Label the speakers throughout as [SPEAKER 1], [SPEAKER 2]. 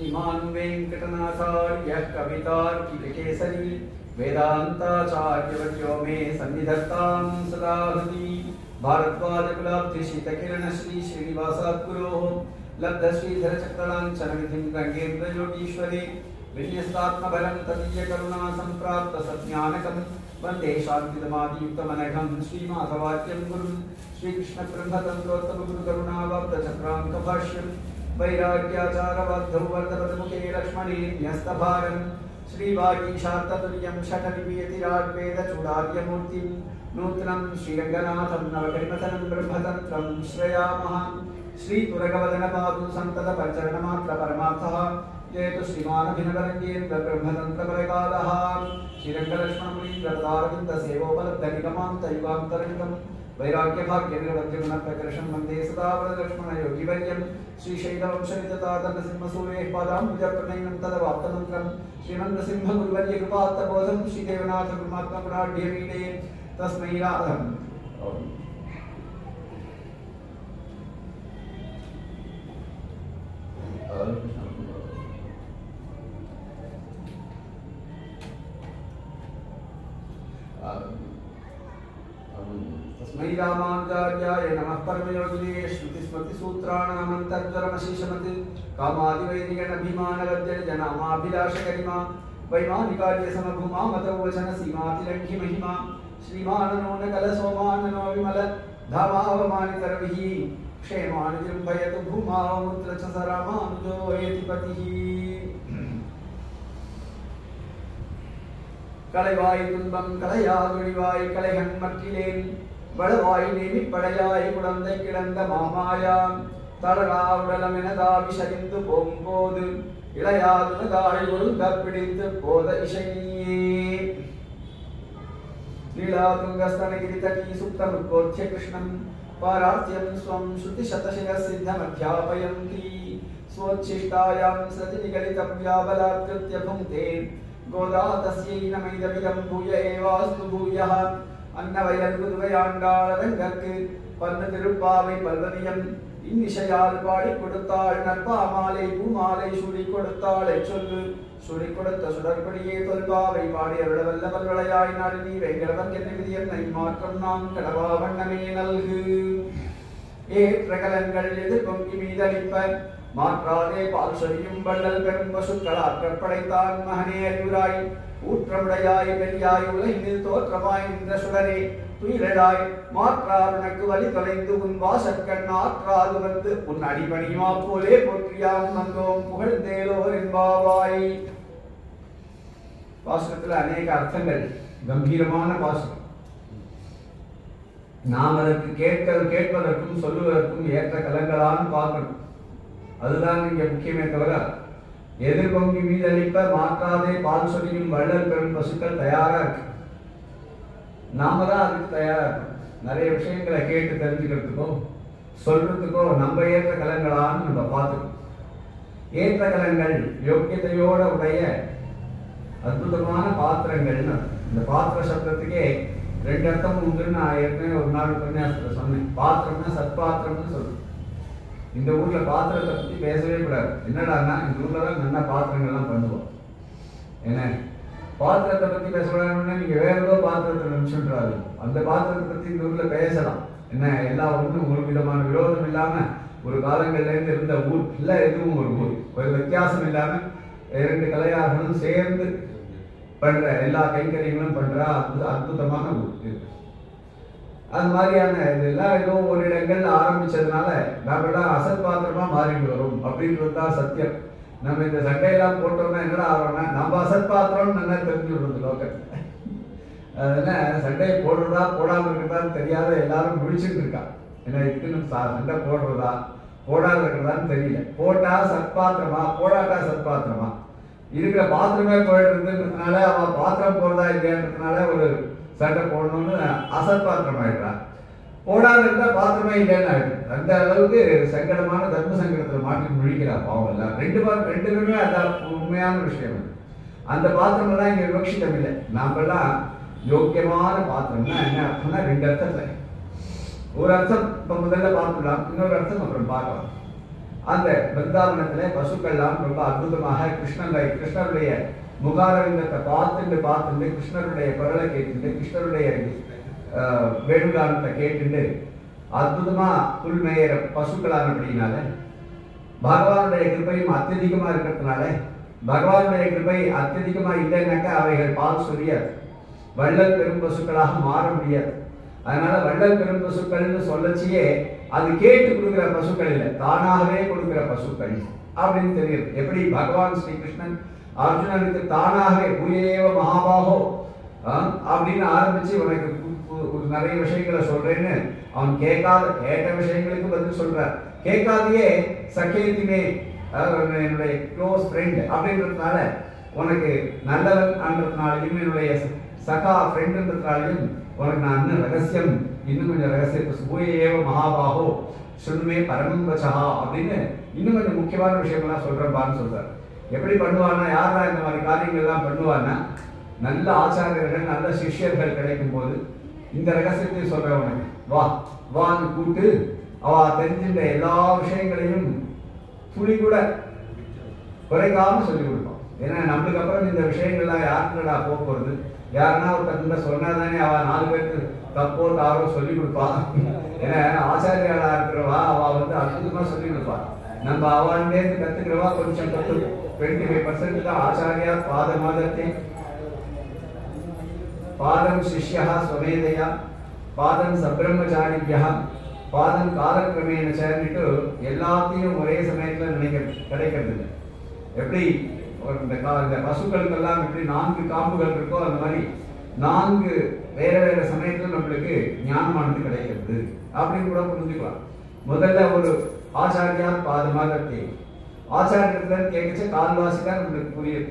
[SPEAKER 1] श्रीमान् वेङ्कटनाथार्यः कवितार्किककेसरी वेदान्ताचार्यवर्यो मे सन्निधत्तां सदा हृदि भारद्वाजकुलाब्धिशीतकिरण श्री श्रीनिवासात्पुरोः लब्धश्रीधरचक्रलाञ्छनविधिं गङ्गेन्द्रयोगीश्वरे विन्यस्तात्मबलं तदीयकरुणा सम्प्राप्तसज्ञानकं वन्दे शान्तिदमादियुक्तमनघं श्रीमाधवाक्यं गुरुं श्रीकृष्णब्रह्मतन्त्रोत्तमगुरुकरुणावाप्तचक्रान्तभाष्यं वैराग्याचारबद्धौ वर्धपदमुखे लक्ष्मणे न्यस्तभारम् श्रीवागीशान्ततुल्यं षठनिपीयतिराड्वेदचूडार्यमूर्तिं नूतनं श्रीरङ्गनाथं नवकरिमथनं ब्रह्मतन्त्रं श्रयामः श्रीतुरगवदनपादु सन्ततपरिचरणमात्रपरमार्थः जयतु श्रीमानभिनवरङ्गेन्द्र ब्रह्मतन्त्रपरकालः श्रीरङ्गलक्ष्मणमुनीन्द्रतारविन्दसेवोपलब्धनिगमान्तयुगान्तरङ्गं वैराग्यभाग्यनिरवध्यगुणप्रकर्षं वन्दे सदा वरदलक्ष्मणयोगिवर्यं श्रीशैलवंशनिततातनसिंहसूरेः पादाम्बुजप्रणयनं तदवाप्तमन्त्रं श्रीमन्दसिंहगुरुवर्यकृपात्तबोधं श्रीदेवनाथगुरुमात्मगुणाढ्यमीडे तस्मै राधम् तस्मै रामानुजार्याय नमः परमयोगिने श्रुतिस्मृतिसूत्राणामन्तर्ज्वरमशीषमत् कामादिवैदिगणभिमानगर्जनजनामाभिलाषगरिमा वैमानिकार्यसमभूमा मतौ वचनसीमातिलङ्घि महिमा श्रीमाननो न कलसोमाननो विमल धामावमानितरविः क्षेमानुजृम्भयतु भूमावमुत्र च स रामानुजो येति पतिः கலைவாய் துன்பம் கலையாதொழிவாய் கலைகண் மற்றிலேன் வளவாய் நேமிப்படையாய் குழந்தை கிடந்த மாமாயாம் தளரா உடலம் என தாவி சரிந்து போம்போது இளையாது தாழ் ஒழுங்க பிடித்து போத இசையே लीलातुङ्गस्तनगिरि तटी सुप्तमुद्बोध्य कृष्णं पारार्त्यं स्वं श्रुतिशतशिरसिद्धमध्यापयन्ती स्वोच्छिष्टायां सतिनिगलितं व्याबलात्कृत्य भुङ्क्ते गोदा तस्यै नमैदमिदं भूय एवास्तु भूयः அன்னவயல் புதுவையாண்டாளரங்கற்கு பன்னு திருப்பாவை பல்வதியம் இன்னிசையால் பாடி கொடுத்தாள் நற்பாமாலை பூமாலை சுடி கொடுத்தாளை சொல்லு சுடி கொடுத்த சுடற்படியே தொல்பாவை பாடி அருளவல்ல பல்வளையாய் நாடு நீ வெங்கடவன் என்ன விதியன்னை மாற்றம் நாம் கடவா வண்ணமே நல்கு ஏற்றகலங்கள் எதிர்பொங்கி மீதளிப்ப மாற்றாதே பால் சொரியும் வள்ளல் பெரும் பசுக்களால் கற்படைத்தான் மகனே அறிவுராய் ஊற்றமுடையாய் பெரியாய் உலகினில் தோற்றமாய் நின்ற சுடரே துயிலடாய் மாற்றார் உனக்கு வழி தொலைந்து உன் வாசற்கண் ஆற்றாது வந்து உன் அடிபணியுமா போலே போற்றியாம் வந்தோம் புகழ்ந்தேலோர் என்பாவாய் பாசுரத்தில் அநேக அர்த்தங்கள் கம்பீரமான பாசுரம் நாம் அதற்கு கேட்க கேட்பதற்கும் சொல்லுவதற்கும் ஏற்ற கலங்களான்னு பார்க்கணும் அதுதான் இங்க முக்கியமே தவிர எதிர்பொங்கி மீதளிப்ப மாற்றாதே பால் சொரியும் வள்ளல் பெரும் பசுக்கள் தயாரா இருக்கு நாம தான் அதுக்கு தயாரா இருக்கணும் நிறைய விஷயங்களை கேட்டு தெரிஞ்சுக்கிறதுக்கோ சொல்றதுக்கோ நம்ம ஏற்ற கலங்களான்னு நம்ம பார்த்துக்கணும் ஏற்ற கலங்கள் யோக்கியதையோட உடைய அற்புதமான பாத்திரங்கள்னு இந்த பாத்திர சப்தத்துக்கே ரெண்டு அர்த்தம் உண்டுன்னு நான் ஏற்கனவே ஒரு நாள் உபன்யாசத்துல சொன்னேன் பாத்திரம்னா சத்பாத்திரம்னு சொல்றேன் இந்த ஊர்ல பாத்திரத்தை பத்தி பேசவே கூடாது என்னடான்னா இந்த ஊர்ல தான் நல்ல பாத்திரங்கள்லாம் பண்ணுவோம் என்ன பாத்திரத்தை பத்தி பேசக்கூடாதுன்னா நீங்க வேற ஏதோ பாத்திரத்தை நினைச்சுன்றாரு அந்த பாத்திரத்தை பத்தி இந்த ஊர்ல பேசலாம் என்ன எல்லா ஒன்றும் ஒரு விதமான விரோதம் இல்லாம ஒரு காலங்கள்ல இருந்து இருந்த ஊர் இல்ல எதுவும் ஒரு ஊர் ஒரு வித்தியாசம் இல்லாம இரண்டு கலையார்களும் சேர்ந்து பண்ற எல்லா கைங்கரியங்களும் பண்ற அற்புத அற்புதமான ஊர் இது அது மாதிரியான இதெல்லாம் ஏதோ ஒரு இடங்கள் ஆரம்பிச்சதுனால நாமெல்லாம் அசத் பாத்திரமா மாறிட்டு வரும் அப்படின்றது தான் சத்தியம் நம்ம இந்த சட்டையெல்லாம் போட்டோம்னா என்னடா ஆகிறோம்னா நம்ம அசத் பாத்திரம்னு நல்லா தெரிஞ்சு விடுறது லோக்கத்துல அதனால சட்டையை போடுறதா போடாம இருக்கிறதான்னு தெரியாத எல்லாரும் முடிச்சுட்டு இருக்கா ஏன்னா இதுக்குன்னு சா- சண்டை போடுறதா போடாத இருக்கிறதான்னு தெரியல போட்டா சத்பாத்திரமா போடாட்டா சத்பாத்திரமா இருக்கிற பாத்திரமே போயிடுறதுன்றதுனால அவன் பாத்திரம் போடுறதா இல்லையான்றதுனால ஒரு சட்டை போடணும்னு அசத் பாத்திரம் ஆயிடுறான் போடாத இருந்தா பாத்திரமே இல்லைன்னு ஆயிடுது அந்த அளவுக்கு சங்கடமான தர்ம சங்கடத்துல மாட்டி முழிக்கிறா பாவம் எல்லாம் ரெண்டு பாத்திரம் ரெண்டு பேருமே அதான் உண்மையான விஷயம் அது. அந்த பாத்திரம் எல்லாம் இங்க விவக்ஷிதம் இல்லை நாமெல்லாம் யோக்கியமான பாத்திரம்னா என்ன அர்த்தம்னா ரெண்டு அர்த்தத்துல ஒரு அர்த்தம் இப்ப முதல்ல பார்த்துக்கலாம் இன்னொரு அர்த்தம் அப்புறம் பார்க்கலாம் அந்த பிருந்தாவனத்துல பசுக்கள்லாம் ரொம்ப அற்புதமாக கிருஷ்ணனுடைய கிருஷ்ணருடைய முகாரவிந்தத்தை பார்த்துட்டு பார்த்துட்டு கிருஷ்ணருடைய குரலை கேட்டுட்டு கிருஷ்ணருடைய ஆஹ், வேணுகானத்தை கேட்டுட்டு அற்புதமா புல்மேயிற பசுக்களானபடினால பகவானுடைய கிருபையும் அत्यதிகமா இருக்கிறதுனால பகவானுடைய கிருபை அत्यதிகமா இல்லைன்னாக்கா அவைகள் பால் சொரியாது வள்ளல் பெரும் பசுக்களாக மாற முடியாது அதனால வள்ளல் பெரும் பசுக்கள்னு சொல்லச்சியே அது கேட்டு கொடுக்கிற பசுக்கள் இல்லை தானாகவே கொடுக்கிற பசுக்கள் அப்படின்னு தெரியுது எப்படி பகவான் ஸ்ரீ கிருஷ்ணன் அர்ஜுனனுக்கு தானாகவே பூயேவ மகாபாகோ ஆ, அப்படின்னு ஆரம்பிச்சு உனக்கு பு- பு- ஒரு நிறைய விஷயங்களை சொல்றேன்னு அவன் கேட்காத கேட்ட விஷயங்களுக்கு பதில் சொல்றார் கேட்காதையே சகேத்திமே அதாவது என்னுடைய க்ளோஸ் ஃப்ரெண்ட் அப்படின்றதுனால உனக்கு நல்லவன் அப்படின்றதுனாலையும் என்னுடைய ச- சகா ஃப்ரெண்டுன்றதுனாலையும் உனக்கு நான் இன்னும் ரகசியம் இன்னும் கொஞ்சம் ரகசியத்தை சூயேவ மகாபாகோ சுண்மே பரமம் வச்சஹா அப்படின்னு இன்னும் கொஞ்சம் முக்கியமான விஷயங்கள்லாம் சொல்றேன்பான்னு சொல்றார் எப்படி பண்ணுவான்னா யாரா இந்த மாதிரி காரியங்கள்லாம் பண்ணுவான்னா நல்ல ஆச்சாரியர்கள் நல்ல சிஷ்யர்கள் கிடைக்கும் போது இந்த ரகசியத்தை சொல்றேன் உனக்கு வா வான்னு கூப்பிட்டு அவ தெரிஞ்சின்ற எல்லா விஷயங்களையும் துளி கூட குறைக்காம சொல்லி கொடுப்போம் ஏன்னா நம்மளுக்கு அப்புறம் இந்த விஷயங்கள்லாம் யாருக்குடா போக போறது யாருன்னா ஒருத்தர் சொன்னாதானே அவ நாலு பேருக்கு தப்போ தாரோ சொல்லி கொடுப்பா ஏன்னா ஆச்சாரியாளா இருக்கிறவா அவ வந்து அற்புதமா சொல்லி கொடுப்பா நம்ம அவன்லேருந்து கத்துக்கிறவா கொஞ்சம் பத்து டுவெண்ட்டி ஃபைவ் பர்சன்ட் தான் ஆச்சாரியா பாத மாதத்தை பாதம் சிஷ்யா ஸ்வமேதையா பாதம் சப்ரம்மச்சாரிபியா பாதம் காலக்கிரமேண சேர்ந்துட்டு எல்லாத்தையும் ஒரே சமயத்துல நினைக்கிறது கிடைக்கிறது இல்லை எப்படி ஒரு இந்த கா- இந்த பசுக்களுக்கெல்லாம் எப்படி நான்கு காம்புகள் இருக்கோ அந்த மாதிரி நான்கு வேற வேற சமயத்துல நம்மளுக்கு ஞானமானது கிடைக்கிறது அப்படின்னு கூட புரிஞ்சுக்கலாம் முதல்ல ஒரு ஆச்சாரியா பாதமாக தேவை ஆச்சாரியத்துல கேட்கச்ச கால்வாசிதான் நம்மளுக்கு புரியுது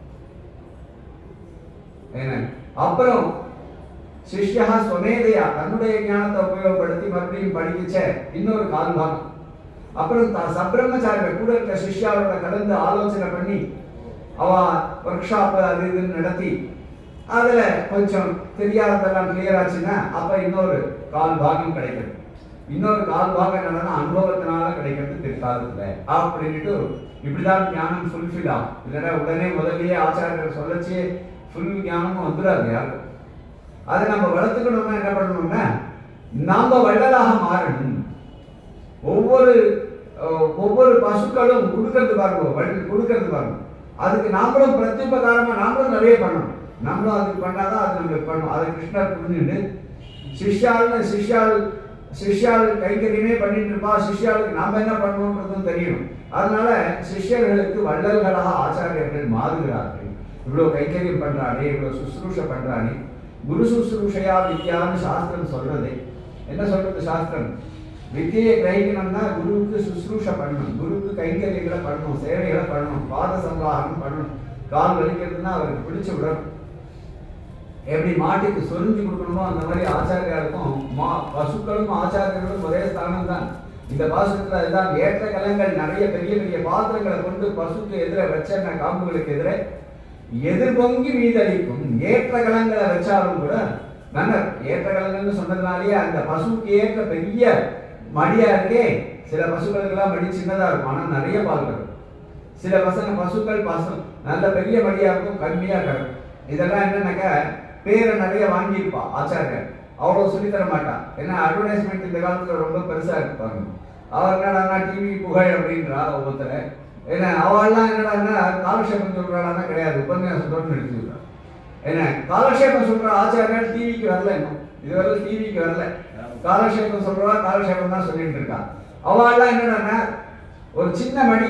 [SPEAKER 1] என்ன அப்புறம் சிஷ்யா ஸ்வமேதையா தன்னுடைய ஞானத்தை உபயோகப்படுத்தி மறுபடியும் படிக்கச்ச இன்னொரு கால் பாகம் அப்புறம் தான் சப்ரம்மச்சாரிகள் கூட இருக்க சிஷ்யாவோட கலந்து ஆலோசனை பண்ணி அவ ஒர்க் ஷாப் அது இதுன்னு நடத்தி அதுல கொஞ்சம் தெரியாததெல்லாம் கிளியர் ஆச்சுன்னா அப்ப இன்னொரு கால் பாகம் கிடைக்கிறது இன்னொரு கால் பாகம் என்னன்னா அனுபவத்தினால கிடைக்கிறது பிற்காலத்துல அப்படின்ட்டு இப்படிதான் ஞானம் ஃபுல்ஃபில் ஆகும் இல்லைன்னா உடனே முதல்லயே ஆச்சாரியர் சொல்லச்சு ஃபுல் ஞானமும் வந்துடாது யாருக்கும் அதை நம்ம வளர்த்துக்கணும்னா என்ன பண்ணணும்னா நாம வள்ளலாக மாறணும் ஒவ்வொரு அஹ், ஒவ்வொரு பசுக்களும் கொடுக்கறது பாருங்க வள்ளி கொடுக்கறது பாருங்க அதுக்கு நாமளும் பிரத்யுபகாரமா நாமளும் நிறைய பண்ணணும் நம்மளும் அதுக்கு பண்ணாதான் அது நம்மளுக்கு பண்ணும் அதை கிருஷ்ணர் புரிஞ்சுட்டு சிஷ்யாள்னு சிஷ்யாள் சிஷ்யாள் கைங்கரியமே பண்ணிட்டு இருப்பா சிஷ்யாளுக்கு நாம என்ன பண்ணணுன்றதும் தெரியணும் அதனால சிஷ்யர்களுக்கு வள்ளல்களாக ஆச்சாரியர்கள் மாறுகிறார்கள் இவ்வளவு கைங்கரியம் பண்றானே இவ்வளவு சுசுரூஷ பண்றானே குரு சுசுரூஷையா வித்யான்னு சாஸ்திரம் சொல்றது என்ன சொல்றது சாஸ்திரம் வித்தியை கிரகிக்கணும்னா குருவுக்கு சுசுரூஷ பண்ணணும் குருவுக்கு கைங்கரியங்களை பண்ணணும் சேவைகளை பண்ணணும் பாத சம்பாகனம் பண்ணணும் கால் வலிக்கிறதுனா அவருக்கு பிடிச்சு விடணும் எப்படி மாட்டுக்கு சொரிஞ்சு கொடுக்கணுமோ அந்த மாதிரி ஆச்சாரியாருக்கும் மா பசுக்களும் ஆச்சாரியர்களும் ஒரே ஸ்தானம் தான் இந்த பாசுரத்துல அதுதான் ஏற்ற கலங்கள் நிறைய பெரிய பெரிய பாத்திரங்களை கொண்டு பசுக்கு எதிர வச்ச காம்புகளுக்கு எதிரே எதிர்பொங்கி மீதளிக்கும் ஏற்ற கலங்களை வச்சாலும் கூட நன்னர் ஏற்ற கலங்கள்னு சொன்னதுனாலேயே அந்த பசுக்கு ஏற்ற பெரிய மடியா இருக்கே சில பசுக்களுக்கெல்லாம் மடி சின்னதா இருக்கும் ஆனா நிறைய பால் கறக்கும் சில பசங்க பசுக்கள் பசு நல்ல பெரிய மடியா இருக்கும் கம்மியா கறக்கும் இதெல்லாம் என்னன்னாக்கா பேரை நிறைய வாங்கியிருப்பா ஆச்சாரியர் அவ்வளவு சொல்லி தர மாட்டான் ஏன்னா அட்வர்டைஸ்மெண்ட் இந்த காலத்துல ரொம்ப பெருசா இருப்பாங்க அவர் என்னடா டிவி புகழ் அப்படின்றா ஒவ்வொருத்தர ஏன்னா அவள்லாம் என்னடான்னா காலக்ஷேபம் சொல்றாளான்னா கிடையாது உபன்யாசத்தோடு நிறுத்தி என்ன காலக்ஷேபம் சொல்ற ஆச்சாரியர் டிவிக்கு வரல இன்னும் இதுவரை டிவிக்கு வரல காலக்ஷேபம் சொல்றவா காலக்ஷேபம் தான் சொல்லிட்டு இருக்கா அவள்லாம் என்னடான்னா ஒரு சின்ன மடி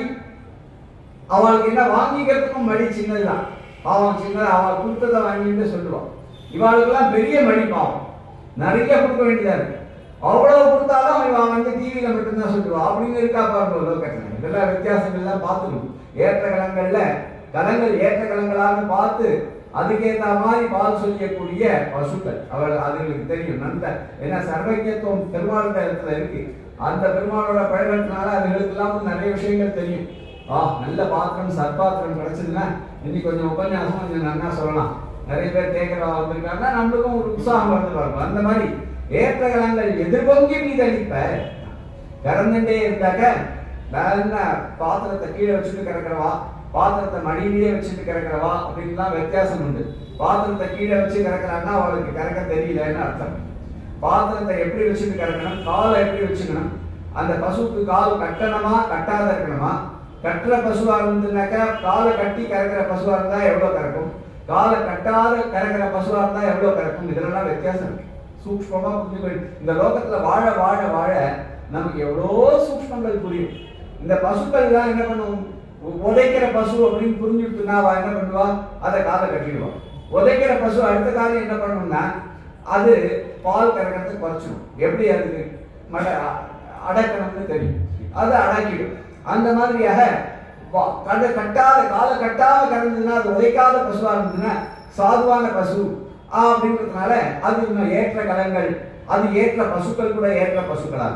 [SPEAKER 1] அவளுக்கு என்ன வாங்கிக்கிறதுக்கும் மடி சின்னதுதான் பாவம் சின்னது அவள் கொடுத்ததை வாங்கிட்டு சொல்லுவான் இவாளுக்கெல்லாம் பெரிய மடி பாவம் நிறைய கொடுக்க வேண்டியதா இருக்கு அவ்வளவு கொடுத்தாலும் இவன் வந்து டிவியில மட்டும்தான் சொல்லுவான் அப்படின்னு இருக்கா பாருங்க லோகத்துல இதெல்லாம் வித்தியாசங்கள்லாம் பார்த்துக்கணும் ஏற்ற கலங்கள்ல கலங்கள் ஏற்ற கலங்களாக பார்த்து அதுக்கேற்ற மாதிரி பால் சொல்லியக்கூடிய பசுக்கள் அவள் அதுங்களுக்கு தெரியும் நல்ல ஏன்னா சர்வஜத்துவம் பெருமாளோட இடத்துல இருக்கு அந்த பெருமாளோட பழகத்தினால அதுகளுக்கெல்லாம் நிறைய விஷயங்கள் தெரியும் ஆ நல்ல பாத்திரம் சற்பாத்திரம் கிடைச்சதுன்னா இன்னைக்கு கொஞ்சம் உபன்யாசம் கொஞ்சம் நன்னா சொல்லலாம் நிறைய பேர் கேட்கிறவா வந்திருக்காங்கன்னா நம்மளுக்கும் ஒரு உற்சாகம் வந்து வரும் அந்த மாதிரி ஏற்ற கலங்கள் எதிர்பொங்கி மீதளிப்ப கறந்துட்டே இருந்தாக்க என்ன பாத்திரத்தை கீழே வச்சுட்டு கிடக்கிறவா பாத்திரத்தை மடியிலேயே வச்சுட்டு கிடக்கிறவா அப்படின்லாம் வித்தியாசம் உண்டு பாத்திரத்தை கீழே வச்சு கிடக்கிறான்னா அவளுக்கு கிடக்க தெரியலன்னு அர்த்தம் பாத்திரத்தை எப்படி வச்சுட்டு கிடக்கணும் காலை எப்படி வச்சுக்கணும் அந்த பசுவுக்கு கால் கட்டணுமா கட்டாத இருக்கணுமா கட்டுற பசுவா இருந்துனாக்கா காலை கட்டி கறக்கிற பசுவா இருந்தா எவ்வளவு கறக்கும் காலை கட்டாத கறக்கிற பசுவா இருந்தா எவ்வளவு கறக்கும் இதெல்லாம் வித்தியாசம் இருக்கு சூக்ஷ்மமா புரிஞ்சுக்கொள் இந்த லோகத்துல வாழ வாழ வாழ நமக்கு எவ்வளோ சூக்ஷ்மங்கள் புரியும் இந்த பசுக்கள் எல்லாம் என்ன பண்ணும் உ- உதைக்கிற பசு அப்படின்னு புரிஞ்சுட்டுனா அவ என்ன பண்ணுவா அதை காலை கட்டிடுவான் உதைக்கிற பசு அடுத்த காலம் என்ன பண்ணும்னா அது பால் கறக்கிறத குறைச்சிடும் எப்படி அதுக்கு மட அ- அடக்கணும்னு தெரியும் அதை அடக்கிடும் அந்த மாதிரியாக வா- கண்ட கட்டாத காலை கட்டாம கறந்ததுன்னா அது உதைக்காத பசுவா இருந்ததுன்னா சாதுவான பசு ஆ, அப்படின்றதுனால அது இன்னும் ஏற்ற கலங்கள் அது ஏற்ற பசுக்கள் கூட ஏற்ற பசுக்களாகும்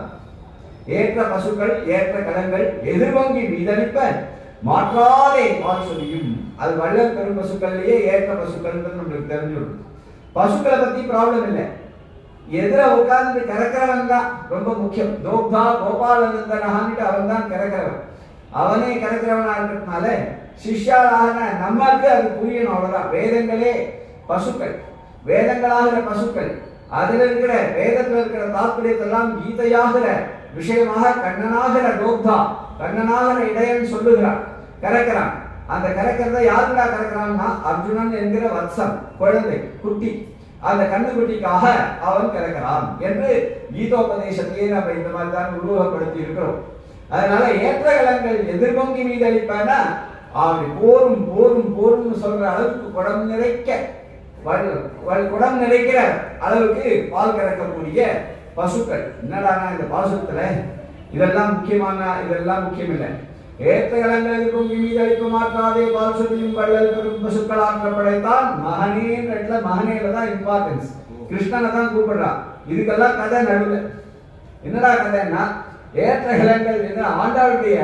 [SPEAKER 1] ஏற்ற பசுக்கள் ஏற்ற கலங்கள் எதிர்வங்கி மீதளிப்ப மாற்றாதே பால் சொல்லியும் அது வள்ளல் பெரும் பசுக்கள்லயே ஏற்ற பசுக்கள்ன்றது நம்மளுக்கு தெரிஞ்சிடும் பசுக்களை பத்தி ப்ராப்ளம் இல்லை எதிர உட்கார்ந்து கறக்கிறவன் தான் ரொம்ப முக்கியம் தோக்தா கோபாலநந்தனஹான்ட்டு அவன் தான் கறக்கிறவன் அவனே கறக்கிறவனா இருக்கிறதுனால சிஷ்யாளான நம்மளுக்கு அது புரியணும் அவ்வளவுதான் வேதங்களே பசுக்கள் வேதங்களாகிற பசுக்கள் அதுல இருக்கிற வேதத்துல இருக்கிற தாத்பரியத்தெல்லாம் கீதையாகிற விஷயமாக கண்ணனாகிற தோக்தா கண்ணனாகிற இடையன் சொல்லுகிறான் கறக்கிறான் அந்த கறக்கிறத யாருடா கறக்கிறான்னா அர்ஜுனன் என்கிற வத்சம் குழந்தை குட்டி அந்த கண்ணுக்குட்டிக்காக அவன் கறக்கிறான் என்று கீதோபதேசத்தையே நம்ம இந்த மாதிரி தான் உருவகப்படுத்தி இருக்கிறோம் அதனால ஏற்ற கலங்கள் எதிர்பொங்கி மீதளிப்பானா அப்படி போரும் போரும் போரும்னு சொல்ற அளவுக்கு குடம் நிறைக்க வள்- வள்- குடம் நிறைக்கிற அளவுக்கு பால் கறக்கக்கூடிய பசுக்கள் என்னடானா இந்த பாசுரத்துல இதெல்லாம் முக்கியமான இதெல்லாம் முக்கியம் இல்லை ஏத்த கலங்களுக்கு மீது அளிப்பு மாற்றாதே பால் சொல்லியும் வள்ளல் பெரும் பசுக்களாக படைத்தான் மகனேன்ற இடத்துல மகனேல தான் இம்பார்ட்டன்ஸ் கிருஷ்ணனை தான் கூப்பிடுறான் இதுக்கெல்லாம் கதை நடுவில் என்னடா கதைன்னா ஏற்ற கலங்கள் என்ன ஆண்டாளுடைய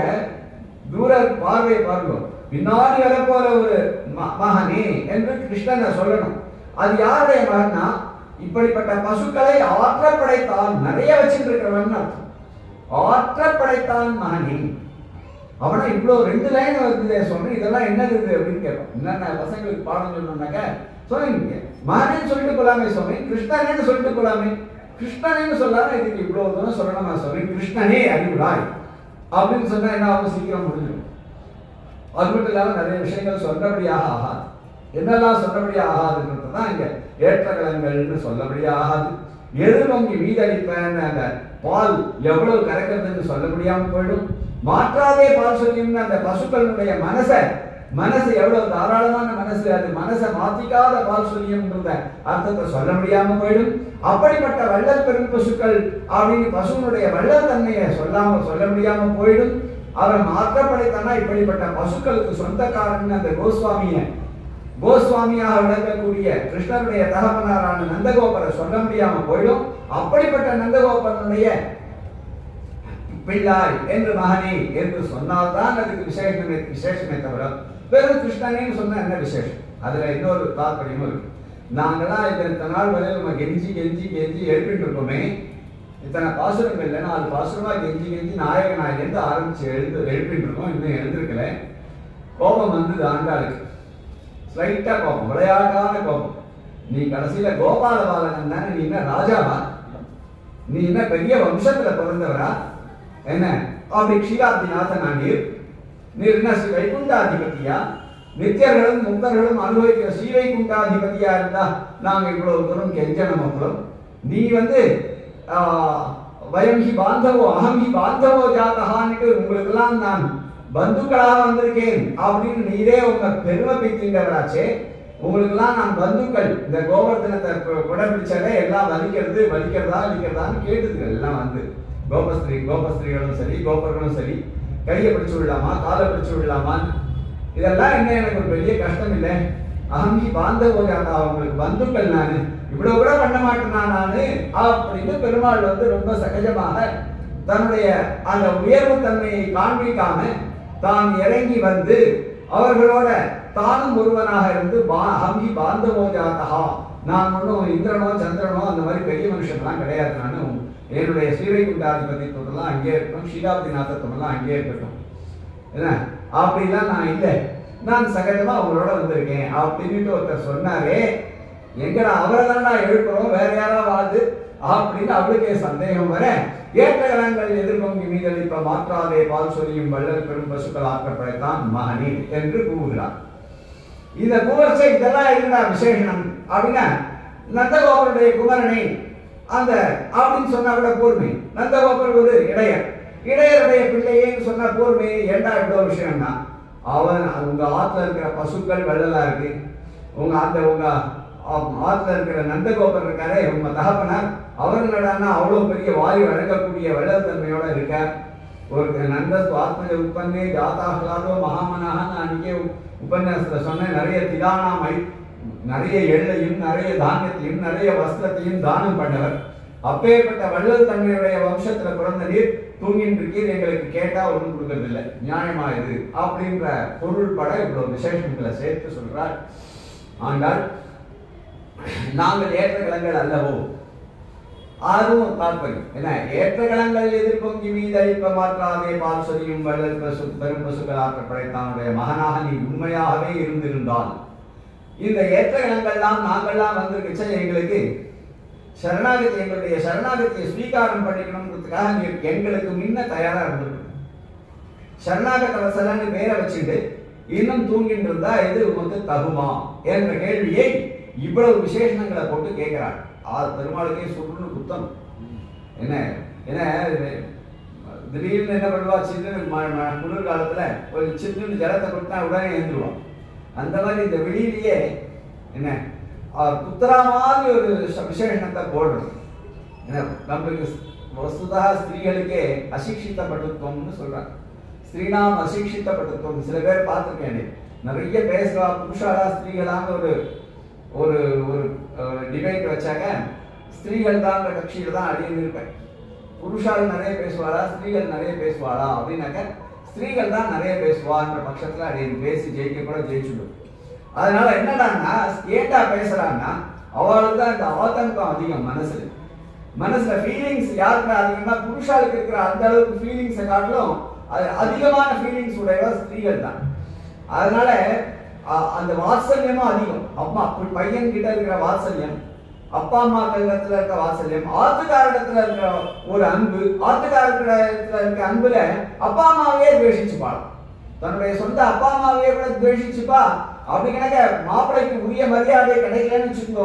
[SPEAKER 1] தூர பார்வை பாருங்க பின்னாடி வரப்போற ஒரு ம- மகனே என்று கிருஷ்ணனை சொல்லணும் அது யாருடைய மகன்னா இப்படிப்பட்ட பசுக்களை ஆற்ற படைத்தான் நிறைய வச்சுட்டு இருக்கிறவன் அர்த்தம் ஆற்ற படைத்தான் மகனே அவனா இவ்வளோ ரெண்டு லைன் வருது சொல்றேன் இதெல்லாம் என்னது இது அப்படின்னு கேட்பான் என்னென்ன பசங்களுக்கு பாடம் சொல்லணும்னாக்க சொல்லுங்க மகனேன்னு சொல்லிட்டு போலாமே சொன்னேன் கிருஷ்ணனேன்னு சொல்லிட்டு போலாமே கிருஷ்ணனேன்னு சொல்லாம இதுக்கு இவ்வளவு தூரம் சொல்லணும் நான் சொன்னேன் கிருஷ்ணனே அறிவுராய் அப்படின்னு சொன்னா என்ன ஆகும் சீக்கிரம் முடிஞ்சிடும் அது மட்டும் இல்லாம நிறைய விஷயங்கள் சொன்னபடியாக ஆகாது என்னெல்லாம் சொன்னபடியாக ஆகாதுன்றது தான் இங்க ஏற்ற கலங்கள்னு சொல்லபடியாக ஆகாது எதிர்வங்கி மீதளிப்பேன் அந்த பால் எவ்வளவு கறக்கிறதுன்னு சொல்ல முடியாம போயிடும் மாற்றாதே பால் சொல்லியும் அந்த பசுக்களுடைய மனசை மனசு எவ்வளவு தாராளமான மனசு அது மனசை மாத்திக்காத பால் சொல்லியும்ன்றத அர்த்தத்தை சொல்ல முடியாம போயிடும் அப்படிப்பட்ட வள்ளல் பெரும் பசுக்கள் அப்படின்னு பசுவனுடைய வள்ளல் தன்மையை சொல்லாம சொல்ல முடியாம போயிடும் அவன் மாற்றப்படைத்தானா இப்படிப்பட்ட பசுக்களுக்கு சொந்தக்காரன் அந்த கோஸ்வாமிய கோஸ்வாமியாக விளங்கக்கூடிய கிருஷ்ணருடைய தகப்பனாரான நந்தகோபரை சொல்ல முடியாம போயிடும் அப்படிப்பட்ட நந்தகோபனுடைய பிள்ளாய் என்று மகனே என்று சொன்னால்தான் அதுக்கு விசேஷமே விசேஷமே தவிர வெறும் கிருஷ்ணனேன்னு சொன்னா என்ன விசேஷம் அதுல இன்னொரு தாற்பயமும் இருக்கு நாங்கெல்லாம் இந்த இத்தனை நாள் வரை நம்ம கெஞ்சி கெஞ்சி கெஞ்சி எழுப்பிட்டு இருக்கோமே இத்தனை பாசுரங்கள்ல நாலு பாசுரமா கெஞ்சி கெஞ்சி நாயக நாயகந்து ஆரம்பிச்சு எழுந்து எழுப்பிட்டு இருக்கோம் இன்னும் எழுந்திருக்கல கோபம் வந்தது ஆண்டாளுக்கு ஸ்லைட்டா கோபம் விளையாட்டான கோபம் நீ கடைசியில கோபால பாலகன் தானே நீ என்ன ராஜாவா நீ என்ன பெரிய வம்சத்துல பிறந்தவரா என்ன அப்படி க்ஷீராப்திநாதன் நீர் நீர் என்ன ஸ்ரீ வைகுண்டாதிபதியா நித்தியர்களும் முக்தர்களும் அனுபவிக்கிற ஸ்ரீவைகுண்டாதிபதியா இருந்தா நாங்க இவ்வளவு தூரம் கெஞ்சனம் அப்புறம் நீ வந்து ஆஹ், வயம் ஹி பாந்தவோ அகம் ஹி பாந்தவோ ஜாதகான்னுட்டு உங்களுக்கெல்லாம் நான் பந்துக்களாக வந்திருக்கேன் அப்படின்னு நீரே உங்க பெருமை பித்தின்றவராச்சே உங்களுக்கெல்லாம் நான் பந்துக்கள் இந்த கோவர்தனத்தை கு- குடப்பிடிச்சாலே எல்லாம் வலிக்கிறது வலிக்கிறதா வலிக்கிறதான்னு கேட்டுதுங்க எல்லாம் வந்து கோபஸ்திரீ கோபஸ்திரீகளும் சரி கோபர்களும் சரி கையை பிடிச்சு விடலாமா காலை பிடிச்சு விடலாமான்னு இதெல்லாம் என்ன எனக்கு ஒரு பெரிய கஷ்டம் இல்லை அகங்கி பாந்தவோ ஜாதா உங்களுக்கு பந்துக்கள் நானு இவ்வளவு கூட பண்ண மாட்டேனா நானு அப்படின்னு பெருமாள் வந்து ரொம்ப சகஜமாக தன்னுடைய அந்த உயர்வு தன்மையை காண்பிக்காம தான் இறங்கி வந்து அவர்களோட தானும் ஒருவனாக இருந்து பா- ஹம்பி பாந்தவோ ஜாதகா நான் ஒன்றும் இந்திரனோ சந்திரனோ அந்த மாதிரி பெரிய மனுஷன்லாம் கிடையாது நானும் என்னுடைய ஸ்ரீவைகுண்டாதிபதித்துவம்லாம் அங்கே இருக்கட்டும் ஸ்ரீராப்திநாதத்துவம்லாம் அங்கே இருக்கட்டும் என்ன அப்படிலாம் நான் இல்லை நான் சகஜமா உங்களோட வந்திருக்கேன் அப்படின்னுட்டு ஒருத்தர் சொன்னாரே எங்கடா அவரை தானடா எழுப்புறோம் வேற யாராவது அப்படின்னு அவளுக்கே சந்தேகம் வர ஏற்றகலங்கள் எதிர்பொங்கி மீதளிப்ப மாற்றாதே பால் சொரியும் வள்ளல் பெரும் பசுக்கள் ஆக்கப்படைத்தான் மகனே என்று கூறுகிறார் இந்த குமரசை இதெல்லாம் இருந்தா விசேஷனம் அப்படின்னா நந்தகோபருடைய குமரனை அந்த அப்படின்னு சொன்னா கூட போர்மை நந்தகோபர் ஒரு இடையர் இடையருடைய பிள்ளையேன்னு சொன்னா போர்மை ஏண்டா இவ்வளவு விஷயம்னா அவன் உங்க ஆத்துல இருக்கிற பசுக்கள் வெள்ளலா இருக்கு உங்க அந்த உங்க ஆ- ஆத்துல இருக்கிற நந்தகோபர் இருக்காரே உங்க தகப்பனார் அவர்களான அவ்வளவு பெரிய வாயு வழங்கக்கூடிய வெள்ளத்தன்மையோட இருக்கார் ஒரு நந்த சுவாத்மஜ உற்பன்னே ஜாதாகலாதோ மகாமனாக நான் அன்றைக்கே உபன்யாசத்துல சொன்னேன் நிறைய திதானாமை நிறைய எள்ளையும் நிறைய தானியத்தையும் நிறைய வஸ்திரத்தையும் தானம் பண்ணவர் அப்பேற்பட்ட வள்ளல் தன்மையுடைய வம்சத்துல பிறந்த நீர் தூங்கிட்டு இருக்கீர் எங்களுக்கு கேட்டா ஒண்ணும் கொடுக்கறதில்லை நியாயமா இது அப்படின்ற பொருள் பட இவ்வளவு விசேஷங்களை சேர்த்து சொல்றார் ஆனால் நாங்கள் ஏற்ற கிழங்கள் அல்லவோ அதுவும் தாற்பயம் என்ன ஏற்ற கிழங்கள் எதிர்பொங்கி மீது அழிப்ப மாற்றாதே பால் சொரியும் வள்ளல் பசு பெரும் பசுக்களாக்க படைத்தானுடைய மகனாக நீ உண்மையாகவே இருந்திருந்தால் இந்த ஏற்ற கிழங்கள்லாம் நாங்கள்லாம் வந்திருக்கச்ச எங்களுக்கு சரணாகதி எங்களுடைய சரணாகதியை ஸ்வீகாரம் பண்ணிக்கணுங்கிறதுக்காக நீ எங்களுக்கு முன்ன தயாரா இருந்திருக்கணும் சரணாகத வசலன்னு பேரை வச்சுட்டு இன்னும் தூங்கிட்டு இருந்தா இது வந்து தகுமா என்ற கேள்வியை இவ்வளவு விசேஷணங்களை போட்டு கேட்கிறார் ஆ பெருமாளுக்கே சுருன்னு குத்தம் என்ன என்ன இது, திடீர்னு என்ன பண்ணுவா சின்ன ம- ம- குளிர் காலத்துல ஒரு சின்ன ஜலத்தை கொடுத்தா உடனே எழுந்துருவான் அந்த மாதிரி இந்த வெளியிலேயே என்ன ஆ, குத்துறா மாதிரி ஒரு ச- விசேஷணத்தை போடுறது என்ன நம்மளுக்கு வஸ்துதா ஸ்திரீகளுக்கே அசிக்ஷித்த பட்டுத்துவம்னு சொல்றாங்க ஸ்திரீனாம் அசிக்ஷித்த பட்டுத்துவம் சில பேர் பார்த்துருக்கேன் நிறைய பேசுறா புருஷாலா ஸ்திரீகளான்னு ஒரு ஒரு ஒரு டிபேட் வச்சாக்க ஸ்திரீகள் தான் கட்சியில தான் அடியில் இருப்பேன் புருஷால் நிறைய பேசுவாளா ஸ்திரீகள் நிறைய பேசுவாளா அப்படின்னாக்க ஸ்திரீகள் தான் நிறைய பேசுவான்ற பட்சத்துல அடியில் பேசி ஜெயிக்க கூட ஜெயிச்சுடும் அதனால என்னடான்னா ஏட்டா பேசுறாங்கன்னா அவளுக்கு தான் இந்த ஆதங்கம் அதிகம் மனசுல மனசுல ஃபீலிங்ஸ் யாருக்கு அதிகமா புருஷாளுக்கு இருக்கிற அந்த அளவுக்கு ஃபீலிங்ஸை காட்டிலும் அது அதிகமான ஃபீலிங்ஸ் உடையவ ஸ்திரீகள் தான் அதனால அ- அந்த வாத்சல்யமும் அதிகம் அம்மா பு- பையன் கிட்ட இருக்கிற வாத்சல்யம் அப்பா அம்மா இடத்துல இருக்க வாத்சல்யம் ஆத்துக்காரிடத்துல இருக்கிற ஒரு அன்பு ஆத்துக்காரத்துல இருக்க அன்புல அப்பா அம்மாவையே துவேஷிச்சுப்பாள் தன்னுடைய சொந்த அப்பா அம்மாவையே கூட துவேஷிச்சுப்பா அப்படி கணக்க மாப்பிள்ளைக்கு உரிய மரியாதை கிடைக்கலன்னு வச்சுக்கோ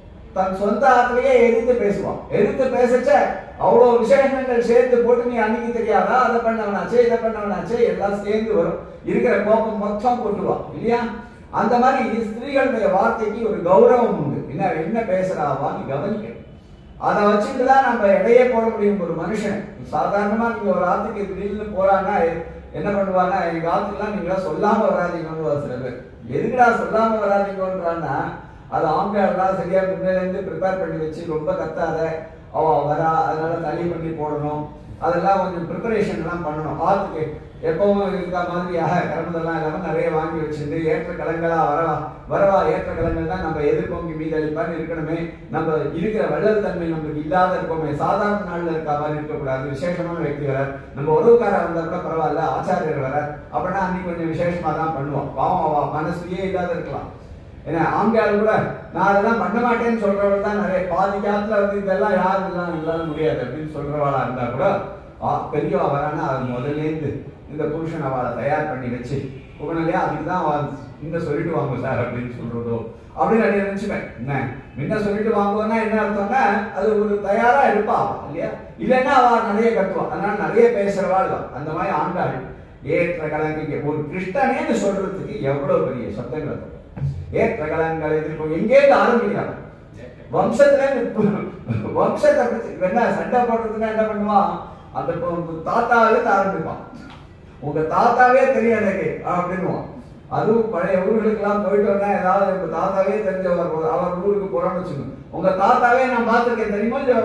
[SPEAKER 1] தன் சொந்த ஆத்திலேயே எதிர்த்து பேசுவான் எதிர்த்து பேசச்ச அவ்வளவு விசேஷங்கள் சேர்த்து போட்டு நீ அன்னைக்கு தெரியாதா அதை பண்ணவனாச்சே இதை பண்ணவனாச்சே எல்லாம் சேர்ந்து வரும் இருக்கிற கோபம் மொத்தம் கொட்டுவான் இல்லையா அந்த மாதிரி ஸ்திரீகளுடைய வார்த்தைக்கு ஒரு கௌரவம் உண்டு என்ன என்ன பேசுறாவான்னு கவனிக்கணும் அதை வச்சுட்டு தான் நம்ம எடையே போட முடியும் ஒரு மனுஷன் சாதாரணமா நீங்க ஒரு ஆத்துக்கு திடீர்னு போறாங்கன்னா என்ன பண்ணுவாங்க எங்க ஆத்துக்குலாம் நீங்களா சொல்லாம வராதீங்கன்னு சில பேர் எதுக்குடா சொல்லாம வராதீங்கன்றான்னா அது ஆம்பியார்லாம் சரியா முன்னால இருந்து ப்ரிப்பேர் பண்ணி வச்சு ரொம்ப கத்தாத அவ வரா அதனால தள்ளி பண்ணி போடணும் அதெல்லாம் கொஞ்சம் ப்ரிப்பரேஷன் எல்லாம் பண்ணணும் ஆத்துக்கு எப்பவும் இருக்க மாதிரியாக கரும்புதெல்லாம் இல்லாம நிறைய வாங்கி வச்சிருந்து ஏற்ற கலங்களா வரவா வரவா ஏற்ற கலங்கள் தான் நம்ம எதிர்ப்போங்கி மீதளிப்பான்னு இருக்கணுமே நம்ம இருக்கிற வள்ளல் தன்மை நம்மளுக்கு இல்லாத இருக்கோமே சாதாரண நாள்ல இருக்க மாதிரி இருக்கக்கூடாது விசேஷமான व्यक्ति வரார் நம்ம உறவுக்காரா இருந்தா கூட பரவாயில்ல ஆச்சாரியர் வரார் அப்படின்னா அன்னைக்கு கொஞ்சம் விசேஷமா தான் பண்ணுவோம் பாவம் அவ மனசுலயே இல்லாத இருக்கலாம் ஏன்னா ஆண்கள் கூட நான் அதெல்லாம் பண்ண மாட்டேன்னு சொல்றவங்க தான் நிறைய பாதி காலத்துல வந்து இதெல்லாம் யாரும் எல்லாம் எங்களால முடியாது அப்படின்னு சொல்றவாளா இருந்தா கூட ஆ, பெரியவா வரானா அது முதல்ல இருந்து இந்த புருஷன் அவளை தயார் பண்ணி வச்சு உடனடியா அதுக்கு தான் அவ இந்த சொல்லிட்டு வாங்க சார் அப்படின்னு சொல்றதோ அப்படின்னு நான் நினைச்சுப்பேன் என்ன முன்ன சொல்லிட்டு வாங்குவோம்னா என்ன அர்த்தம்னா அது ஒரு தயாரா இருப்பா அவ, இல்லையா இல்லைன்னா அவ நிறைய கட்டுவா அதனால நிறைய பேசுறவாள் அவ. அந்த மாதிரி ஆண்டாள் ஏற்ற கலங்க ஒரு கிருஷ்ணனேன்னு சொல்றதுக்கு எவ்வளவு பெரிய சப்தங்கள் இருக்கும் ஏற்ற கலங்கள் எதிர்ப்பு எங்கேருந்து ஆரம்பிக்கிறாங்க வம்சத்துல இருந்து வம்சத்தை பத்தி என்ன சண்டை போடுறதுன்னா என்ன பண்ணுவான் அந்த பொ- தாத்தாவில இருந்து ஆரம்பிப்பான் உங்க தாத்தாவே தெரியும் எனக்கு அப்படின்னுவான் அதுவும் பழைய ஊர்களுக்கெல்லாம் போயிட்டு வந்தா ஏதாவது உங்க தாத்தாவே தெரிஞ்சவர் ஒரு- அவர் ஊருக்கு போறோம்னு வச்சுக்கோங்க உங்க தாத்தாவே நான் பார்த்திருக்கேன் தெரியுமா இல்லையா?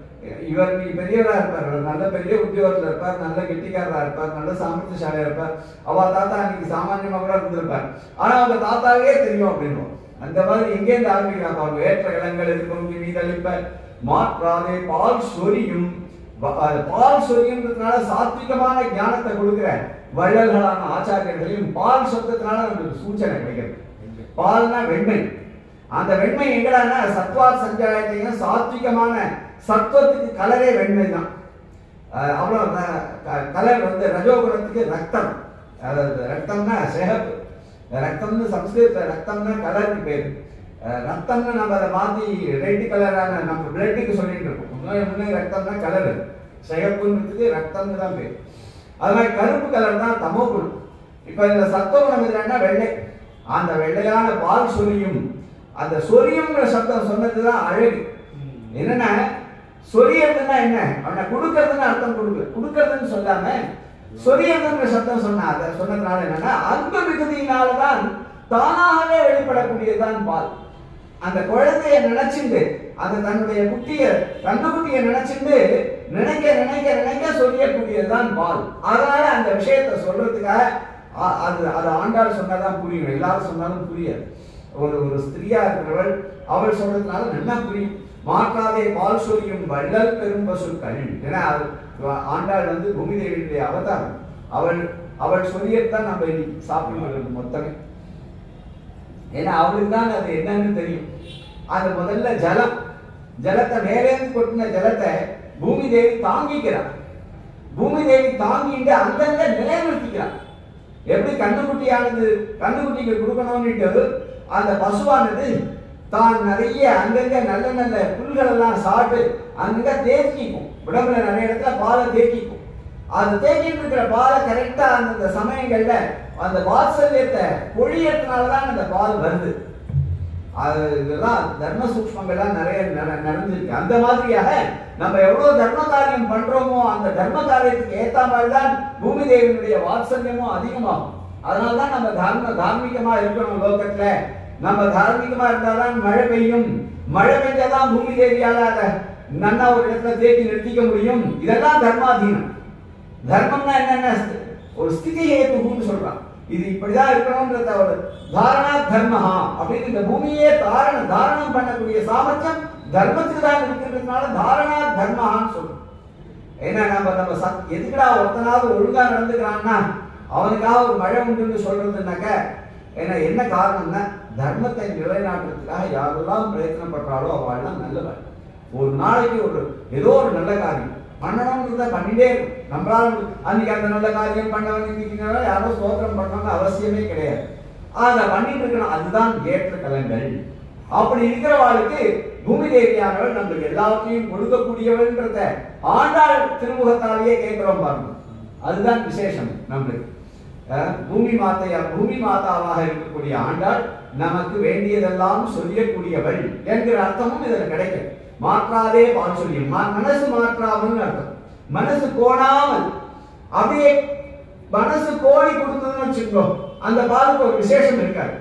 [SPEAKER 1] இவர் நீ பெரியவரா இருப்பார் இவர் நல்ல பெரிய உத்தியோகத்துல இருப்பார் நல்ல கெட்டிக்காரரா இருப்பார் நல்ல சாமர்த்தியசாலியா இருப்பார் அவ தாத்தா அன்னைக்கு சாமானியமா கூட இருந்திருப்பார் ஆனா அவங்க தாத்தாவே தெரியும் அப்படின்னு அந்த மாதிரி எங்கேருந்து ஆரம்பிக்கிறாங்க அவங்க ஏற்ற இடங்கள் இருக்கும் மீதளிப்ப மாற்றாதே பால் சொரியும் வ- அஹ் பால் சொரியுன்றதுனால சாத்விகமான ஞானத்தை கொடுக்கிற வள்ளல்களான ஆச்சாரியர்களையும் பால் சொத்தத்தினால நமக்கு சூச்சனை கிடைக்கிறது பால்னா வெண்மை அந்த வெண்மை எங்கடான்னா சத்வா சஞ்சாயத்தையும் சாத்விகமான சத்துவத்துக்கு கலரே வெண்மை தான் அஹ் அவ்வளோ ந- க- கலர் வந்து ரஜோகுணத்துக்கு ரத்தம் அதாவது ரத்தம்னா சிகப்பு ரத்தம்னு சம்ஸ்கிருத ரத்தம்னா கலருக்கு பேர் அஹ் ரத்தம்னு நம்ம அதை மாற்றி ரெட் கலரான நம்ம பிளட்டுக்கு சொல்லிட்டு இருக்கோம் முன்னாடி முன்னாடி ரத்தம்னா கலர் சிகப்புன்றதுக்கு ரத்தம்னு தான் பேர் அது மாதிரி கருப்பு கலர் தான் தமோ குணம் இப்போ இந்த சத்துவகுணம் இல்லைன்னா வெள்ளை அந்த வெள்ளையான பால் சொரியும் அந்த சொரியும்ங்கிற சப்தம் சொன்னது தான் அழகு என்னன்னா சொரியறதுன்னா என்ன அவனை கொடுக்கறதுன்னு அர்த்தம் கொடுக்கல கொடுக்கறதுன்னு சொல்லாம சொரியறதுங்கிற சப்தம் சொன்ன அதை சொன்னதுனால என்னன்னா அன்பு மிகுதியினாலதான் தானாகவே வெளிப்படக்கூடியதுதான் பால் அந்த குழந்தைய நினைச்சுண்டு அந்த தன்னுடைய குட்டிய கண்ணுக்குட்டிய நினைச்சுண்டு நினைக்க நினைக்க நினைக்க சொல்லக்கூடியதுதான் பால் அதனால அந்த விஷயத்தை சொல்றதுக்காக அ- அது அது ஆண்டாள் சொன்னாதான் புரியும் எல்லாரும் சொன்னாலும் புரியாது ஒரு ஒரு ஸ்திரியா இருக்கிறவள் அவள் சொல்றதுனால நல்லா புரியும் மாற்றாதே பால் சொரியும் வள்ளல் பெரும் பசுக்கள் ஏன்னா அது ஆண்டாள் வந்து பூமி தேவியுடைய அவதாரம் அவள் அவள் சொல்லியதான் நம்ம இன்னைக்கு சாப்பிடுறது மொத்தமே ஏன்னா அவளுக்கு தான் அது என்னன்னு தெரியும் அது முதல்ல ஜலம் ஜலத்தை மேலேருந்து கொட்டின ஜலத்தை பூமி தேவி தாங்கிக்கிறான் பூமி தேவி தாங்கிட்டு அங்கங்க நிலைநிறுத்திக்கிறான் எப்படி கண்ணுக்குட்டியானது கண்ணுக்குட்டிக்கு கொடுக்கணும்னுட்டு அந்த பசுவானது தான் நிறைய அங்கங்க நல்ல நல்ல புல்கள் எல்லாம் சாப்பிட்டு அங்கங்க தேக்கிக்கும் உடம்புல நிறைய இடத்துல பாலை தேக்கிக்கும் அது தேக்கிட்டு இருக்கிற பாலை கரெக்டா அந்தந்த சமயங்கள்ல அந்த வாத்சல்யத்தை பொழியறதுனால தான் அந்த பால் வருது அது இதெல்லாம் தர்ம சூக்ஷ்மங்கள்லாம் நிறைய நட- நடந்திருக்கு அந்த மாதிரியாக நம்ம எவ்வளவு தர்ம காரியம் பண்றோமோ அந்த தர்ம காரியத்துக்கு ஏத்த மாதிரி தான் பூமி தேவியினுடைய வாத்சல்யமும் அதிகமாகும் அதனால தான் நம்ம தர்ம தார்மீகமா இருக்கணும் லோகத்துல நம்ம தார்மீகமா இருந்தாதான் மழை பெய்யும் மழை பெஞ்சாதான் பூமி தேவியால அதை நன்னா ஒரு இடத்துல தேக்கி நிறுத்திக்க முடியும் இதெல்லாம் தர்மாதீனம் தர்மம்னா என்னென்ன ஒரு ஸ்திதி ஹேத்துன்னு சொல்றான் இது இப்படிதான் இருக்கணும்ன்றத ஒரு தாரணா தர்மஹா அப்படின்னு இந்த பூமியே தாரண தாரணம் பண்ணக்கூடிய சாமர்த்தியம் தர்மத்துக்கு தான் இருக்குன்றதுனால தாரணா தர்மஹான்னு சொல்றோம் ஏன்னா நம்ம நம்ம சத் எதுக்குடா ஒருத்தனாவது ஒழுங்கா நடந்துக்கிறான்னா அவனுக்காக ஒரு மழை உண்டுன்னு சொல்றதுனாக்க ஏன்னா என்ன காரணம்னா தர்மத்தை நிலைநாட்டுறதுக்காக யாரெல்லாம் பிரயத்தனம் பண்றாளோ அவள்லாம் நல்லவள் ஒரு நாளைக்கு ஒரு ஏதோ ஒரு நல்ல காரியம் பண்ணணும்ன்றத பண்ணிட்டே இருக்கும் நம்மளால அன்னைக்கு அந்த நல்ல காரியம் பண்ணவன் இன்னைக்கு யாரோ ஸ்தோத்திரம் பண்ணணும்னு அவசியமே கிடையாது அதை பண்ணிட்டு இருக்கணும் அதுதான் ஏற்ற கலங்கள் அப்படி இருக்கிறவாளுக்கு பூமி தேவியானவள் நம்மளுக்கு எல்லாத்தையும் கொடுக்கக்கூடியவள்ன்றத ஆண்டாள் திருமுகத்தாலேயே கேட்கிறோம் பாருங்க அதுதான் விசேஷம் நம்மளுக்கு அஹ், பூமி மாத்தையா பூமி மாதாவாக இருக்கக்கூடிய ஆண்டாள் நமக்கு வேண்டியதெல்லாம் சொல்லக்கூடியவள் என்கிற அர்த்தமும் இதில் கிடைக்கும் மாற்றாதே பால் சொல்லியும் ம- மனசு மாற்றாமல் அர்த்தம் மனசு கோணாமல் அப்படியே மனசு கோடி கொடுத்ததுன்னு வச்சுக்கோ அந்த பாலுக்கு ஒரு விசேஷம் இருக்காது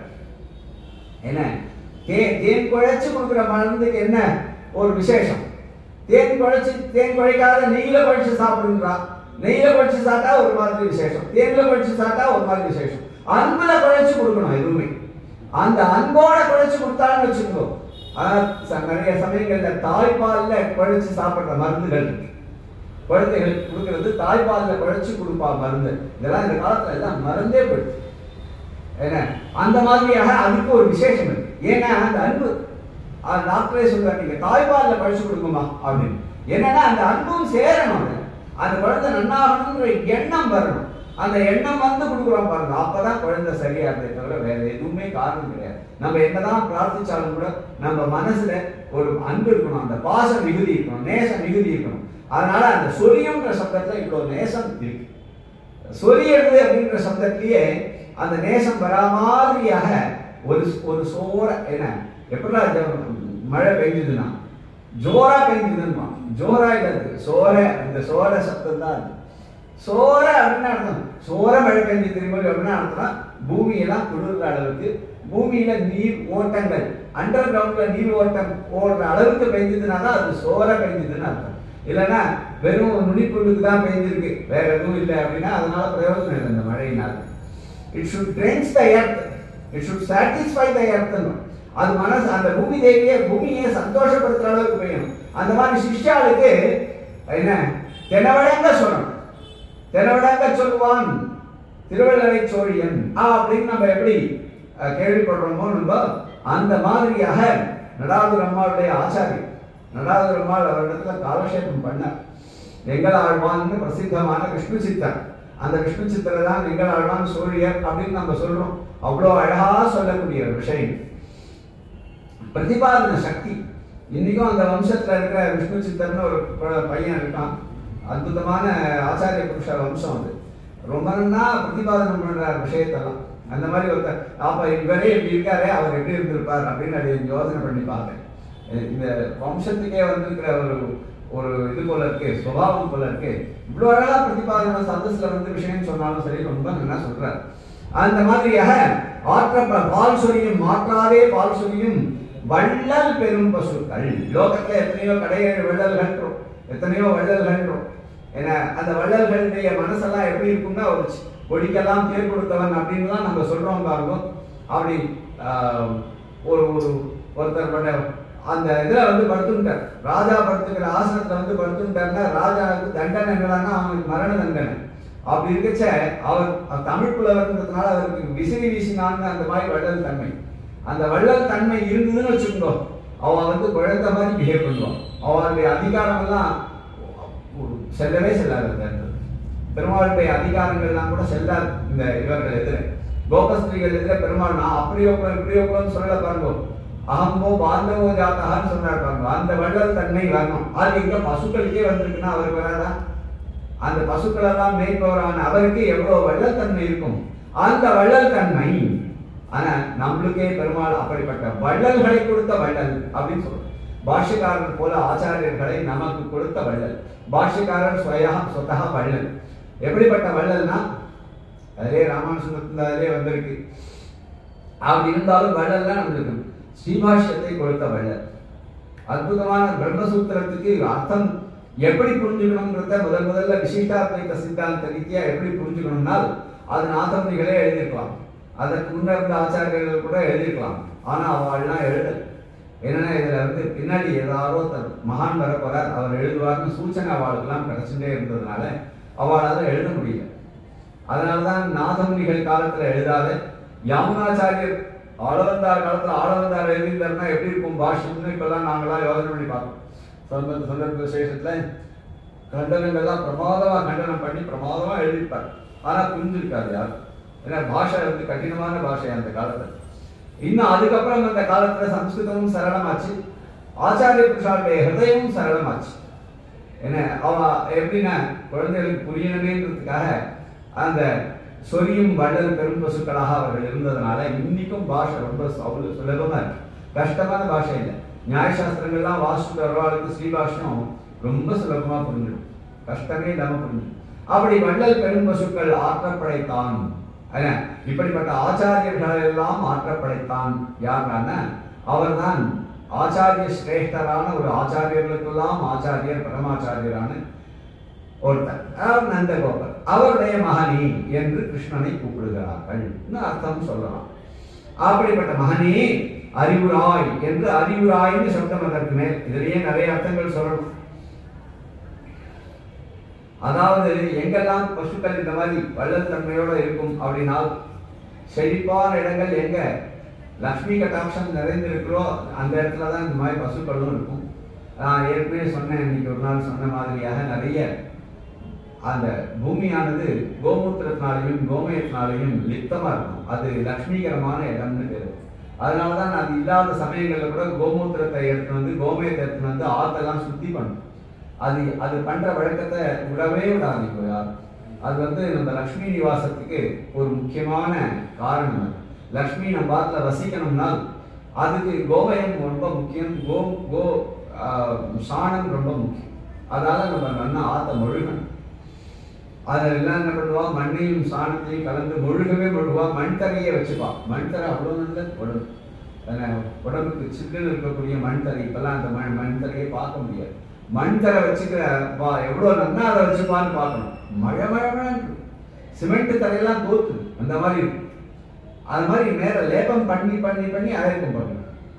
[SPEAKER 1] என்ன தேன் தேன் குழைச்சு கொடுக்குற மருந்துக்கு என்ன ஒரு விசேஷம் தேன் குழைச்சு தேன் குழைக்காத நெய்யில குழைச்சு சாப்பிடுன்றா நெய்யில குழைச்சு சாப்பிட்டா ஒரு மாதிரி விசேஷம் தேன்ல குழைச்சு சாப்பிட்டா ஒரு மாதிரி விசேஷம் அன்புல குழைச்சு கொடுக்கணும் எதுவுமே அந்த அன்போட குழைச்சு கொடுத்தான்னு வச்சுக்கோ ஆனா, ச- நிறைய சமயங்கள்ல தாய்ப்பால்ல குழைச்சு சாப்பிடுற மருந்துகள் இருக்கு குழந்தைகளுக்கு கொடுக்கறது தாய்ப்பால்ல குழைச்சு கொடுப்பா மருந்து இதெல்லாம் இந்த காலத்துல எல்லாம் மருந்தே போயிடுச்சு என்ன அந்த மாதிரியாக அதுக்கு ஒரு விசேஷம் இருக்கு ஏன்னா அந்த அன்பு அது டாக்டரே சொல்றாரு நீங்க தாய்ப்பால்ல பழிச்சு கொடுக்குமா அப்படின்னு என்னன்னா அந்த அன்பும் சேரணும் அதுல. அந்த குழந்தை நன்னாகணுங்கிற எண்ணம் வரணும் அந்த எண்ணம் வந்து கொடுக்குறோம் பாருங்க அப்பதான் குழந்தை சரியா இருந்தே தவிர வேற எதுவுமே காரணம் கிடையாது நம்ம என்னதான் பிரார்த்திச்சாலும் கூட நம்ம மனசுல ஒரு அன்பு இருக்கணும் அந்த பாச மிகுதி இருக்கணும் நேச மிகுதி இருக்கணும் அதனால அந்த சொரியுங்கிற சப்தத்துல இவ்வளவு நேசம் இருக்கு சொரியறது அப்படின்ற சப்தத்திலேயே அந்த நேசம் வரா மாதிரியாக ஒரு ஒரு சோற என்ன எப்படிலாம் ஜ- மழை பெய்யுதுன்னா ஜோரா பெய்யுதுன்னா ஜோரா இல்லை அது. சோர இந்த சோர சப்தம் தான் அது சோர அப்படின்னு அர்த்தம் சோர மழை பெஞ்சு திரும்ப அப்படின்னா அர்த்தம் பூமியெல்லாம் குளிர்ற அளவுக்கு பூமியில நீர் ஓட்டங்கள் அண்டர் கிரவுண்ட்ல நீர் ஓட்டம் ஓடுற அளவுக்கு பெஞ்சதுன்னா தான் அது சோர பெஞ்சதுன்னு அர்த்தம் இல்லைன்னா வெறும் நுனிப்புல்லுக்கு தான் பெய்ஞ்சிருக்கு வேற எதுவும் இல்லை அப்படின்னா அதனால பிரயோஜனம் இல்லை இந்த மழையினால் it should drench the earth it should satisfy the earth அது மனசு அந்த பூமி தேவியை பூமியை சந்தோஷப்படுத்துற அளவுக்கு பெய்யணும் அந்த மாதிரி சிஷ்யாளுக்கு என்ன தெனவழங்க சொல்லணும் தெனவழங்க சொல்லுவான் திருவள்ளரை சோழியன் ஆ அப்படின்னு நம்ம எப்படி அஹ், கேள்விப்படுறோமோ நம்ம அந்த மாதிரியாக நடாதுர் அம்மாளுடைய ஆச்சாரியர் நடாதுர் அம்மாள் அவரிடத்துல காலக்ஷேபம் பண்ணார் எங்கள் ஆழ்வான்னு பிரசித்தமான விஷ்ணு சித்தர் அந்த விஷ்ணு சித்தரை தான் எங்கள் ஆழ்வான் சூழியர் அப்படின்னு நம்ம சொல்றோம் அவ்வளோ அழகா சொல்லக்கூடிய ஒரு விஷயம் பிரதிபாதன சக்தி இன்னைக்கும் அந்த வம்சத்துல இருக்கிற விஷ்ணு சித்தர்னு ஒரு ப- பையன் இருக்கான் அற்புதமான ஆச்சாரிய புருஷ வம்சம் அது ரொம்ப நன்னா பிரதிபாதனம் பண்ற விஷயத்தெல்லாம் அந்த மாதிரி ஒருத்தர் அப்ப இவரே இப்படி இருக்காரே அவர் எப்படி இருந்திருப்பார் அப்படின்னு அதை யோசனை பண்ணி பார்த்தேன் அஹ் இந்த வம்சத்துக்கே வந்திருக்கிற ஒரு ஒரு இது போல இருக்கு சுபாவம் போல இருக்கு இவ்வளவு அழகா பிரதிபாதன சதஸ்ல வந்து விஷயம் சொன்னாலும் சரி ரொம்ப நல்லா சொல்றார் அந்த மாதிரியாக ஆற்ற பால் சொரியும் மாற்றாதே பால் சொரியும் வள்ளல் பெரும் பசுக்கள் லோகத்துல எத்தனையோ கடையேழு வள்ளல்கள்ன்றோம் எத்தனையோ வள்ளல்கள்ன்றோம் ஏன்னா அந்த வள்ளல்களுடைய மனசெல்லாம் எப்படி இருக்கும்னா ஒரு சி- கொடிக்கெல்லாம் பேர் கொடுத்தவன் அப்படின்னு தான் நம்ம சொல்றோம் பாருங்க அப்படி ஆஹ், ஒரு ஒரு ஒருத்தர் பண்ண அந்த இதுல வந்து படுத்துட்டார் ராஜா படுத்துக்கிற ஆசனத்துல வந்து படுத்துட்டாருன்னா ராஜாவுக்கு தண்டனை என்னடான்னா அவனுக்கு மரண தண்டனை அப்படி இருக்கச்ச அவர் அவர் தமிழ் புலவர்ன்றதுனால அவருக்கு விசிறி வீசினான்னு அந்த மாதிரி வள்ளல் தன்மை அந்த வள்ளல் தன்மை இருந்ததுன்னு வச்சுக்கோ அவ வந்து குழந்தை மாதிரி பிஹேவ் பண்ணுவான் அவளுடைய அதிகாரம் எல்லாம் ஒரு செல்லவே செல்லாது அந்த இடத்துல. பெருமாளுடைய அதிகாரங்கள்லாம் கூட செல்லாது இந்த இவர்கள் எதிர கோபஸ்திரிகள் எதிர பெருமாள் நான் அப்படியோ கூட இப்படியோ கூடன்னு சொல்ல பாருங்க அகம்போ பாந்தவோ ஜாத்தகான்னு சொன்னார் பாருங்க அந்த வள்ளல் தன்மை வரணும் அது இங்க பசுக்களுக்கே வந்திருக்குன்னா அவருக்கு வராதா அந்த பசுக்கள் எல்லாம் மேய்ப்பவரான அவருக்கு எவ்வளவு வள்ளல் தன்மை இருக்கும் அந்த வள்ளல் தன்மை ஆனா நம்மளுக்கே பெருமாள் அப்படிப்பட்ட வள்ளல்களை கொடுத்த வள்ளல் அப்படின்னு சொல்றோம் பாஷ்யக்காரர் போல ஆச்சாரியர்களை நமக்கு கொடுத்த வள்ளல் பாஷ்யக்காரர் சுயா சொத்தா வள்ளல் எப்படிப்பட்ட வள்ளல்னா அதிலே ராமானுஜத்துல அதிலே வந்திருக்கு அப்படி இருந்தாலும் வள்ளல் தான் நம்மளுக்கு ஸ்ரீபாஷ்யத்தை கொடுத்த வள்ளல் அற்புதமான பிரம்மசூத்திரத்துக்கு அர்த்தம் எப்படி புரிஞ்சுக்கணுங்கிறத முதல் முதல்ல விசிஷ்டாத்வைத சித்தாந்த ரீதியா எப்படி புரிஞ்சுக்கணும்னால் அது நாதமுனிகளே எழுதியிருக்கலாம் அதற்கு முன்ன இருந்த ஆச்சாரியர்கள் கூட எழுதியிருக்கலாம் ஆனா அவள்லாம் எழுதல என்னன்னா இதுல வந்து பின்னாடி ஏதாவது ஒருத்தர் மகான் வர போறார் அவர் எழுதுவார்னு சூச்சனை அவளுக்கெல்லாம் கிடைச்சுட்டே இருந்ததுனால அவளால எழுத முடியல அதனாலதான் நாதமுனிகள் காலத்துல எழுதாத யாமுனாச்சாரியர் ஆளவந்தார் காலத்துல ஆளவந்தார் எழுதியிருந்தாருன்னா எப்படி இருக்கும் பாஷ்யம்னு இப்பெல்லாம் நாங்களாம் யோசனை பண்ணி பார்க்கோம் சந்தர்ப்ப சந்தர்ப்ப விசேஷத்துல கண்டனங்கள்லாம் பிரமாதமா கண்டனம் பண்ணி பிரமாதமா எழுதியிருப்பார் ஆனா புரிஞ்சிருக்காது யார் ஏன்னா பாஷை வந்து கடினமான பாஷை அந்த காலத்துல இன்னும் அதுக்கப்புறம் அந்த காலத்துல சம்ஸ்கிருதமும் சரளமாச்சு ஆச்சாரிய புருஷாளுடைய ஹிருதயமும் சரளமாச்சு என்ன அவ எப்படின்னா குழந்தைகளுக்கு புரியணுமேன்றதுக்காக அந்த சொரியும் வள்ளல் பெரும் பசுக்களாக அவர்கள் இருந்ததுனால இன்னைக்கும் பாஷை ரொம்ப அவ்வளவு சுலபமா இருக்கு கஷ்டமான பாஷை இல்லை நியாயசாஸ்திரங்கள்லாம் வாசிச்சுட்டு வரவாளுக்கு ஸ்ரீபாஷ்யம் ரொம்ப சுலபமா புரிஞ்சிடும் கஷ்டமே இல்லாம புரிஞ்சிடும் அப்படி வள்ளல் பெரும் பசுக்கள் ஆற்றப்படைத்தான் என்ன, இப்படிப்பட்ட ஆச்சாரியர்கள் எல்லாம் ஆற்றப்படைத்தான் யாருன்னா அவர்தான் ஆச்சாரிய சிரேஷ்டரான ஒரு ஆச்சாரியர்களுக்கெல்லாம் ஆச்சாரியர் பரமாச்சாரியரான ஒருத்தர் அவர் நந்தகோபர் அவருடைய மகனே என்று கிருஷ்ணனை கூப்பிடுகிறார்கள் அர்த்தம் சொல்லலாம் அப்படிப்பட்ட மகனே அறிவுராய் என்று அறிவுராய்னு சப்தம் அதற்கு மேல் இதிலேயே நிறைய அர்த்தங்கள் சொல்லணும் அதாவது எங்கெல்லாம் பசுக்கள் இந்த மாதிரி வள்ளல் தன்மையோட இருக்கும் அப்படின்னால் செழிப்பான இடங்கள் எங்க லக்ஷ்மி கட்டாட்சம் நிறைந்திருக்கிறோ அந்த இடத்துல தான் இந்த மாதிரி பசுக்களும் இருக்கும் நான் ஏற்கனவே சொன்னேன் இன்னைக்கு ஒரு நாள் சொன்ன மாதிரியாக நிறைய அந்த பூமியானது கோமூத்திரத்தினாலையும் கோமயத்தினாலையும் லிப்தமா இருக்கும் அது லக்ஷ்மிகரமான இடம்னு பேரு அதனால தான் அது இல்லாத சமயங்கள்ல கூட கோமூத்திரத்தை எடுத்து வந்து கோமயத்தை எடுத்து வந்து ஆத்தெல்லாம் சுத்தி பண்ணும் அது அது பண்ற வழக்கத்தை விடவே விடாது இப்போ யாரும் அது வந்து நம்ம லக்ஷ்மி நிவாசத்துக்கு ஒரு முக்கியமான காரணம் அது லக்ஷ்மி நம்ம பாத்துல வசிக்கணும்னால் அதுக்கு கோமயம் ரொம்ப முக்கியம் கோ கோ ஆஹ், சாணம் ரொம்ப முக்கியம் அதனால நம்ம நல்லா ஆத்த முழுகணும் அதில் எல்லாம் என்ன பண்ணுவா மண்ணையும் சாணத்தையும் கலந்து முழுகவே முழுகுவா மண் தரையை வச்சுப்பா மண் தரை அவ்வளோ நல்ல உடம்பு அதனால உடம்புக்கு சில்லுன்னு இருக்கக்கூடிய மண் தரை இப்பெல்லாம் அந்த மண் மண் தரையை பார்க்க முடியாது மண் தரை வச்சுக்கிற வா எவ்வளோ நல்லா அதை வச்சுப்பான்னு பார்க்கணும் மழை மழை மழை சிமெண்ட் தரையெல்லாம் தோத்து அந்த மாதிரி இருக்கும் அது மாதிரி மேல லேபம் பண்ணி பண்ணி பண்ணி அழைக்கும் பாருங்க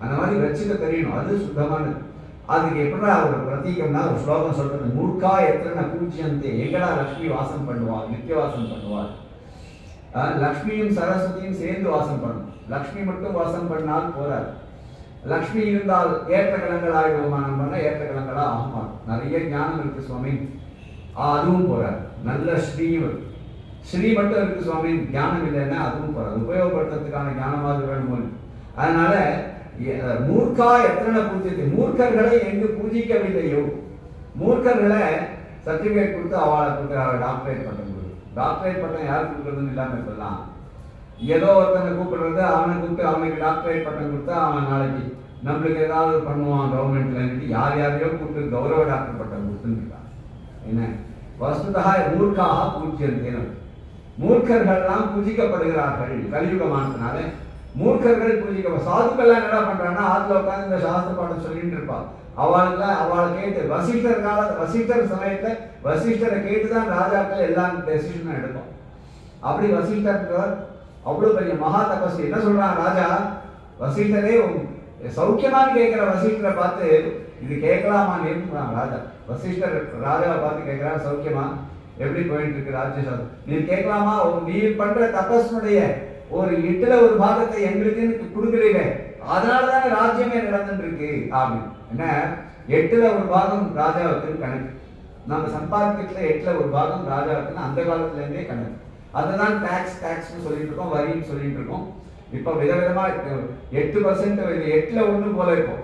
[SPEAKER 1] அந்த மாதிரி வச்சுக்க தெரியணும் அது சுத்தமானது அதுக்கு எப்படிடா ஒரு பிரதீகம்னா ஒரு ஸ்லோகம் சொல்றது மூர்க்கா எத்தனை பூஜ்யந்தே எங்கடா லக்ஷ்மி வாசம் பண்ணுவாள் நித்திய வாசம் பண்ணுவாள் ஆஹ் லக்ஷ்மியும் சரஸ்வதியும் சேர்ந்து வாசம் பண்ணும் லக்ஷ்மி மட்டும் வாசம் பண்ணால் போறாது லக்ஷ்மி இருந்தால் ஏற்ற கலங்கள் ஆயுதமானம் பண்ண ஏற்ற கலங்களா ஆகுமா நிறைய ஞானம் இருக்கு சுவாமி ஆஹ் அதுவும் போறாது நல்ல ஸ்ரீயும் இருக்கு ஸ்ரீ மட்டும் இருக்கு சுவாமி ஞானம் இல்லைன்னா அதுவும் போறாது உபயோகப்படுத்துறதுக்கான ஞானமாவது வேணுமோ அதனால எ- மூர்க்கா எத்தனை பூஜ்யத்தை மூர்க்கர்களை எங்கு பூஜிக்கவில்லையோ மூர்க்கர்களை சர்டிபிகேட் கொடுத்து அவளை கொடுத்து அவளை டாக்டரேட் பட்டம் கொடுக்கும் டாக்டரேட் பட்டம் யார் கொடுக்குறதுன்னு இல்லாம இருக்கலாம் ஏதோ ஒருத்தனை கூப்பிடுறது அவனை கூப்பிட்டு அவனுக்கு டாக்டரேட் பட்டம் கொடுத்தா அவன் நாளைக்கு நம்மளுக்கு ஏதாவது பண்ணுவான் கவர்மெண்ட்ல யார் யாரையோ கூப்பிட்டு கௌரவ டாக்டர் பட்டம் கொடுத்துருக்கான் என்ன வஸ்துதா மூர்க்காக பூஜ்யந்தேன் மூர்க்கர்கள்லாம் பூஜிக்கப்படுகிறார்கள் கலியுகமானதுனால மூர்க்கர்கள் பூஜிக்க சாதுக்கள்லாம் என்ன பண்றாங்கன்னா ஆத்துல உட்கார்ந்து இந்த சாஸ்திர பாடம் சொல்லிட்டு இருப்பான் அவளுக்குலாம் அவளை கேட்டு வசிஷ்டர் கால வசிஷ்டர் சமயத்துல வசிஷ்டரை கேட்டுதான் ராஜாக்கள் எல்லா டெசிஷனும் எடுப்பான் அப்படி வசிஷ்டர் அவ்வளவு பெரிய மகா தபஸ்வி என்ன சொல்றான் ராஜா வசிஷ்டரே உன் சௌக்கியமான்னு கேட்கிற வசிஷ்டரை பார்த்து இது கேட்கலாமா நேர்ந்துறான் ராஜா வசிஷ்டர் ராஜாவை பார்த்து கேட்கிறான் சௌக்கியமா எப்படி போயிட்டு இருக்கு ராஜ்யசாஸ்திரம் நீ கேட்கலாமா உன் நீ பண்ற தபஸ்னுடைய ஒரு எட்டுல ஒரு பாகத்தை எங்களுக்கு கொடுக்குறீங்க அதனாலதானே ராஜ்யமே நடந்துட்டு இருக்கு அப்படின்னு என்ன எட்டுல ஒரு பாகம் ராஜாவுக்கு கணக்கு நம்ம சம்பாதிக்கிறதுல எட்டுல ஒரு பாகம் ராஜாவுக்குன்னு அந்த காலத்துல இருந்தே கணக்கு அதுதான் டாக்ஸ் டாக்ஸ்னு சொல்லிட்டு இருக்கோம் வரின்னு சொல்லிட்டு இருக்கோம் இப்போ விதவிதமா இருக்கு. எட்டு பர்சன்ட் எட்டுல ஒண்ணு போல இருக்கும்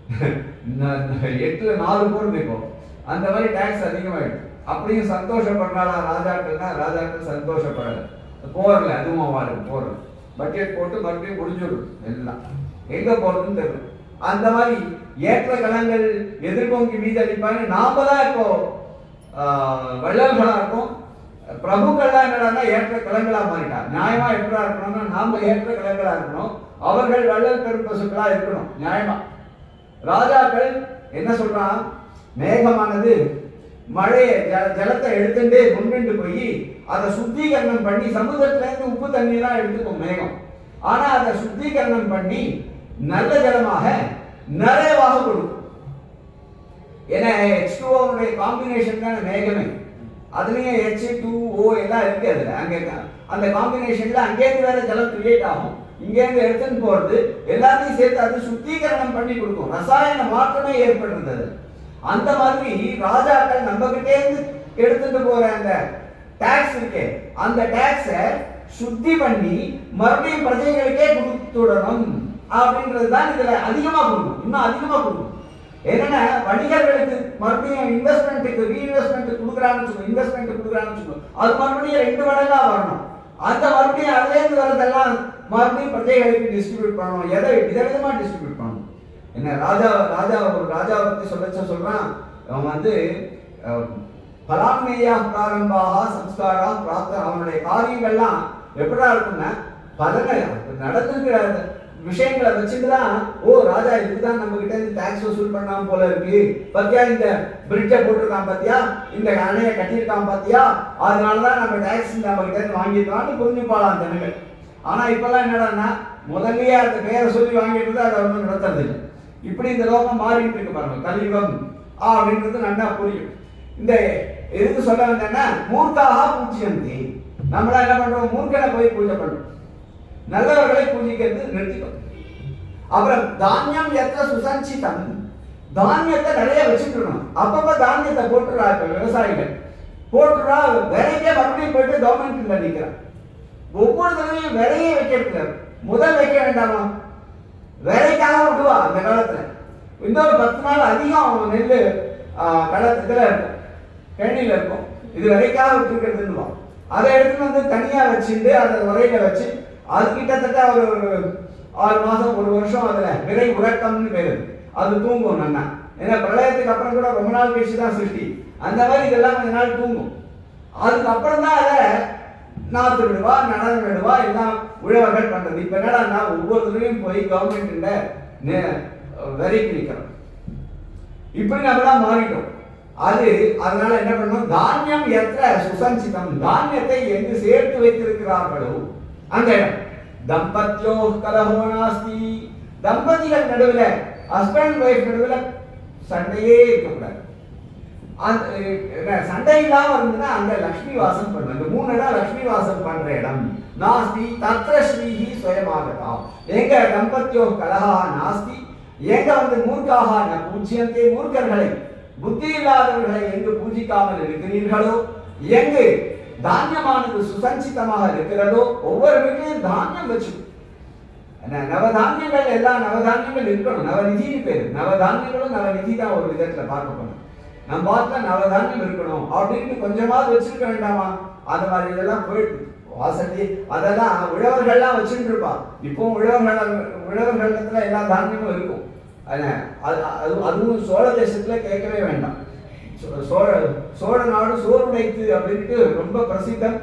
[SPEAKER 1] ந- ந- எட்டுல நாலு போல் இருக்கும் அந்த மாதிரி டாக்ஸ் அதிகமாயிடுது அப்படியும் சந்தோஷப்படுறாளா ராஜாக்கள்னா ராஜாக்கள் சந்தோஷப்படல போறல அதுவும் அவளுக்கு போறது பட்ஜெட் போட்டு மறுபடியும் முடிஞ்சிடும் எல்லாம் எங்க போறதுன்னு தெரியல அந்த மாதிரி ஏற்ற கலங்கள் எதிர்கொங்கி மீதளிப்பான்னு நாம தான் இப்போ ஆஹ், வள்ளல்களா இருக்கும் பிரபுக்கள்லாம் என்னடான்னா ஏற்ற கலங்களா மாறிட்டா நியாயமா எப்படா இருக்கணும்னா நாம ஏற்ற கலங்களா இருக்கணும் அவர்கள் வள்ளல் பெரும் பசுக்களா இருக்கணும் நியாயமா ராஜாக்கள் என்ன சொல்றான் மேகமானது மழையை ஜல ஜலத்தை எடுத்துட்டே முன்னிட்டு போய் அதை சுத்திகரணம் பண்ணி சமுதிரத்துல இருந்து உப்பு தண்ணீர்லாம் எடுத்துக்கும் மேகம் ஆனா அதை சுத்திகரணம் பண்ணி நல்ல ஜலமாக நிறைவாக கொடுக்கும் ஏன்னா ஹெச் டூ காம்பினேஷன் தானே மேகமே அதுலயும் ஹெச் டூ ஓ எல்லாம் இருக்கு அதுல அங்க அந்த காம்பினேஷன்ல அங்கேருந்து வேற ஜலம் கிரியேட் ஆகும் இங்கேருந்து எடுத்துன்னு போறது எல்லாத்தையும் சேர்த்து அது சுத்திகரணம் பண்ணி கொடுக்கும் ரசாயன மாற்றமே ஏற்படுறது அது. அந்த மாதிரி ராஜாக்கள் நம்ம கிட்டே இருந்து எடுத்துட்டு போற அந்த டாக்ஸ் இருக்கே அந்த டாக்ஸ சுத்தி பண்ணி மறுபடியும் பிரஜைகளுக்கே கொடுத்துடணும் அப்படின்றது தான் இதுல அதிகமா கொடுக்கும் இன்னும் அதிகமா கொடுக்கும் என்னன்னா வணிகர்களுக்கு மறுபடியும் இன்வெஸ்ட்மெண்ட்டுக்கு ரீஇன்வெஸ்ட்மெண்ட் கொடுக்குறான்னு சொல்லுவோம் இன்வெஸ்ட்மெண்ட் கொடுக்குறான்னு சொல்லுவோம் அது மறுபடியும் ரெண்டு மடங்கா வரணும் அந்த மறுபடியும் அதுலேருந்து வரதெல்லாம் மறுபடியும் பிரஜைகளுக்கு டிஸ்ட்ரிபியூட் பண்ணணும் எதை விதவிதமா டிஸ்ட்ரிபியூட் பண்ணணும் என்ன ராஜா ராஜா ஒரு ராஜாவை பத்தி சொல்லச்ச சொல்றான் அவன் வந்து அஹ், பலான்மேயா பிராரம்பாக சம்ஸ்காரா பிரார்த்த அவனுடைய காரியங்கள்லாம் எப்படா இருக்கும்னா பலனை நடந்திருக்கிற விஷயங்களை வச்சுட்டு தான் ஓ ராஜா இதுதான் நம்ம கிட்ட இருந்து டாக்ஸ் வசூல் பண்ணாம போல இருக்கு பத்தியா இந்த பிரிட்ஜை போட்டிருக்கான் பாத்தியா இந்த அணையை கட்டியிருக்கான் பாத்தியா அதனாலதான் நம்ம டாக்ஸ் நம்ம கிட்ட இருந்து வாங்கியிருக்கான்னு புரிஞ்சுப்பாளாம் ஜனங்கள் ஆனா இப்பெல்லாம் என்னடான்னா முதல்லயே அந்த பேரை சொல்லி வாங்கிட்டு இருந்தா அதை ஒன்றும் நடத்துறது இல்லை இப்படி இந்த லோகம் மாறிட்டு இருக்கு பாருங்க கலியுகம் ஆ அப்படின்றது நல்லா புரியும் இந்த எதுக்கு சொல்ல வந்தேன்னா மூர்க்காக பூஜ்யந்தி நம்மளா என்ன பண்றோம் மூர்க்கனை போய் பூஜை பண்றோம் நல்லவர்களை பூஜிக்கிறது நிறுத்திக்கும் அப்புறம் தானியம் எத்த சுசஞ்சிதம் தானியத்தை நிறைய வச்சுக்கணும் அப்பப்ப தானியத்தை போட்டுறா இப்ப விவசாயிகள் போட்டுறா விலைக்கே மறுபடியும் போயிட்டு கவர்மெண்ட்ல நிக்கிறான் ஒவ்வொரு தடவையும் விலையே வைக்கிறது முதல் வைக்க வேண்டாமா விலைக்காக விடுவா அந்த காலத்துல இன்னொரு பத்து நாள் அதிகம் அவன் நெல் கள இதுல இருக்கும் கழனியில இருக்கும் இது விலைக்காக விட்டுருக்கிறதுன்னு அதை எடுத்துட்டு வந்து தனியா வச்சுட்டு அதை உரையில வச்சு அது கிட்டத்தட்ட ஒரு ஒரு ஆறு மாசம் ஒரு வருஷம் அதுல விரை உறக்கம்னு பேரு அது தூங்கும் நன்னா ஏன்னா பிரளயத்துக்கு அப்புறம் கூட ரொம்ப நாள் கழிச்சு தான் சிருஷ்டி அந்த மாதிரி இதெல்லாம் கொஞ்ச நாள் தூங்கும் அதுக்கப்புறம் தான் அதை நாத்து விடுவா நடனம் விடுவா எல்லாம் உழவர்கள் பண்றது இப்ப என்னடா ஒவ்வொருத்தரையும் போய் கவர்மெண்ட் வரிக்கு நிக்கிறோம் இப்படி நம்ம தான் மாறிட்டோம் அது அதனால என்ன பண்ணணும் தானியம் எത്ര சுசஞ்சிதம் தானியத்தை எங்கு சேர்த்து வைத்திருக்கிறார்களோ அந்த இடம் தம்பத்யோ கலஹோ நாஸ்தி தம்பதிகள் நடுவுல ஹஸ்பண்ட் ஒய்ஃப் நடுவுல சண்டையே இருக்கக்கூடாது அந்த அஹ், சண்டை இல்லாம இருந்ததுன்னா அங்க லக்ஷ்மி வாசம் பண்ணும் இந்த மூணு இடம் லக்ஷ்மி வாசம் பண்ற இடம் நாஸ்தி தத்ர ஸ்ரீஹி சுயமாகதா எங்க தம்பத்தியோ கலஹா நாஸ்தி எங்க வந்து மூர்க்காக ந பூஜ்யந்தே மூர்க்கர்களை புத்தி இல்லாதவர்களை எங்கு பூஜிக்காமல் இருக்கிறீர்களோ எங்கு தானியமானது சுசஞ்சிதமாக இருக்கிறதோ ஒவ்வொரு வீட்லயும் தானியம் வச்சு ந- நவதானியங்கள் எல்லா நவதானியங்கள் இருக்கணும் நவநிதினு பேரு நவதானியங்களும் நவநிதி தான் ஒரு விதத்துல பார்க்க போனோம் நம்ம பார்த்தா நவதானியம் இருக்கணும் அப்படின்னு கொஞ்சமாவது வச்சிருக்க வேண்டாமா அந்த மாதிரி இதெல்லாம் போயிட்டு வாசட்டி அதெல்லாம் உழவர்கள்லாம் வச்சுட்டு இருப்பா இப்போ உழவர்கள் உழவர்களிடத்துல எல்லா தானியமும் இருக்கும் ஆனா, அது அது- அதுவும் சோழ தேசத்துல கேட்கவே வேண்டாம் சோ- சோழ சோழ நாடு சோறுடைத்து அப்படின்ட்டு ரொம்ப பிரசித்தம்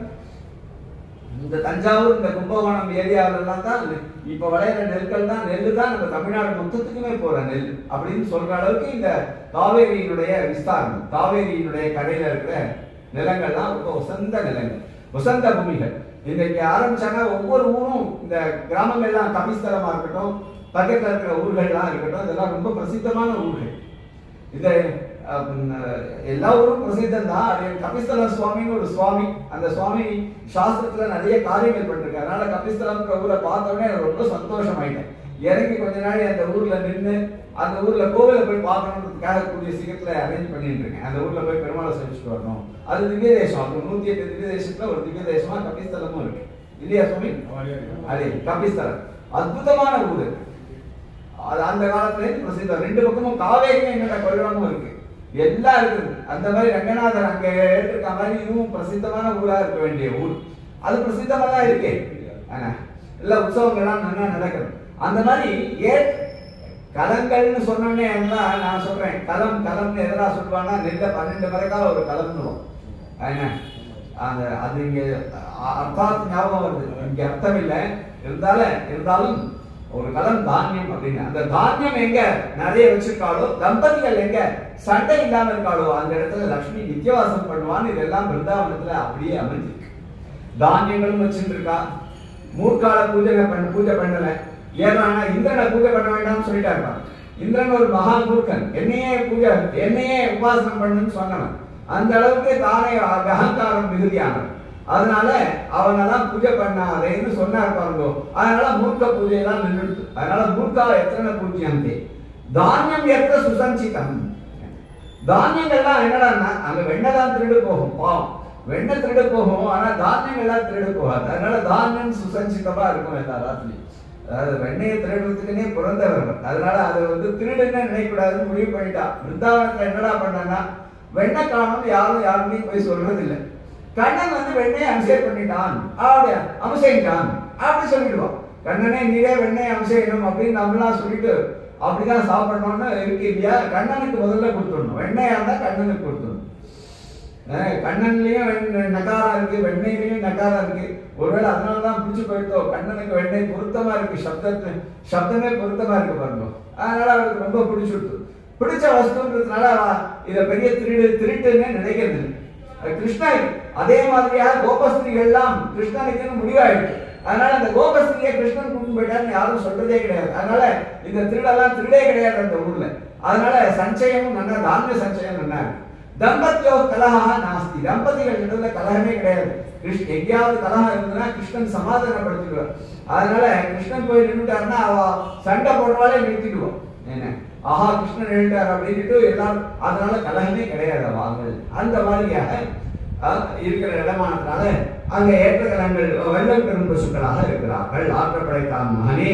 [SPEAKER 1] இந்த தஞ்சாவூர் இந்த கும்பகோணம் ஏரியாவிலலாம் தான் இப்ப விளையிற நெல்கள் தான் நெல் தான் நம்ம தமிழ்நாடு மொத்தத்துக்குமே போற நெல் அப்படின்னு சொல்ற அளவுக்கு இந்த காவேரியினுடைய விஸ்தாரம் காவேரியினுடைய கரையில இருக்கிற நிலங்கள்லாம் ரொம்ப உசந்த நிலங்கள் உசந்த பூமிகள் இன்னைக்கு ஆரம்பிச்சாங்கன்னா ஒவ்வொரு ஊரும் இந்த கிராமங்கள்லாம் கபிஸ்தலமா இருக்கட்டும் பக்கத்துல இருக்கிற ஊர்கள்லாம் இருக்கட்டும் இதெல்லாம் ரொம்ப பிரசித்தமான ஊர்கள் இந்த அஹ், உம், எல்லா ஊரும் பிரசித்தம் தான் அது கபிஸ்தல சுவாமின்னு ஒரு சுவாமி அந்த சுவாமி சாஸ்திரத்துல நிறைய காரியங்கள் பண்ணிருக்காரு அதனால கபிஸ்தலம்ன்ற ஊரை பார்த்த உடனே எனக்கு ரொம்ப சந்தோஷமாயிட்டேன் இறங்கி கொஞ்ச நாள் அந்த ஊர்ல நின்று அந்த ஊர்ல கோவில போய் பார்க்கணுன்றதுக்காக கூடிய சீக்கிரத்துல அரேஞ்ச் பண்ணிட்டு இருக்கேன் அந்த ஊர்ல போய் பெருமாளை சேவிச்சுட்டு வரணும் அது திவ்ய தேசம் அது நூத்தி எட்டு திவ்ய தேசத்துல ஒரு திவ்ய தேசமா கபிஸ்தலமும் இருக்கு இல்லையா சுவாமி அதே கபிஸ்தலம் அற்புதமான ஊர் அது. அது அந்த காலத்துல இருந்து பிரசித்தம் ரெண்டு பக்கமும் காவேரியும் எங்கட கொள்ளமும் இருக்கு எல்லாம் இருக்குது அந்த மாதிரி ரங்கநாதர் அங்க இருக்க மாதிரி இதுவும் பிரசித்தமான ஊரா இருக்க வேண்டிய ஊர் அது பிரசித்தமா தான் இருக்கு ஆனா எல்லா உற்சவங்கள்லாம் நல்லா நடக்குது அந்த மாதிரி ஏ கலங்கள்னு சொன்னோடனே எல்லாம் நான் சொல்றேன் கலம் கலம்னு எதனா சொல்லுவாங்கன்னா நெல்ல பன்னெண்டு மரக்கால ஒரு கலம்னுவோம் என்ன அந்த அது இங்க அ- அர்த்தாத் ஞாபகம் வருது இங்க அர்த்தம் இல்லை இருந்தாலும் இருந்தாலும் ஒரு கலம் தானியம் அப்படின்னு அந்த தானியம் எங்க நிறைய வச்சிருக்காளோ தம்பதிகள் எங்க சண்டை இல்லாம இருக்காளோ அந்த இடத்துல லக்ஷ்மி நித்தியவாசம் பண்ணுவான்னு இதெல்லாம் பிருந்தாவனத்துல அப்படியே அமைஞ்சிருக்கு தானியங்களும் வச்சிருக்கா மூர்க்கால பூஜை பண்ண பூஜை பண்ணல ஏன்னா இந்திரனை பூஜை பண்ண வேண்டாம்னு சொல்லிட்டாருப்பா இந்திரன் ஒரு மகா மூர்க்கன் என்னையே பூஜை என்னையே உபாசனம் பண்ணுன்னு சொன்னவன் அந்த அளவுக்கு தானே அக- அகங்காரம் மிகுதியானவன் அதனால அவனெல்லாம் பூஜை பண்ணாதேன்னு சொன்னார் பாருங்க அதனால மூர்க்க பூஜையெல்லாம் நின்றுடுது அதனால மூர்க்கா எத்தனை பூஜ்யந்தே தானியம் எத்த சுசஞ்சிதம் தானியங்கள்லாம் என்னடான்னா அங்க வெண்ணெய் தான் திருடு போகும் பாவம் வெண்ணெய் திருடு போகும் ஆனா தானியங்கள்லாம் திருடு போகாது அதனால தானியம் சுசஞ்சிதமா இருக்கும் எல்லா ராத்திரியும் அதாவது வெண்ணெயை திருடுறதுக்குன்னே பிறந்தவர் அதனால அதை வந்து திருடுன்னு நினைக்கக்கூடாதுன்னு முடிவு பண்ணிட்டான் பிருந்தாவனத்துல என்னடா பண்ணான்னா வெண்ணெய் காணும் யாரும் யாருமே போய் சொல்றது இல்லை கண்ணன் வந்து வெண்ணெயை அபிஷேகம் பண்ணிட்டான் அப்படி அபிஷேகிட்டான் அப்படி சொல்லிடுவான் கண்ணனே நீரே வெண்ணெய் அபிஷேகணும் அப்படின்னு நம்மளாம் சொல்லிட்டு அப்படிதான் சாப்பிடணும்னு இருக்கு இல்லையா கண்ணனுக்கு முதல்ல கொடுத்துடணும் வெண்ணெயா இருந்தா கண்ணனுக்கு கொடுத்துடணும் அஹ் கண்ணன்லயும் வெண்ணெய் நகாரம் இருக்கு வெண்ணெய்லயும் நகாரம் இருக்கு ஒருவேளை அதனால தான் பிடிச்சு போயிட்டோ கண்ணனுக்கு வெண்ணெய் பொருத்தமா இருக்கு சப்தத்து சப்தமே பொருத்தமா இருக்கு பாருங்க அதனால அவருக்கு ரொம்ப பிடிச்சிருக்கு பிடிச்ச வஸ்துன்றதுனால அவ இதை பெரிய திருடு திருட்டுன்னு நினைக்கிறது இல்லை. அது கிருஷ்ணன் அதே மாதிரியாக கோபஸ்திரிகள்லாம் கிருஷ்ணனுக்குன்னு முடிவாயிடுச்சு அதனால அந்த கோபஸ்திரியை கிருஷ்ணன் கூட்டு போயிட்டாருன்னு யாரும் சொல்றதே கிடையாது அதனால இந்த திருடெல்லாம் திருடே கிடையாது அந்த ஊர்ல அதனால சஞ்சயமும் நல்லா தானிய சஞ்சயம் நல்லா இருக்கு தம்பத்தியோ கலகா நாஸ்தி தம்பதிகள் நடுவுல கலகமே கிடையாது கிருஷ்ண எங்கேயாவது கலகம் இருந்ததுன்னா கிருஷ்ணன் சமாதானப்படுத்திடுவார் அதனால கிருஷ்ணன் போய் நின்றுட்டாருன்னா அவ சண்டை போடுறவாளே நிறுத்திடுவோம் என்ன ஆஹா கிருஷ்ணன் எழுந்தார் அப்படின்ட்டு எல்லாரும் அதனால கலகமே கிடையாது அவங்கள் அந்த மாதிரியாக அஹ், இருக்கிற இடமானதுனால அங்க ஏற்ற கலங்கள் வெள்ளம் பெரும் பசுக்களாக இருக்கிறார்கள் ஆற்றப்படைத்தான் மகனே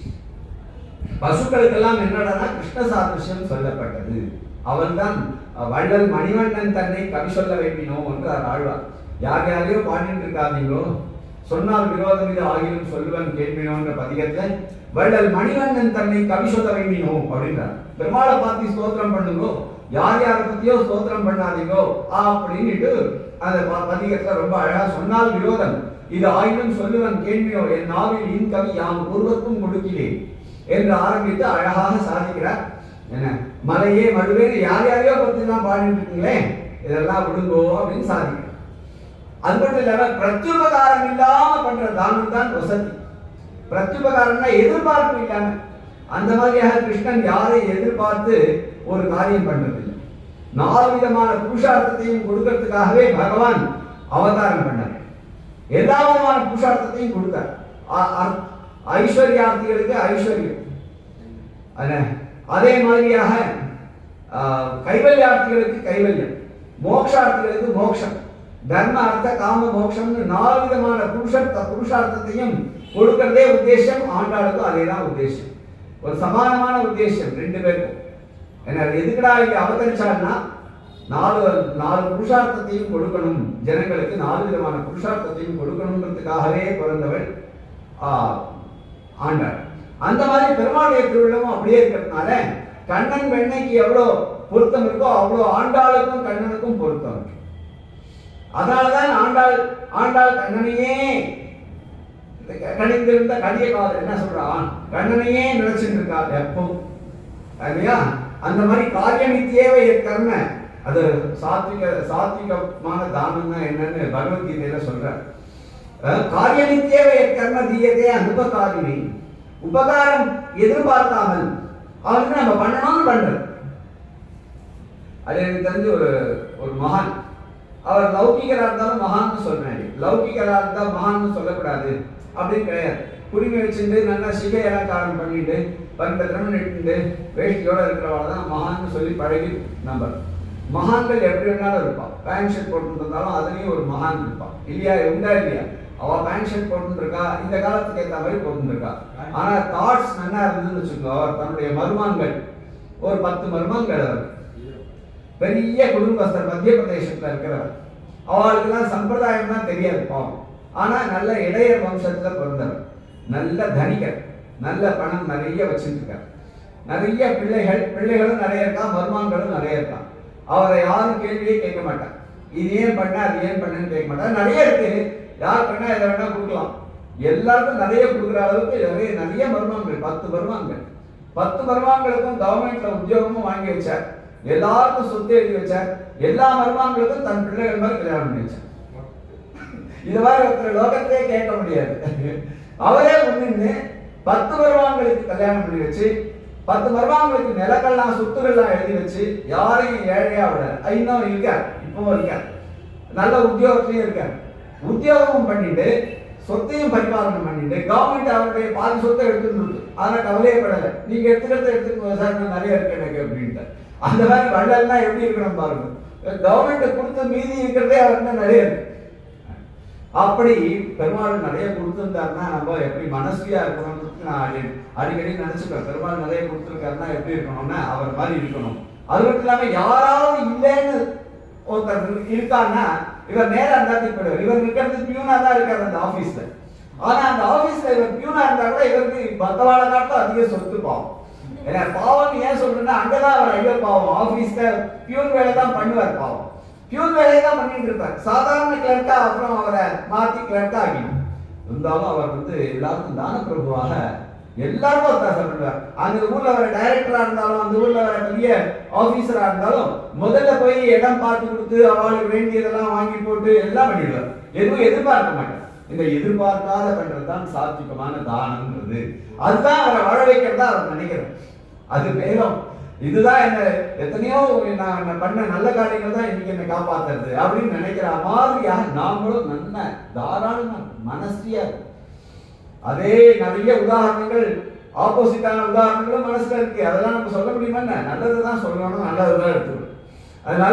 [SPEAKER 1] பசுக்களுக்கெல்லாம் என்னடனா கிருஷ்ண சாதிருஷ்யம் சொல்லப்பட்டது அவன்தான் அஹ், வள்ளல் மணிவண்ணன் தன்னை கவி சொல்ல வேண்டினோ என்று அவர் ஆழ்வார் யார் யாரையோ பாடிட்டு இருக்காதீங்களோ சொன்னால் விரோதம் இது ஆகியும் சொல்லுவன் கேட்பினோன்ற பதிகத்துல வள்ளல் மணிவண்ணன் தன்னை கவி சொல்ல வேண்டினோ அப்படின்றார் பெருமாளை பார்த்து ஸ்தோத்திரம் பண்ணுங்கோ யார் யாரை பத்தியோ ஸ்தோத்திரம் பண்ணாதீங்கோ அப்படின்னுட்டு அந்த ப- பதிகத்துல ரொம்ப அழகா சொன்னால் விரோதம் இது ஆயினும் சொல்லுவன் கேள்வியோ என் நாவில் இன் கவி யாம் ஒருவருக்கும் கொடுக்கிறேன் என்று ஆரம்பித்து அழகாக சாதிக்கிறார் என்ன மலையே மடுவேன்னு யார் யாரையோ பத்தி தான் பாடிட்டு இருக்கீங்களே இதெல்லாம் விடுங்கோ அப்படின்னு சாதிக்கிறார் அது மட்டும் இல்லாம பிரத்யுபகாரம் இல்லாம பண்ற தானம் தான் வசதி பிரத்யுபகாரம்னா எதிர்பார்ப்பு இல்லாம அந்த மாதிரியாக கிருஷ்ணன் யாரை எதிர்பார்த்து ஒரு காரியம் பண்றதில்லை நாலு விதமான புருஷார்த்தத்தையும் கொடுக்கறதுக்காகவே பகவான் அவதாரம் பண்ணார் எல்லா விதமான புருஷார்த்தத்தையும் கொடுத்தார் அ- அ- ஐஸ்வர்யார்த்திகளுக்கு ஐஸ்வர்யம் அத- அதே மாதிரியாக ஆ, கைவல்யார்த்திகளுக்கு கைவல்யம் மோக்ஷார்த்திகளுக்கு மோக்ஷம் தர்ம அர்த்த காம மோக்ஷம்னு நாலு விதமான புருஷர்த்த புருஷார்த்தத்தையும் கொடுக்கறதே உத்தேசம் ஆண்டாளுக்கும் அதே தான் உத்தேசம் ஒரு சமானமான உத்தேசம் ரெண்டு பேருக்கும் என்ன எதுக்குடா இங்க அவதரிச்சாருன்னா நாலு நாலு புருஷார்த்தத்தையும் கொடுக்கணும் ஜனங்களுக்கு நாலு விதமான புருஷார்த்தத்தையும் கொடுக்கணுங்கிறதுக்காகவே பிறந்தவள் ஆ, ஆண்டாள் அந்த மாதிரி பெருமாளுடைய திருவிழமும் அப்படியே இருக்கிறதுனால கண்ணன் வெண்ணைக்கு எவ்வளோ பொருத்தம் இருக்கோ அவ்வளோ ஆண்டாளுக்கும் கண்ணனுக்கும் பொருத்தம் இருக்கு அதனாலதான் ஆண்டாள் ஆண்டாள் கண்ணனையே கணிந்திருந்த கடிய காலம் என்ன சொல்றான் கண்ணனையே நினைச்சிட்டு இருக்கா எப்போ இல்லையா அந்த மாதிரி காரியமித்தியேவ கர்ம அது சாத்விக சாத்விகமான தானம்னா என்னன்னு பகவத்கீதையில சொல்றார் அஹ், காரியமித்தியேவ கர்ம தீயதே அனுபகாரிணி உபகாரம் எதிர்பார்க்காமல் அவனுக்கு நம்ம பண்ணணும்னு பண்றது அது எனக்கு தெரிஞ்ச ஒரு ஒரு மகான் அவர் லௌகிகரா இருந்தாலும் மகான்னு சொல்றேன் லௌகிகரா இருந்தா மகான்னு சொல்லக்கூடாது அப்படின்னு கிடையாது குடிமை வச்சுட்டு நல்லா சிகை அலங்காரம் பண்ணிட்டு பண்ட திறமன் இட்டு வேஷ்டியோட இருக்கிறவள தான் மகான்னு சொல்லி பழகி நம்பர் மகான்கள் எப்படி வேணாலும் இருப்பான் பேண்ட் ஷர்ட் போட்டு இருந்தாலும் அதுலயும் ஒரு மகான் இருப்பான் இல்லையா உண்டா இல்லையா அவ பேண்ட் ஷர்ட் போட்டு இருக்கா இந்த காலத்துக்கு ஏத்த மாதிரி போட்டு இருக்கா ஆனா தாட்ஸ் நல்லா இருந்ததுன்னு வச்சுக்கோ அவர் தன்னுடைய மருமான்கள் ஒரு பத்து மருமான்கள் அவர் பெரிய குடும்பஸ்தர் மத்திய பிரதேசத்துல இருக்கிறவர் அவளுக்கெல்லாம் சம்பிரதாயம் தான் தெரியாது பாவம் ஆனா நல்ல இடையர் வம்சத்துல பிறந்தவர் நல்ல தனிகர் நல்ல பணம் நிறைய வச்சிருக்கார் நிறைய பிள்ளைகள் பிள்ளைகளும் நிறைய இருக்கா மருமான்களும் நிறைய இருக்கா அவரை யாரும் கேள்வியே கேட்க மாட்டார் இது ஏன் பண்ண அது ஏன் பண்ணன்னு கேட்க மாட்டார் நிறைய இருக்கு யார் பண்ணா இதை வேணா கொடுக்கலாம் எல்லாருக்கும் நிறைய கொடுக்குற அளவுக்கு நிறைய நிறைய மருமான்கள் பத்து மருமான்கள் பத்து மருமான்களுக்கும் கவர்மெண்ட்ல உத்தியோகமும் வாங்கி வச்சார் எல்லாருக்கும் சொத்து எழுதி வச்சார் எல்லா மருமான்களுக்கும் தன் பிள்ளைகள் மாதிரி கல்யாணம் பண்ணி வச்சார் இது மாதிரி ஒருத்தர் லோகத்திலே கேட்க முடியாது அவரே முன்னின்னு பத்து மருமான்களுக்கு கல்யாணம் பண்ணி வச்சு பத்து மருமான்களுக்கு நிலக்கெல்லாம் சொத்துக்கள்லாம் எழுதி வச்சு யாரையும் ஏழையா விட இன்னும் இருக்கார் இப்பவும் இருக்கார் நல்ல உத்தியோகத்திலையும் இருக்கார் உத்தியோகமும் பண்ணிட்டு சொத்தையும் பரிபாலனம் பண்ணிட்டு கவர்மெண்ட் அவருடைய பாதி சொத்தை எடுத்துட்டு அதனால கவலையே படலை நீங்க எடுத்துக்கிறத எடுத்துக்கோங்க சார் இன்னும் நிறைய இருக்கு எனக்கு அப்படின்ட்டு அந்த மாதிரி வள்ளல்னா எப்படி இருக்கணும் பாருங்க கவர்மெண்ட் கொடுத்த மீதி இருக்கிறதே அவர்கிட்ட நிறைய இருக்கு அப்படி பெருமாள் நிறைய கொடுத்துருந்தாருன்னா நம்ம எப்படி மனசுலியா இருக்கணும்னு நான் அடி- அடிக்கடி நினைச்சுப்பேன் பெருமாள் நிறைய கொடுத்துருக்காருன்னா எப்படி இருக்கணும்னா அவர் மாதிரி இருக்கணும் அது மட்டும் இல்லாம யாராவது இல்லைன்னு ஒருத்தர் இரு- இருக்கான்னா இவர் நேரா இருந்தாத்தி போயிடுவார் இவர் இருக்கிறது பியூனா தான் இருக்காரு அந்த ஆபீஸ்ல ஆனா அந்த ஆபீஸ்ல இவர் பியூனா இருந்தா கூட இவருக்கு பத்தவாள காட்டும் அதிக சொத்து பாவம் ஏன்னா பாவம் ஏன் சொல்றேன்னா அங்கதான் அவர் ஐயோ பாவம் ஆபீஸ்ல பியூன் வேலை தான் பண்ணுவார் பாவம் பியூன் வேலையை தான் பண்ணிட்டு இருப்பார் சாதாரண கிளர்க்கா அப்புறம் அவரை மாத்தி கிளர்க்கா ஆக்கிடும் இருந்தாலும் அவர் வந்து எல்லாருக்கும் தான பிரபுவாக எல்லாருக்கும் ஒத்தாசை பண்ணுவார் அந்த ஊர்ல வர டைரக்டரா இருந்தாலும் அந்த ஊர்ல வர பெரிய ஆபீசரா இருந்தாலும் முதல்ல போய் இடம் பார்த்து கொடுத்து அவளுக்கு வேண்டியதெல்லாம் வாங்கி போட்டு எல்லாம் பண்ணிடுவார் எதுவும் எதிர்பார்க்க மாட்டார் இந்த எதிர்பார்க்காத பண்றதுதான் சாத்விகமான தானம்ன்றது அதுதான் அவரை வாழ வைக்கிறதா அவர் நினைக்கிறார் அது மேலும் இதுதான் என்ன எத்தனையோ நான் நான் பண்ண நல்ல காரியங்கள் தான் இன்னைக்கு என்னை காப்பாத்துறது அப்படின்னு நினைக்கிற மாதிரியாக நாமளும் நல்ல தாராளமா மனசியா இருக்கும். அதே நிறைய உதாரணங்கள் ஆப்போசிட்டான உதாரணங்களும் மனசுல இருக்கு அதெல்லாம் நம்ம சொல்ல முடியுமா என்ன? நல்லதுதான் சொல்லணும் நல்லதுதான் எடுத்துக்கணும் அதனால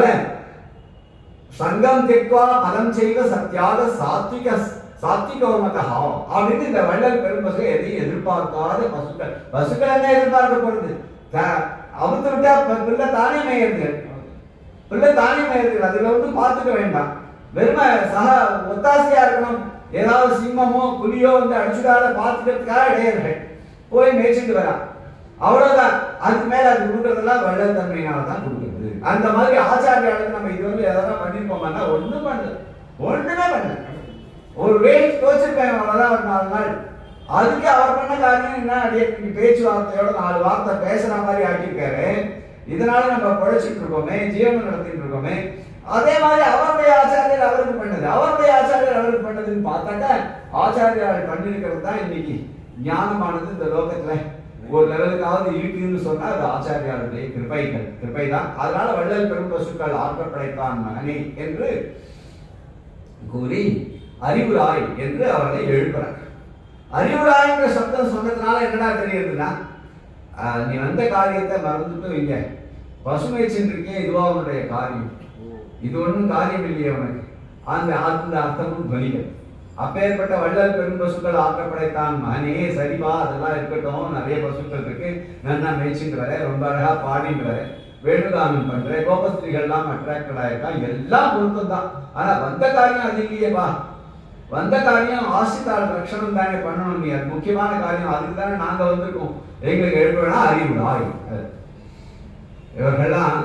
[SPEAKER 1] சங்கம் தெக்வா பலம் செய்வ சத்யாக சாத்விக சாத்விகோமதா அப்படின்னு இந்த வள்ளல் பெரும்பசு எதையும் எதிர்பார்க்காத பசுக்கள் பசுக்கள் என்ன எதிர்பார்க்க போறது த- அவுத்து விட்டா ப- பிள்ளை தானே மேயுது பிள்ளை தானே மேயுது அதுல வந்து பார்த்துக்க வேண்டாம் வெறுமை சக ஒத்தாசையா இருக்கணும் ஏதாவது சிம்மமோ புலியோ வந்து அடிச்சுடாத பார்த்துக்கிறதுக்காக இடையர்கள் போய் மேய்ச்சிட்டு வரா அவ்வளவுதான் அதுக்கு மேல அது கொடுக்கறதெல்லாம் வள்ளல் தன்மையினால தான் கொடுக்குறது அந்த மாதிரி ஆச்சாரியாளுக்கு நம்ம இது வந்து எதனா பண்ணிருப்போம்னா ஒண்ணும் பண்ணல ஒண்ணுமே பண்ணல ஒரு வேஸ்ட் தோச்சிருப்பேன் அவ்வளவுதான் ஒரு நாலு நாள் அதுக்கு அவர் பண்ண காரியம் என்ன அப்படியே நீங்க பேச்சுவார்த்தையோட நாலு வார்த்தை பேசுற மாதிரி ஆக்கியிருக்காரு இதனால நம்ம பழைச்சிட்டு இருக்கோமே ஜீவனம் நடத்திட்டு இருக்கோமே அதே மாதிரி அவருடைய ஆச்சாரியர் அவருக்கு பண்ணது அவருடைய ஆச்சாரியர் அவருக்கு பண்ணதுன்னு பார்த்தாக்க ஆச்சாரியால் பண்ணிருக்கிறது தான் இன்னைக்கு ஞானமானது இந்த லோகத்துல ஒரு லெவலுக்காவது இருக்குன்னு சொன்னா அது ஆச்சாரியாருடைய கிருபைகள் கிருபை தான் அதனால வள்ளல் பெரும் பசுக்கள் ஆற்ற படைத்தான் மகனே என்று கூறி அறிவுராய் என்று அவரை எழுப்புறார் அறிவுராய்ன்ற சப்தம் சொன்னதுனால என்னடா தெரியுதுன்னா ஆஹ், நீ வந்த காரியத்தை மறந்துட்டு வைங்க பசுமை சென்றிருக்கே இதுவா உன்னுடைய காரியம் இது ஒண்ணும் காரியம் இல்லையே உனக்கு அந்த அந்த அர்த்தமும் துவனிகள் அப்பேற்பட்ட வள்ளல் பெரும் பசுக்கள் ஆக்கப்படைத்தான் மகனே சரிப்பா அதெல்லாம் இருக்கட்டும் நிறைய பசுக்கள் இருக்கு நல்லா மேய்ச்சிட்டு வர ரொம்ப அழகா பாடிட்டு வர வேணுகானம் பண்ற கோபஸ்திரிகள்லாம் அட்ராக்டட் ஆயிருக்கா எல்லாம் பொருத்தம் தான் ஆனா வந்த காரியம் அது இல்லையேப்பா வந்த காரியம் ஆசித்தாள் ரட்சணம் தானே பண்ணணும் நீ அது முக்கியமான காரியம் அதுக்கு தானே நாங்க வந்திருக்கோம் எங்களுக்கு எழுப்பனா அறிவுடாய் அது. இவர்கள்லாம்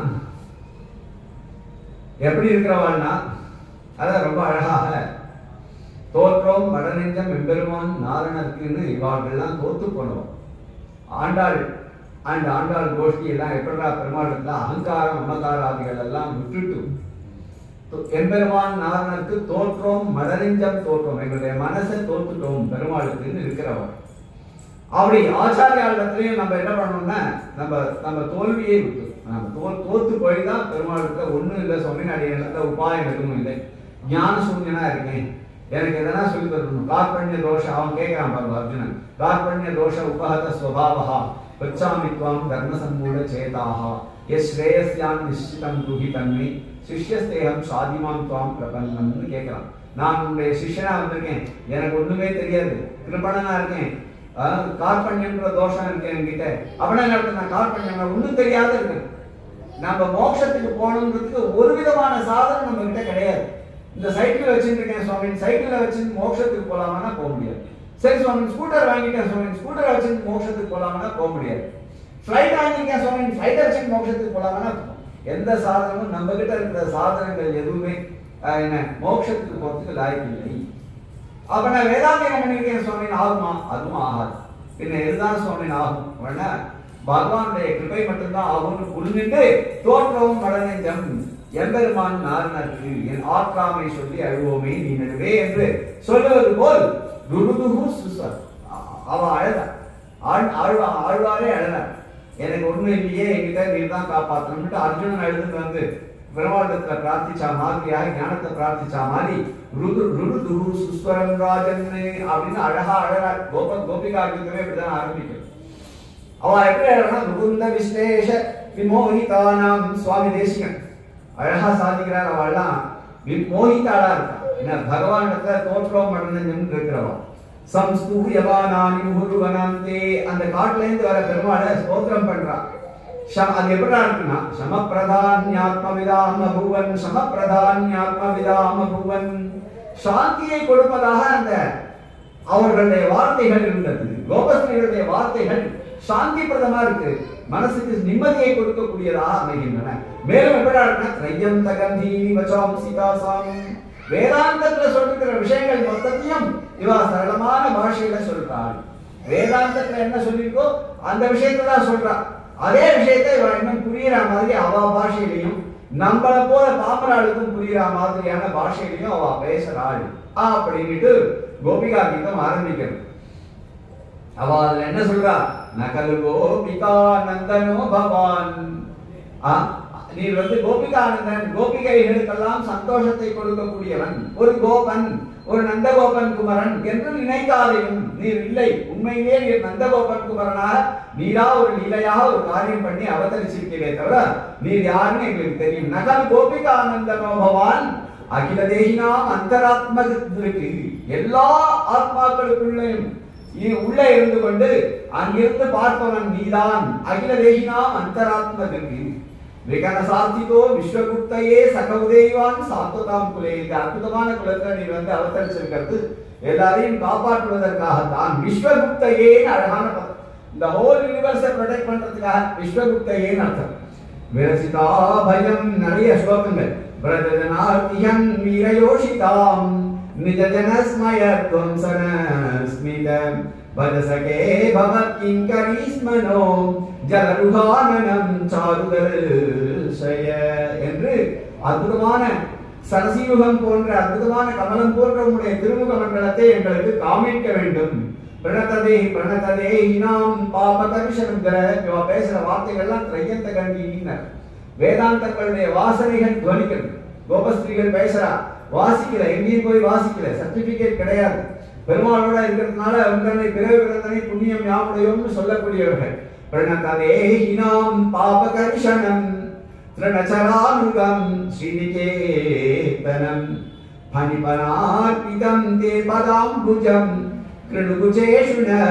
[SPEAKER 1] எப்படி இருக்கிறவாள்னா அதான் ரொம்ப அழகாக தோற்றம் வடநெஞ்சம் எம்பெருமான் நாரணருக்குன்னு இவாள்கள்லாம் தோத்து போனவன் ஆண்டாள் அண்ட் ஆண்டாள் கோஷ்டி எல்லாம் எப்படா பெருமாள் இருந்தா அகங்காரம் அமகாராதிகள் எல்லாம் விட்டுட்டு து- எம்பெருமான் நாரணருக்கு தோற்றம் மடநெஞ்சம் தோற்றம் எங்களுடைய மனசை தோத்துட்டோம் பெருமாளுக்குன்னு இருக்கிறவர் அப்படி ஆச்சாரியாளத்திலையும் நம்ம என்ன பண்ணோம்னா நம்ம நம்ம தோல்வியை விட்டு நம்ம தோ தோத்து போய் தான் பெருமாளுக்கு ஒண்ணும் இல்லை சொன்னேன் அடியில் உபாயம் எதுவும் இல்லை ஞான சூன்யனா இருக்கேன் எனக்கு எதனா சொல்லி தரணும் கார்பண்ய தோஷ அவன் கேட்கிறான் பாருங்க அர்ஜுனன் கார்பண்ய தோஷ உபஹத ஸ்வபாவா பச்சாமி துவாம் தர்ம சம்மூட சேதாக எஸ் ஸ்ரேயஸ்யான் நிச்சிதம் குஹி தன்மை சிஷ்யஸ்தேகம் சாதிமாம் துவாம் பிரபன்னம்னு கேட்கிறான் நான் உன்னுடைய சிஷ்யனா வந்திருக்கேன் எனக்கு ஒண்ணுமே தெரியாது கிருபணனா இருக்கேன் அதாவது கார்பண்யம்ன்ற தோஷம் இருக்கு என்கிட்ட அப்படின்னா என்ன அர்த்தம்? நான் கார்பண்யம் ஒன்றும் தெரியாத இருக்கேன் நம்ம மோட்சத்துக்கு போகணுன்றதுக்கு ஒரு விதமான சாதனம் நம்ம கிட்ட கிடையாது இந்த சைக்கிள் வச்சுருக்கேன் சுவாமி சைக்கிளை வச்சு மோட்சத்துக்கு போலாமான்னா போக முடியாது சரி சுவாமி ஸ்கூட்டர் வாங்கிட்டேன் சுவாமி ஸ்கூட்டரை வச்சு மோட்சத்துக்கு போலாமான்னா போக முடியாது ஃப்ளைட் வாங்கிட்டேன் சுவாமி ஃப்ளைட்டை வச்சு மோட்சத்துக்கு போலாமான்னா எந்த சாதனமும் நம்ம கிட்ட இருக்கிற சாதனங்கள் எதுவுமே அஹ், என்ன மோட்சத்துக்கு போறதுக்கு லாய்க்கு இல்லை அப்ப நான் வேதாந்தியம் பண்ணிருக்கேன் சுவாமி ஆகுமா அதுவும் ஆகாது பின்ன எதுதான் சுவாமி ஆகும் அப்படின்னா பகவானுடைய கிருபை மட்டும்தான் ஆகும்னு புரிஞ்சுட்டு தோற்றவும் மடநெஞ்சம் எம்பெருமான் நாரணருக்கு என் ஆற்றாமை சொல்லி அழுவோமே நீ நடுவே என்று சொல்லுவது போல் துருதுகு சுசர் அவ அழல ஆழ் ஆழ்வா ஆழ்வாரே அழல எனக்கு ஒண்ணும் இல்லையே என்கிட்ட நீ தான் காப்பாற்றணும்ட்டு அர்ஜுனன் அழுதுன்னு வந்து பிரமாண்டத்துல பிரார்த்திச்சா மாதிரியாக ஞானத்தை பிரார்த்திச்சா மாதிரி ருது ருது சுஸ்வரம் ராஜன் அப்படின்னு அழகா அழகா கோப கோபிகா கீதமே இப்படிதான் ஆரம்பிக்கும் அவ எப்படி அழகா முகுந்த விஸ்லேஷ விமோகிதானாம் சுவாமி தேசிகன் அழகா சாதிக்கிறார் அவள்லாம் விமோகித்தாளா இருக்கா என்ன பகவானிடத்துல தோற்றம் மடனஞ்சம் இருக்கிறவா சம்ஸ்தூயவானானி முகுருவனாந்தே அந்த காட்டுல இருந்து வர பெருமாளை ஸ்தோத்திரம் பண்றான் சம அது எப்படா இருக்குன்னா சமப்பிரதான்யாத்மவிதாம பூவன் சமப்பிரதான்யாத்மவிதாம பூவன் சாந்தியை கொடுப்பதாக அந்த அவர்களுடைய வார்த்தைகள் இருந்தது கோபஸ்ரீகளுடைய வார்த்தைகள் சாந்தி பிரதமா இருக்கு மனசுக்கு நிம்மதியை கொடுக்கக்கூடியதாக அமைகின்றன மேலும் எப்படா இருக்குன்னா திரையம் தகந்தி வச்சாம் சீதாசாம் வேதாந்தத்துல சொல்லிருக்கிற விஷயங்கள் மொத்தத்தையும் இவா சரளமான பாஷையில சொல்றாள் வேதாந்தத்துல என்ன சொல்லிருக்கோ அந்த விஷயத்தை தான் சொல்றா அதே விஷயத்தை இவ இன்னும் புரியுற மாதிரி அவ பாஷையிலையும் நம்மள போல பாமராளுக்கும் புரியுற மாதிரியான பாஷையிலையும் அவ பேசுறாள் அப்படின்னுட்டு கோபிகா கீதம் ஆரம்பிக்கிறது அவ அதுல என்ன சொல்றா நகல் கோபிகா நந்தனோ பவான் ஆ, நீர் வந்து கோபிகானந்தன் கோபிகைகளுக்கெல்லாம் சந்தோஷத்தை கொடுக்கக்கூடியவன் ஒரு கோபன் ஒரு நந்தகோபன் குமரன் என்று நினைக்காதையும் நீர் இல்லை உண்மையிலே நீர் நந்தகோபன் குமரனாக நீரா ஒரு லீலையாக ஒரு காரியம் பண்ணி அவதரிச்சிருக்கிறே தவிர நீர் யாருன்னு எங்களுக்கு தெரியும் நகல் கோபிகானந்தனோ பவான் அகில தேகினாம் அந்தராத்மக்கு எல்லா ஆத்மாக்களுக்குள்ளேயும் நீ உள்ளே இருந்து கொண்டு அங்கிருந்து பார்ப்பவன் நீதான் அகில தேகினாம் அந்தராத்மகருக்கு விகனசார்த்திதோ விஸ்வகுப்தையே சகவுதேவான் சாத்துதாம் குலே இந்த அற்புதமான குலத்துல நீ வந்து அவதரிச்சிருக்கிறது எல்லாரையும் காப்பாற்றுவதற்காகத்தான் விஸ்வகுப்தையேன்னு அழகான பதம் இந்த ஹோல் யூனிவர்ஸை ப்ரொடெக்ட் பண்றதுக்காக விஸ்வகுப்தையேன்னு அர்த்தம் விரசிதா பயம் நிறைய ஸ்லோகங்கள் பிரதனார்த்தியன் வீரயோஷிதாம் நிஜஜனஸ்மய துவம்சன ஸ்மிதம் வதசகே பவத் கிங்கரீஸ்மனோ ஜலருகானனம் சாருதர்ஷய என்று அற்புதமான சரசீயுகம் போன்ற அற்புதமான கமலம் போன்ற உங்களுடைய திருமுக மண்டலத்தை எங்களுக்கு காமிக்க வேண்டும் பிரணததே பிரணததே இனாம் பாபகர்ஷனங்கிற இவ பேசுற வார்த்தைகள்லாம் திரையந்த கண்டினர் வேதாந்தங்களுடைய வாசனைகள் துவனிக்கிறது கோபஸ்திரீகள் பேசுறா வாசிக்கல எங்கேயும் போய் வாசிக்கல சர்டிபிகேட் கிடையாது பெருமாளோட இருக்கிறதுனால உங்களை பிறகு பிறந்தனை புண்ணியம் யாமுடையோம்னு சொல்லக்கூடியவர்கள் பிரணததே இனாம் பாபகர்ஷனம் திருநச்சரானுகம் ஸ்ரீநிகேதனம் फणिपनार्पितं ते पदाम्बुजं कृणुकुचेषु न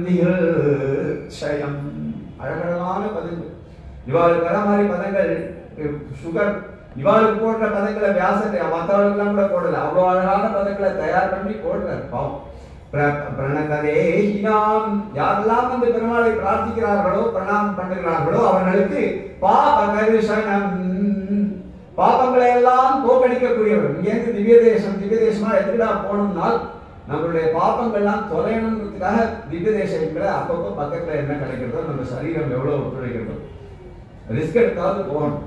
[SPEAKER 1] கிருந்திகள் அழகழகான பதங்கள் இவாளுக்கு வர மாதிரி பதங்கள் சுகர் இவாளுக்கு போடுற பதங்களை வியாசத்தை மற்றவர்களுக்கெல்லாம் கூட போடல அவ்வளோ அழகான பதங்களை தயார் பண்ணி போடுறார் பாவம் பிர- பிரணததே ஹினாம் யாரெல்லாம் வந்து பெருமாளை பிரார்த்திக்கிறார்களோ பிரணாமம் பண்ணுகிறார்களோ அவர்களுக்கு பாப கருஷனம் பாபங்களை எல்லாம் போக்கடிக்கக்கூடியவர் இங்கேருந்து திவ்ய தேசம் திவ்ய தேசமா எதுக்குடா போகணும்னால் நம்மளுடைய பாப்பங்கள்லாம் தொலையணுன்றதுக்காக திவ்ய தேசங்களை அப்பப்போ பக்கத்துல என்ன கிடைக்கிறதோ நம்ம சரீரம் எவ்வளவு ஒத்துழைக்கிறதோ ரிஸ்க் எடுத்தாவது போகணும்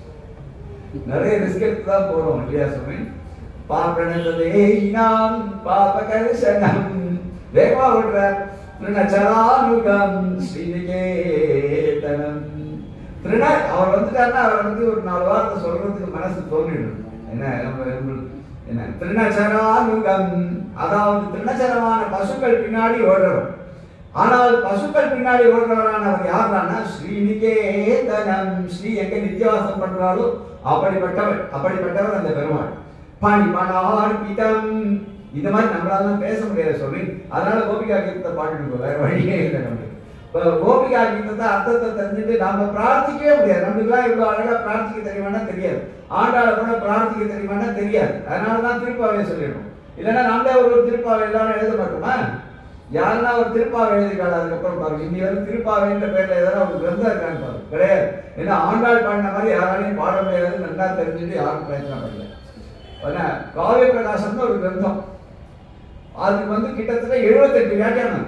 [SPEAKER 1] நிறைய ரிஸ்க் எடுத்து தான் போறோம் இல்லையா சுவாமி பாப்பனதே இனாம் பாப கருஷனம் வேகமா விடுற திருநச்சரானுகம் ஸ்ரீநிகேதனம் திருந அவர் வந்துட்டாருன்னா அவர் வந்து ஒரு நாலு வார்த்தை சொல்றதுக்கு மனசு தோன்றிடும் என்ன நம்ம நம்ம- என்ன திருநச்சரானுகம் அதாவது திருநச்சரமான பசுக்கள் பின்னாடி ஓடுறவர் ஆனால் பசுக்கள் பின்னாடி ஓடுறவரானவர் யாருன்னா ஸ்ரீநிகேதனம் ஸ்ரீ எங்க நித்தியவாசம் பண்றாலோ அப்படிப்பட்டவர் அப்படிப்பட்டவர் அந்த பெருமாள் பணி பணார்பிதம் இந்த மாதிரி நம்மளால பேச முடியாது சொல்லி அதனால கோபிகா கீதத்தை பாட்டுட்டு வேற வழியே இல்லை நமக்கு இப்போ கோபிகா கீதத்தை அர்த்தத்தை தெரிஞ்சுட்டு நாம பிரார்த்திக்கவே முடியாது நம்மளுக்குலாம் இவ்வளவு அழகா பிரார்த்திக்க தெரியுமானா தெரியாது ஆண்டாள கூட பிரார்த்திக்க தெரியுமானா தெரியாது அதனால தான் திருப்பாவையை சொல்லிடுவோம் இல்லைன்னா நாமளே ஒரு திருப்பாவை எல்லாரும் எழுத மாட்டோமா யாருன்னா ஒரு திருப்பாவை எழுதிருக்காள் அதுக்கப்புறம் பாருங்க இன்னி வரை திருப்பாவைன்ற பேர்ல ஏதாவது ஒரு கிரந்தம் இருக்கான்னு பாருங்க கிடையாது ஏன்னா ஆண்டாள் பாடின மாதிரி யாராலையும் பாட முடியாது நல்லா தெரிஞ்சுட்டு யாரும் பிரயத்தனம் பண்ணல ஆனா, காவிய பிரகாசம்னு ஒரு கிரந்தம் அதுக்கு வந்து கிட்டத்தட்ட எழுபத்தெட்டு வியாக்கியானம்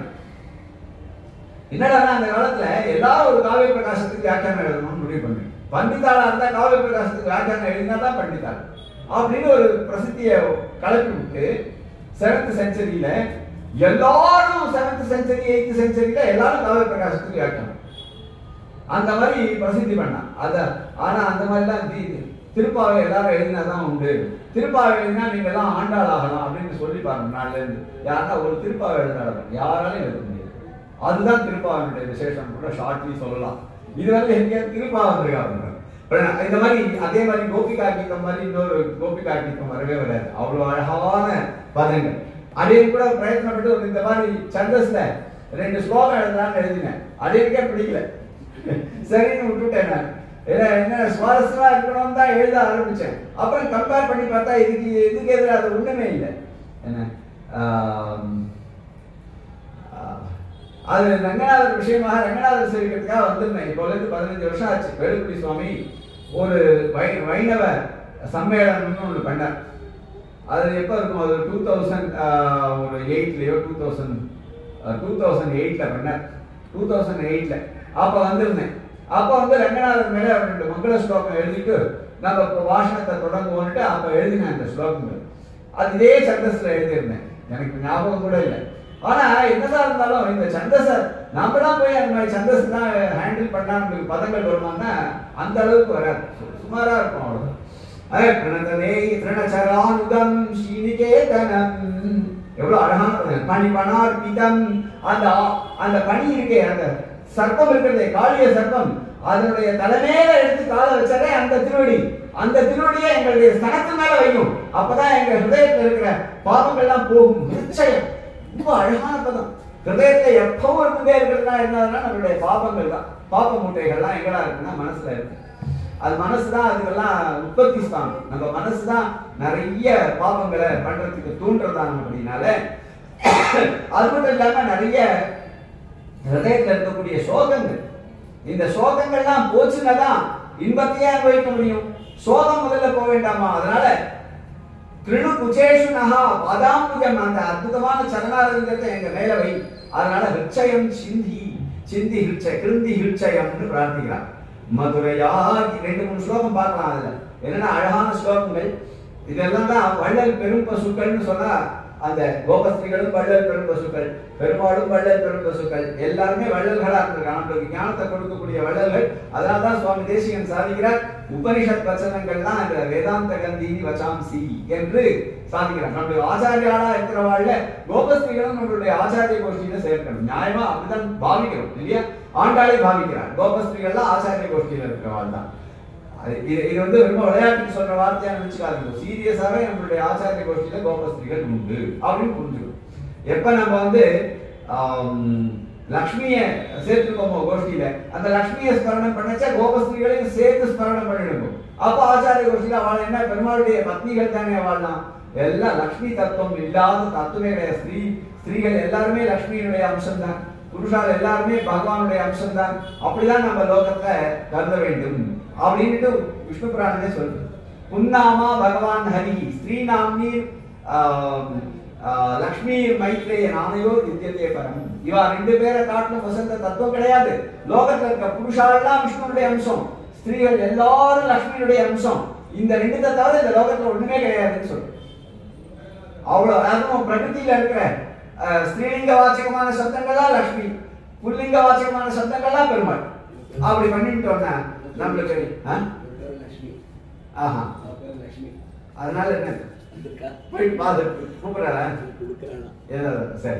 [SPEAKER 1] என்னடா அந்த காலத்துல எல்லாரும் ஒரு காவிய பிரகாசத்துக்கு வியாக்கியானம் எழுதணும்னு முடிவு பண்ணி பண்டிதாளா இருந்தா காவிய பிரகாசத்துக்கு வியாக்கியானம் எழுதினா தான் பண்டிதாள் அப்படின்னு ஒரு பிரசித்தியை கலப்பி விட்டு செவன்த் செஞ்சுரியில எல்லாரும் செவன்த் செஞ்சுரி எயித்து செஞ்சுரியில எல்லாரும் காவிய பிரகாசத்துக்கு வியாக்கியானம் அந்த மாதிரி பிரசித்தி பண்ணான் அத ஆனா அந்த மாதிரிலாம் தி- திருப்பாவை எல்லாரும் எழுதினாதான் உண்டு திருப்பாவை எழுதினா நீங்க எல்லாம் ஆண்டாள் ஆகலாம் அப்படின்னு சொல்லி பாருங்க நாள்ல இருந்து யாருன்னா ஒரு திருப்பாவை எழுதினாலும் யாராலையும் எழுத முடியாது அதுதான் திருப்பாவனுடைய விசேஷம் கூட ஷார்ட்லி சொல்லலாம் இது வந்து எங்கேயாவது திருப்பாவை வந்திருக்காங்க அப்புறம் இந்த மாதிரி அதே மாதிரி கோபிகா கீதம் மாதிரி இன்னொரு கோபிகா கீதம் வரவே வராது அவ்வளவு அழகான பதங்கள் அதையும் கூட பிரயத்னப்பட்டு ஒரு இந்த மாதிரி சந்தஸ்ல ரெண்டு ஸ்லோகம் எழுதலாம்னு எழுதினேன் அதையுக்கே பிடிக்கல சரின்னு விட்டுட்டேன் நான் ஏன்னா என்ன சுவாரஸ்யமா இருக்கணும் தான் எழுத ஆரம்பிச்சேன் அப்புறம் கம்பேர் பண்ணி பார்த்தா இதுக்கு இதுக்கு எதிராக அது ஒண்ணுமே இல்லை என்ன ஆம், ஆஹ், அது ரங்கநாதர் விஷயமாக ரங்கநாதர் சேவிக்கிறதுக்காக வந்திருந்தேன் இப்போ இருந்து பதினஞ்சு வருஷம் ஆச்சு வேலுக்குடி சுவாமி ஒரு வை வைணவ சம்மேளனம்னு ஒன்று பண்ணார் அது எப்போ இருக்கும் அது டூ தௌசண்ட் ஒரு எயிட்லேயோ டூ தௌசண்ட் டூ தௌசண்ட் எயிட்டில் பண்ணார் டூ தௌசண்ட் எயிட்டில் அப்போ வந்திருந்தேன் அப்போ வந்து ரங்கநாதர் மேலே ரெண்டு மங்கள ஸ்லோகம் எழுதிட்டு நம்ம இப்போ வாசனத்தை தொடங்குவோன்ட்டு அப்போ எழுதினேன் அந்த ஸ்லோகங்கள் அது இதே சந்தஸ்ல எழுதியிருந்தேன் எனக்கு ஞாபகம் கூட இல்லை ஆனா என்னதான் இருந்தாலும் இந்த சந்தஸ நாம தான் போய் அந்த மாதிரி சந்தஸ் தான் ஹேண்டில் பண்ணா நமக்கு பதங்கள் வருமானா அந்த அளவுக்கு வராது சு- சுமாரா இருக்கும் அவ்வளவுதான் அதே பிரணதனே திருணச்சரானுதம் ஸ்ரீநிகேதனம் எவ்வளவு அழகான பதம் பனி பனார்பிதம் அந்த ஆ- அந்த பனி இருக்கே அந்த சர்ப்பம் இருக்கிறதே காளிய சர்ப்பம் அதனுடைய தலைமையில எடுத்து கால வச்சதே அந்த திருவடி அந்த திருவடியை எங்களுடைய ஸ்தனத்து மேல வைக்கும் அப்பதான் எங்க ஹிருதயத்துல இருக்கிற பாவங்கள்லாம் போகும் நிச்சயம் ரொம்ப அழகான பதம் ஹிருதயத்துல எப்பவும் இருந்துட்டே இருக்கிறதுனா என்னதுன்னா நம்மளுடைய பாபங்கள் தான் பாப மூட்டைகள்லாம் எங்கடா இருக்குன்னா மனசுல இருக்கு அது மனசு தான் அதுக்கெல்லாம் உற்பத்தி ஸ்தானம் நம்ம மனசு தான் நிறைய பாவங்களை பண்றதுக்கு தூண்டுறதான அப்படின்னால அது மட்டும் இல்லாம நிறைய ஹிருதயத்துல இருக்கக்கூடிய சோகங்கள் இந்த சோகங்கள்லாம் போச்சுன்னா தான் இன்பத்தையே அனுபவிக்க முடியும் சோகம் முதல்ல போக வேண்டாமா அதனால திருணு குச்சேஷு நகா பதாம்புஜம் அந்த அற்புதமான சரணாரங்கத்தை எங்க மேல வை அதனால ஹிருச்சயம் சிந்தி சிந்தி ஹிருச்ச கிருந்தி ஹிருச்சயம்னு பிரார்த்திக்கிறான் மதுரையா ரெண்டு மூணு ஸ்லோகம் பார்க்கலாம் அதுல என்னன்னா அழகான ஸ்லோகங்கள் இதெல்லாம் தான் வள்ளல் பெரும் பசுக்கள்னு சொன்னா அந்த கோபஸ்திரிகளும் வள்ளல் பெரும் பசுக்கள் பெருமாளும் வள்ளல் பெரும் பசுக்கள் எல்லாருமே வள்ளல்களா இருந்திருக்காங்க நம்மளுக்கு ஞானத்தை கொடுக்கக்கூடிய வள்ளல்கள் அதனால தான் சுவாமி தேசிகன் சாதிக்கிறார் உபனிஷத் வச்சனங்கள்லாம் இந்த வேதாந்த கந்தினி வச்சாம்சி என்று சாதிக்கிறார் நம்மளுடைய ஆச்சாரியாளா இருக்கிறவாழ்ல கோபஸ்திரிகளும் நம்மளுடைய ஆச்சாரிய கோஷ்டியில சேர்க்கணும் நியாயமா அப்படிதான் பாவிக்கிறோம் இல்லையா ஆண்டாளை பாவிக்கிறார் கோபஸ்திரிகள்லாம் ஆச்சாரிய கோஷ்டியில இருக்கிறவாள் தான் அது- இது இது வந்து ரொம்ப விளையாட்டுக்கு சொல்ற வார்த்தையா நினைச்சுக்காதீங்க சீரியஸாவே நம்மளுடைய ஆச்சாரிய கோஷ்டியில கோபஸ்திரிகள் உண்டு அப்படின்னு புரிஞ்சுக்கணும் எப்ப நம்ம வந்து ஆம், லக்ஷ்மிய சேர்த்துக்கோமோ கோஷ்டியில அந்த லக்ஷ்மிய ஸ்மரணம் பண்ணச்சா கோபஸ்திரிகளையும் சேர்த்து ஸ்மரணம் பண்ணிடுவோம் அப்ப ஆச்சாரிய கோஷ்டியில அவள் என்ன பெருமாளுடைய பத்னிகள் தானே வாழலாம் எல்லாம் லக்ஷ்மி தத்துவம் இல்லாத தத்துவமே கிடையாது. ஸ்திரீ ஸ்திரீகள் எல்லாருமே லக்ஷ்மியினுடைய அம்சம் தான் புருஷால் எல்லாருமே பகவானுடைய அம்சம் தான் அப்படிதான் நம்ம லோகத்தை கருத வேண்டும் அப்படின்ட்டு விஷ்ணு புராணமே சொல்லுது புன்னாமா பகவான் ஹரி ஸ்ரீ நாம்னி லக்ஷ்மி மைத்ரேய நாமையோர் வித்தியதே பரம் இவா ரெண்டு பேரை காட்டிலும் வசந்த தத்துவம் கிடையாது லோகத்துல இருக்க புருஷாலெல்லாம் விஷ்ணுனுடைய அம்சம் ஸ்திரீகள் எல்லாரும் லக்ஷ்மியுடைய அம்சம் இந்த ரெண்டு தவிர இந்த லோகத்துல ஒண்ணுமே கிடையாதுன்னு சொல்லு அவ்வளவு அதுவும் பிரகிருதியில இருக்கிற அஹ், ஸ்ரீலிங்க வாச்சகமான சப்தங்கள்லாம் லக்ஷ்மி புல்லிங்க வாச்சகமான சப்தங்கள்லாம் பெருமாள் அப்படி பண்ணிட்டோம்னா நம்மளுக்கு ஆ?
[SPEAKER 2] லட்சுமி
[SPEAKER 1] ஆஹா
[SPEAKER 2] லட்சுமி
[SPEAKER 1] அதனால என்ன
[SPEAKER 2] இருக்கா
[SPEAKER 1] போயிட்டு பாது கூப்பிடுறா
[SPEAKER 2] கொடுக்குறானா
[SPEAKER 1] ஏதோ சரி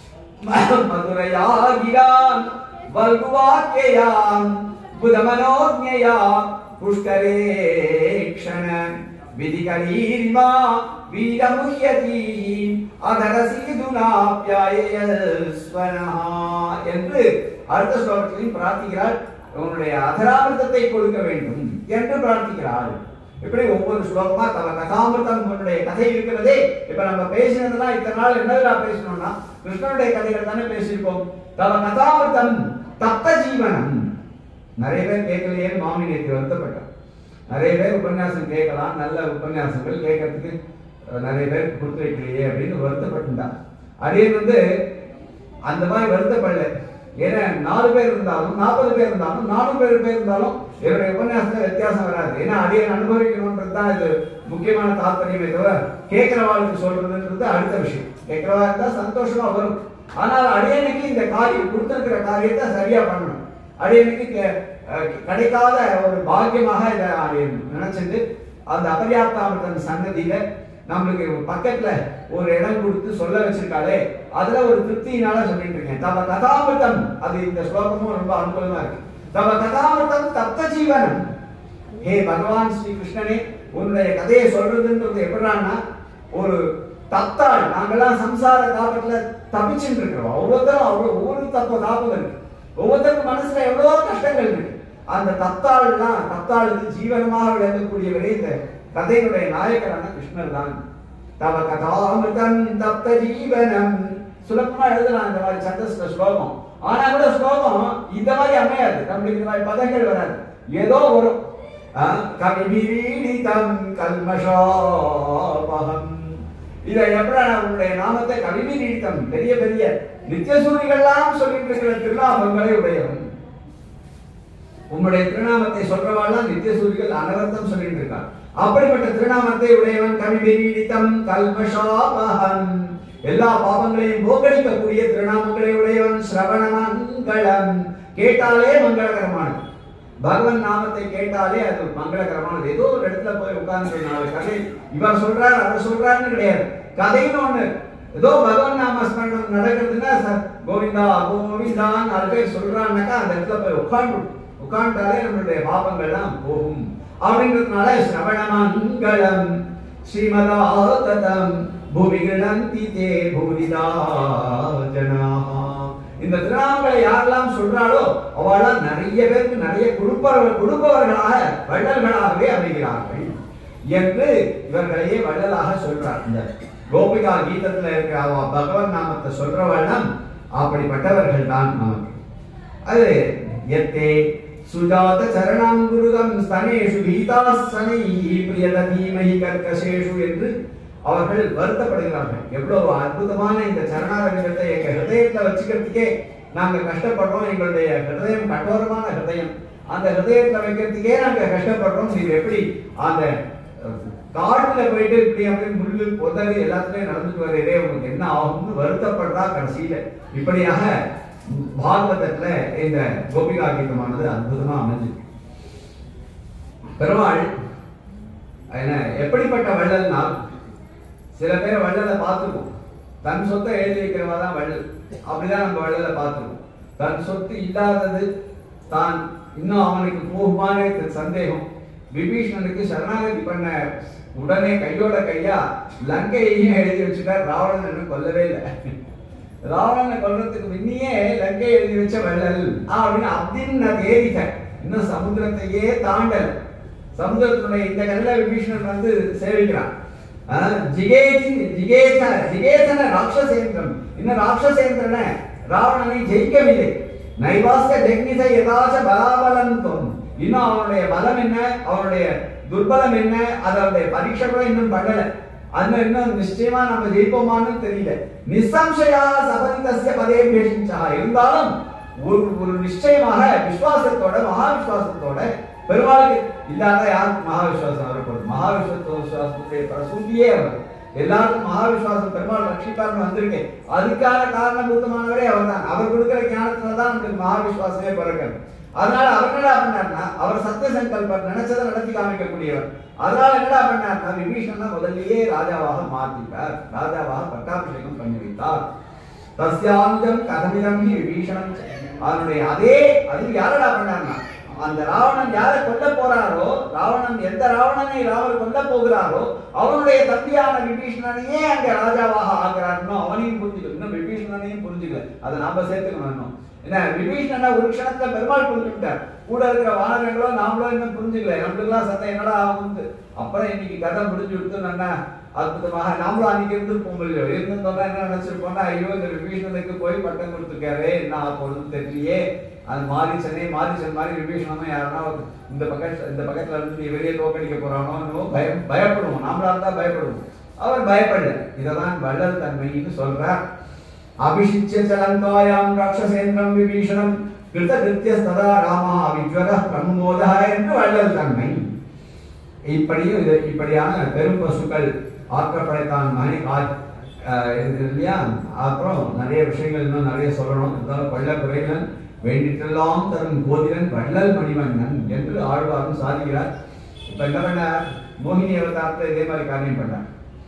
[SPEAKER 1] மதுரையாகிரான் வல்குவாக்கியான் புதமனோஜயா புஷ்கரே க்ஷண விதிகலீரிமா வீரமுஹ்யதி அதரசீதுனாப்யாயஸ்வனஹா என்று அடுத்த ஸ்லோகத்திலையும் பிரார்த்திக்கிறாள் உன்னுடைய அதராமிர்தத்தை கொடுக்க வேண்டும் என்று பிரார்த்திக்கிறாள் இப்படி ஒவ்வொரு ஸ்லோகமா தவ கதாமிர்தம் உன்னுடைய கதை இருக்கிறதே இப்ப நம்ம பேசினதெல்லாம் இத்தனை நாள் என்னதுலாம் பேசணும்னா கிருஷ்ணனுடைய கதைகள் தானே பேசியிருக்கோம் தவ கதாமிர்தம் தப்த ஜீவனம் நிறைய பேர் கேட்கலையேன்னு மாமி நேற்று வருத்தப்பட்டான் நிறைய பேர் உபன்யாசம் கேட்கலாம் நல்ல உபன்யாசங்கள் கேட்கறதுக்கு அஹ், நிறைய பேர் கொடுத்து வைக்கலையே அப்படின்னு வருத்தப்பட்டுட்டான் அதே வந்து அந்த மாதிரி வருத்தப்படல ஏன்னா நாலு பேர் இருந்தாலும் நாற்பது பேர் இருந்தாலும் நானூறு பேர் பேர் இருந்தாலும் என்னுடைய உபன்யாசத்துல வித்தியாசம் வராது ஏன்னா அடியை அனுபவிக்கணும்ன்றது தான் இது முக்கியமான தாற்பயமே தவிர கேட்கிறவாளுக்கு சொல்றதுன்றது அடுத்த விஷயம் கேட்கிறவா இருந்தா சந்தோஷமா வரும் ஆனால் அடியனுக்கு இந்த காரியம் கொடுத்திருக்கிற காரியத்தை சரியா பண்ணணும் அடியனுக்கு கே- அஹ் கிடைக்காத ஒரு பாக்கியமாக இதை அடியன் நினைச்சிட்டு அந்த அபரியாப்தாமிர்தன் சன்னதியில நம்மளுக்கு பக்கத்துல ஒரு இடம் கொடுத்து சொல்ல வச்சிருக்காளே அதுல ஒரு திருப்தியினால சொல்லிட்டு இருக்கேன் தவ கதாமிர்தம் அது இந்த ஸ்லோகமும் ரொம்ப அனுகூலமா இருக்கு தவ கதாமிர்தம் தப்த ஜீவனம் ஹே பகவான் ஸ்ரீ கிருஷ்ணனே உன்னுடைய கதையை சொல்றதுன்றது எப்படின்னா ஒரு தத்தாள் நாங்கெல்லாம் சம்சார காலத்துல தப்பிச்சுட்டு இருக்கிறோம் ஒவ்வொருத்தரும் அவ்வளவு ஒவ்வொரு தப்ப தாபம் இருக்கு ஒவ்வொருத்தருக்கும் மனசுல எவ்வளவோ கஷ்டங்கள் இருக்கு அந்த தத்தாள்லாம் தத்தாளுக்கு ஜீவனமாக விளங்கக்கூடியவரே இந்த கதையினுடைய நாயகரான கிருஷ்ணர் தான் தவ கதாமிருதம் தப்த ஜீவனம் சுலபமா எழுதலாம் இந்த மாதிரி சந்தஸ்ல ஸ்லோகம் ஆனா கூட ஸ்லோகம் இந்த மாதிரி அமையாது நம்மளுக்கு இந்த மாதிரி பதங்கள் வராது ஏதோ வரும் கவிபீடிதம் கல்மஷாபகம் இதை எப்படி உன்னுடைய நாமத்தை கவிபீடிதம் பெரிய பெரிய நித்தியசூரிகள்லாம் சொல்லிட்டு இருக்கிற திருநாமங்களை உடையவன் உம்முடைய திருநாமத்தை சொல்றவாள்லாம் நித்தியசூரிகள் அனவர்த்தம் சொல்லிட்டு இருக்கான் அப்படிப்பட்ட திருநாமத்தை உடையவன் கவிபீடிதம் கல்மஷாபகம் எல்லா பாவங்களையும் போக்கடிக்கக்கூடிய திருநாமங்களை உடையவன் சிரவண மங்களம் கேட்டாலே மங்களகரமானது பகவன் நாமத்தை கேட்டாலே அது மங்களகரமானது ஏதோ ஒரு இடத்துல போய் உட்கார்ந்து நாலு கதை இவர் சொல்றார் அவர் சொல்றாருன்னு கிடையாது கதைன்னு ஒண்ணு ஏதோ பகவன் நாம ஸ்மரணம் நடக்கிறதுன்னா ச- கோவிந்தா கோவிந்தா நாலு பேர் சொல்றான்னாக்கா அந்த இடத்துல போய் உட்கார்ந்து உட்கார்ந்தாலே நம்மளுடைய பாபங்கள்லாம் போகும் அப்படின்றதுனால சிரவண மங்களம் ஸ்ரீமதாததம் பூமி கிருணந்தி தே பூரிதா ஜனாஹா இந்த திருநாமங்களை யாரெல்லாம் சொல்றாளோ அவளால் நிறைய பேருக்கு நிறைய கொடுப்பவர்கள் கொடுப்பவர்களாக வள்ளல்களாகவே அமைகிறார்கள் என்று இவர்களையே வள்ளலாக சொல்றார் இந்த கோபிகா கீதத்துல இருக்கிற அவ பகவன் நாமத்தை சொல்ற வண்ணம் அப்படிப்பட்டவர்கள் தான் நமக்கு அது எத்தே சுஜாத சரணம் குருகம் ஸ்தனேஷு பீதாஸ்தனை பிரியத தீமஹி கர்க்கசேஷு என்று அவர்கள் வருத்தப்படுகிறார்கள் எவ்வளவு அற்புதமான இந்த சரணாரங்கத்தை எங்க ஹிருதயத்துல வச்சுக்கிறதுக்கே நாங்க கஷ்டப்படுறோம் எங்களுடைய ஹிருதயம் கठोरமான ஹிருதயம் அந்த ஹிருதயத்துல வைக்கிறதுக்கே நாங்க கஷ்டப்படுறோம் நீங்க எப்படி அந்த அஹ், காட்டுல போயிட்டு இப்படி அப்படி முள்ளு புதறி எல்லாத்துலயும் நடந்துட்டு வரே உங்களுக்கு என்ன ஆகும்னு வருத்தப்படுறா கடைசியில இப்படியாக பாகவதத்துல இந்த கோபிகா கீதமானது அற்புதமா அமைஞ்சு பெருமாள் என்ன எப்படிப்பட்ட வள்ளல்னா சில பேர் வள்ளலை பார்த்துருக்கோம் தன் சொத்தை எழுதி வைக்கிறவா தான் வள்ளல் அப்படிதான் நம்ம வள்ளலை பார்த்துருக்கோம் தன் சொத்து இல்லாதது தான் இன்னும் அவனுக்கு போகுமானே சந்தேகம் விபீஷணனுக்கு சரணாகதி பண்ண உடனே கையோட கையா லங்கையையும் எழுதி வச்சுட்டார் ராவணன் என்ன கொல்லவே இல்லை ராவணனை கொல்றதுக்கு முன்னையே லங்கை எழுதி வச்ச வள்ளல் ஆ, அப்படின்னு அப்படின்னு நான் ஏறிட்டேன் இன்னும் சமுத்திரத்தையே தாண்டல சமுத்திரத்தினுடைய இந்த கடல விபீஷணன் வந்து சேவிக்கிறான் ஆ, ஜிகேதி ஜிகேச ஜிகேசன ராட்சசேந்திரன் இன்னும் ராட்சசேந்திரனை ராவணனை ஜெயிக்கவில்லை நைவாஸ்க ஜெக்னிச யதாச்ச பலாபலந்தம் இன்னும் அவனுடைய பலம் என்ன அவனுடைய துர்பலம் என்ன அதனுடைய பரீட்சை கூட இன்னும் பண்ணல அது இன்னும் நிச்சயமா நம்ம ஜெயிப்போமான்னு தெரியல நிசம்சயா சபந்தஸ்ய பதே பேசிச்சா இருந்தாலும் ஒரு ஒரு நிச்சயமாக விசுவாசத்தோட மகா விசுவாசத்தோட பெருமாளுக்கு இல்லாத யாருக்கு மகா விசுவாசம் வரப்படும் மகா விசுவாசத்துடைய பிரசூதியே அவர் எல்லாருக்கும் மகா விசுவாசம் பெருமாள் ரட்சிப்பார்னு வந்திருக்கு அதுக்கான காரணபூத்தமானவரே அவர் தான் அவர் கொடுக்கிற ஞானத்துல தான் நம்மளுக்கு மகா விசுவாசமே பிறக்கிறது அதனால அவர் என்னடா பண்ணார்னா அவர் சத்திய சங்கல்பம் நினைச்சதை நடத்தி காமிக்கக்கூடியவர் அதனால என்னடா பண்ணார்னா விபீஷணனை முதல்லயே ராஜாவாக மாற்றிட்டார் ராஜாவாக பட்டாபிஷேகம் பண்ணி வைத்தார் தஸ்யாந்தம் கதமிதம் ஹி விபீஷணம் அதனுடைய அதே அது யாரடா பண்ணார்னா அந்த ராவணன் யாரை கொல்ல போறாரோ ராவணன் எந்த ராவணனை ராவர் கொல்ல போகிறாரோ அவனுடைய தம்பியான விபீஷணனையே அங்க ராஜாவாக ஆகிறாருன்னு அவனையும் புரிஞ்சுக்கல இன்னும் விபீஷணனையும் புரிஞ்சுக்கல அதை நாம சேர்த்துக்கணும் இன்னும் என்ன விபீஷணனை ஒரு க்ஷணத்துல பெருமாள் புரிஞ்சுக்கிட்டார் கூட இருக்கிற வானரங்களோ நாமளோ இன்னும் புரிஞ்சுக்கல நம்மளுக்குலாம் சத்தம் என்னடா ஆகுது அப்புறம் இன்னைக்கு கதை முடிஞ்சு விடுத்து நல்லா அற்புதமாக நாமளும் அன்னைக்கு இருந்திருப்போம் இல்லையோ இருந்திருந்தோம்னா என்ன நினைச்சிருப்போம்னா ஐயோ இந்த விபீஷணனுக்கு போய் பட்டம் கொடுத்துருக்காரு என்ன ஆகப்போகுதுன்னு தெரியலையே அது மாரிச்சனே மாரிச்சன் மாதிரி விபீஷணனும் யாருன்னா இந்த பக்கத்துல இந்த பக்கத்துல இருந்து இவரையே தோக்கடிக்க போறானோ பயம் பயப்படுவோம் நாமளா இருந்தா பயப்படுவோம் அவர் பயப்படல இததான் வள்ளல் தன்மைன்னு சொல்றார் அபிஷிச்சிய சலந்தாயாம் ராட்சசேந்திரம் விபீஷணம் கிருத கிருத்தியஸ்ததா ராமா விஜ்வர பிரம்மோதா என்று வள்ளல் தன்மை இப்படியும் இது இப்படியான பெரும் பசுக்கள் ஆக்கப்படைத்தான் மணி ஆ- ஆஹ் இருக்குது இல்லையா அப்புறம் நிறைய விஷயங்கள் இன்னும் நிறைய சொல்லணும் இருந்தாலும் வள்ள குறைவன் வேண்டிட்டெல்லாம் தரும் கோதிரன் வள்ளல் மணிவண்ணன் என்று ஆழ்வாரும் சாதிக்கிறார் இப்ப என்ன பண்ணார் மோகினி அவதாரத்தை இதே மாதிரி காரியம் பண்ணார்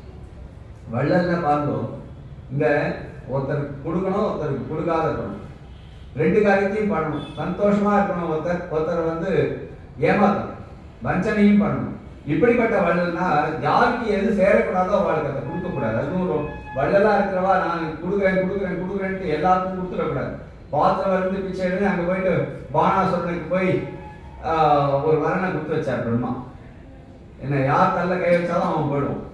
[SPEAKER 1] வள்ளல்ல பார்த்தோம் இந்த ஒருத்தருக்கு கொடுக்கணும் ஒருத்தருக்கு கொடுக்காத இருக்கணும் ரெண்டு காரியத்தையும் பண்ணணும் சந்தோஷமா இருக்கணும் ஒருத்தர் ஒருத்தர் வந்து ஏமாத்தணும் வஞ்சனையும் பண்ணணும் இப்படிப்பட்ட வள்ளல்னா யாருக்கு எது சேரக்கூடாதோ அவளுக்கு அதை கொடுக்க கூடாது அதுவும் ஒரு வள்ளலா இருக்கிறவா நான் கொடுக்குறேன் கொடுக்குறேன் கொடுக்குறேன்ட்டு எல்லாருக்கும் கொடுத்துடக்கூடாது பாத்திரம் வந்து பிச்சை எடுத்து அங்க போயிட்டு பானாசுரனுக்கு போய் ஆஹ், ஒரு வரனை கொடுத்து வச்சார் பிரம்மா என்ன யார் தள்ள கை வச்சாலும் அவன் போயிடுவான்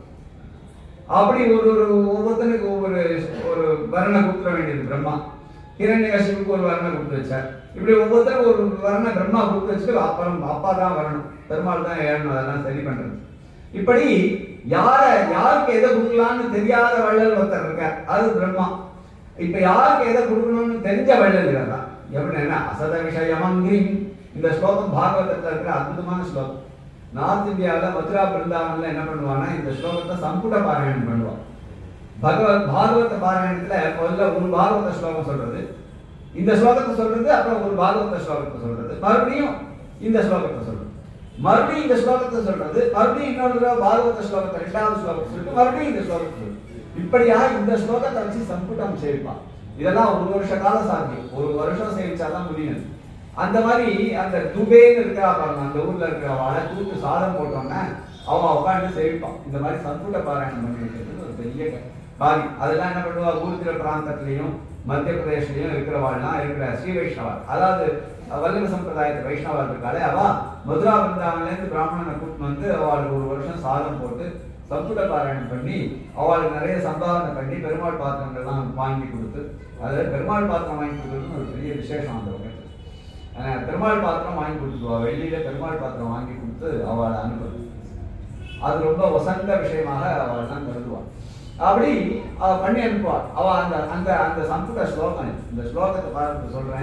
[SPEAKER 1] அப்படி ஒரு ஒரு ஒவ்வொருத்தனுக்கு ஒவ்வொரு ஒரு வர்ணனை கொடுத்துட வேண்டியது பிரம்மா ஹிரண்யகசிபுக்கு ஒரு வர்ணனை கொடுத்து வச்சார் இப்படி ஒவ்வொருத்தரும் ஒரு வர்ணனை பிரம்மா கொடுத்து வச்சுட்டு அப்புறம் அப்பா தான் வரணும் பெருமாள் தான் ஏறணும் அதெல்லாம் சரி பண்றது இப்படி யார யாருக்கு எதை கொடுக்கலாம்னு தெரியாத வள்ளல் ஒருத்தர் இருக்கார் அது பிரம்மா இப்ப யாருக்கு எதை கொடுக்கணும்னு தெரிஞ்ச வள்ளல் தான் எப்படின்னா அசத விஷயமங்கிரி இந்த ஸ்லோகம் பாகவதத்துல இருக்கிற அற்புதமான ஸ்லோகம் நார்த் இந்தியாவில் மதுரா பிருந்தாவன்ல என்ன பண்ணுவான்னா இந்த ஸ்லோகத்தை சம்புட பாராயணம் பண்ணுவான் பகவத் பாகவத பாராயணத்துல முதல்ல ஒரு பாகவத ஸ்லோகம் சொல்றது இந்த ஸ்லோகத்தை சொல்றது அப்புறம் ஒரு பாகவத ஸ்லோகத்தை சொல்றது மறுபடியும் இந்த ஸ்லோகத்தை சொல்றது மறுபடியும் இந்த ஸ்லோகத்தை சொல்றது மறுபடியும் இன்னொரு தடவை பாகவத ஸ்லோகத்தை ரெண்டாவது ஸ்லோகத்தை சொல்லிட்டு மறுபடியும் இந்த ஸ்லோகத்தை சொல்றது இப்படியாக இந்த ஸ்லோகத்தை வச்சு சம்புட்டம் சேவிப்பான் இதெல்லாம் ஒரு வருஷ காலம் சாத்தியம் ஒரு வருஷம் சேவிச்சாதான் முடியும் அந்த மாதிரி அந்த துபேன்னு இருக்கிறா பாருங்க அந்த ஊர்ல இருக்கிறவளை தூக்கு சாதம் போட்டோம்னா அவன் உட்காந்து சேவிப்பான் இந்த மாதிரி சம்புட்ட பாராயணம் பண்ணி வைக்கிறது ஒரு பெரிய க- காரியம் அதெல்லாம் என்ன பண்ணுவா ஊர்த்திர பிராந்தத்திலையும் மத்திய பிரதேஷ்லயும் இருக்கிறவாள்லாம் இருக்கிற ஸ்ரீ வைஷ்ணவர் அதாவது வல்லப சம்பிரதாயத்து வைஷ்ணவர் இருக்காளே அவ மதுரா பிருந்தாவன்ல இருந்து பிராமணனை கூட்டிட்டு வந்து அவளுக்கு ஒரு வருஷம் சாதம் போட்டு சம்புட பாராயணம் பண்ணி அவளுக்கு நிறைய சம்பாவனை பண்ணி பெருமாள் பாத்திரங்கள்லாம் வாங்கி கொடுத்து அதாவது பெருமாள் பாத்திரம் வாங்கி கொடுக்குறதுன்னு ஒரு பெரிய விசேஷம் அந்த வகையில் அஹ் பெருமாள் பாத்திரம் வாங்கி கொடுத்துருவா வெளியில பெருமாள் பாத்திரம் வாங்கி கொடுத்து அவளை அனுப்புறது அது ரொம்ப வசந்த விஷயமாக அவள் தான் கருதுவாள் அப்படி அவ பண்ணி அனுப்புவாள் அவ அந்த அந்த அந்த சம்புட ஸ்லோகம் இது. இந்த ஸ்லோகத்தை பார்த்து சொல்றேன்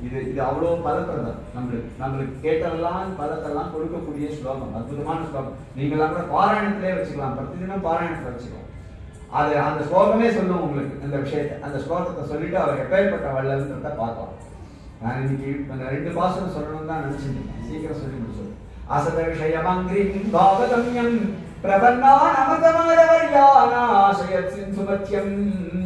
[SPEAKER 1] இது இது அவ்வளோ பலப்பிரதம் நம்மளுக்கு நம்மளுக்கு கேட்டதெல்லாம் பலத்தெல்லாம் கொடுக்கக்கூடிய ஸ்லோகம் அற்புதமான ஸ்லோகம் நீங்களாம் கூட பாராயணத்திலே வச்சுக்கலாம் பிரதிதினம் பாராயணத்தில் வச்சுக்கலாம் அது அந்த ஸ்லோகமே சொல்லும் உங்களுக்கு அந்த விஷயத்தை அந்த ஸ்லோகத்தை சொல்லிட்டு அவர் எப்பேற்பட்ட வள்ளல்ன்றத பார்க்கலாம் நான் இன்னைக்கு இந்த ரெண்டு பாசனம் சொல்லணும்னு தான் நினைச்சிருக்கேன் சீக்கிரம் சொல்லி முடிச்சு அசத விஷயமங்கிரி பாவகம்யம் பிரபன்னான் அமதமரவர்யானாசயத் சிந்துமத்யம்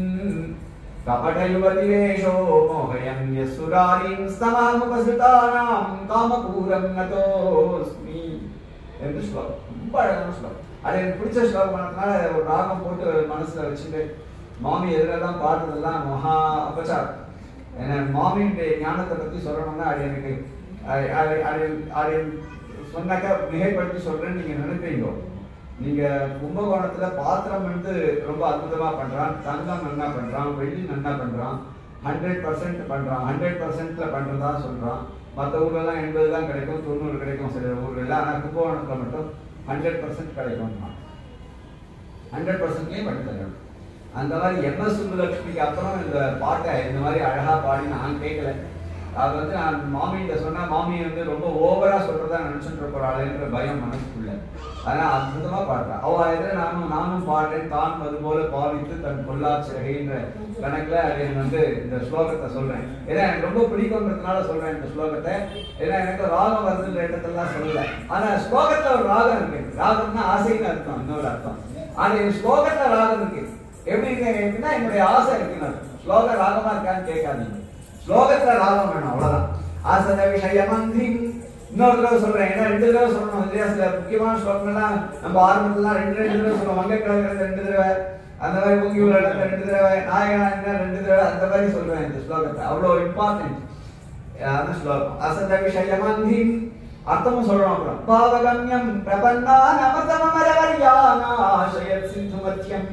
[SPEAKER 1] கபடயுவதிவேஷோ மோகயம் யசுராரின் ஸ்தமாமுபசுதானாம் காமபூரம் நதோஸ்மி என்று ஸ்லோகம் ரொம்ப அழகான ஸ்லோகம் அது எனக்கு பிடிச்ச ஸ்லோகம் பண்ணதுனால ஒரு ராகம் போட்டு மனசுல வச்சுட்டு மாமி எதிரெல்லாம் பார்த்ததெல்லாம் மகா அபச்சாரம் ஏன்னா மாமியுடைய ஞானத்தை பத்தி சொல்லணும்னா அது எனக்கு அது- அது- அது- அது சொன்னாக்கா மிகைப்படுத்தி சொல்றேன்னு நீங்க நினைப்பீங்க நீங்க கும்பகோணத்துல பாத்திரம் வந்து ரொம்ப அற்புதமா பண்றான் தங்கம் நன்னா பண்றான் வெள்ளி நன்னா பண்றான் ஹண்ட்ரட் பர்சன்ட் பண்றான் ஹண்ட்ரட் பர்சன்ட்ல பண்றதா சொல்றான் மற்ற ஊர்லலாம் எண்பது தான் கிடைக்கும் தொண்ணூறு கிடைக்கும் சில ஊர்ல ஆனா கும்பகோணத்துல மட்டும் ஹண்ட்ரட் பர்சன்ட் கிடைக்கும் ஹண்ட்ரட் பர்சன்ட்லேயே பண்ணி தரணும் அந்த மாதிரி எம்எஸ் சுப்புலட்சுமிக்கு அப்புறம் இந்த பாட்டை இந்த மாதிரி அழகா பாடி நான் கேட்கல அது வந்து நான் மாமிகிட்ட சொன்னா மாமி வந்து ரொம்ப ஓவரா சொல்றதா நினைச்சுட்டு போறாளேன்ற பயம் மனசுக்குள்ள ஆனா அற்புதமா பாடுறா அவ எதிர நானும் நானும் பாடுறேன் தான் அது போல பாவித்து தன் பொல்லாச்சிறகைன்ற கணக்குல அது எனக்கு வந்து இந்த ஸ்லோகத்தை சொல்றேன் ஏன்னா எனக்கு ரொம்ப பிடிக்கும்ன்றதுனால சொல்றேன் இந்த ஸ்லோகத்தை ஏன்னா எனக்கு ராகம் வருதுன்ற இடத்தெல்லாம் சொல்லல ஆனா ஸ்லோகத்துல ஒரு ராகம் இருக்கு ராகம்னா ஆசைன்னு அர்த்தம் இன்னொரு அர்த்தம் ஆனா இந்த ஸ்லோகத்துல ராகம் இருக்கு எப்படி இருக்கு எப்படின்னா என்னுடைய ஆசை இருக்குன்னு அர்த்தம். ஸ்லோக ராகமா இருக்கான்னு கேட்காதீங்க ஸ்லோகத்துல ராகம் வேணும் அவ்வளவுதான் ஆசத விஷயமந்திரி இன்னொரு தடவை சொல்றேன் ஏன்னா ரெண்டு தடவை சொல்லணும் இல்லையா சில முக்கியமான ஸ்லோகங்கள்லாம் நம்ம ஆரம்பத்துலாம் ரெண்டு ரெண்டு தடவை சொல்லுவோம் வங்கக்கிழங்கு ரெண்டு தடவை அந்த மாதிரி பொங்கி உள்ள இடத்துல ரெண்டு தடவை நாயகனா ரெண்டு தடவை அந்த மாதிரி சொல்றேன் இந்த ஸ்லோகத்தை அவ்வளோ இம்பார்ட்டன்ட் அது ஸ்லோகம் அசத விஷயமந்தி அர்த்தமும் சொல்றோம் அப்புறம் பாவகம்யம் பிரபன்னா நமதமரவர்யானாசயத் சிந்துமத்யம்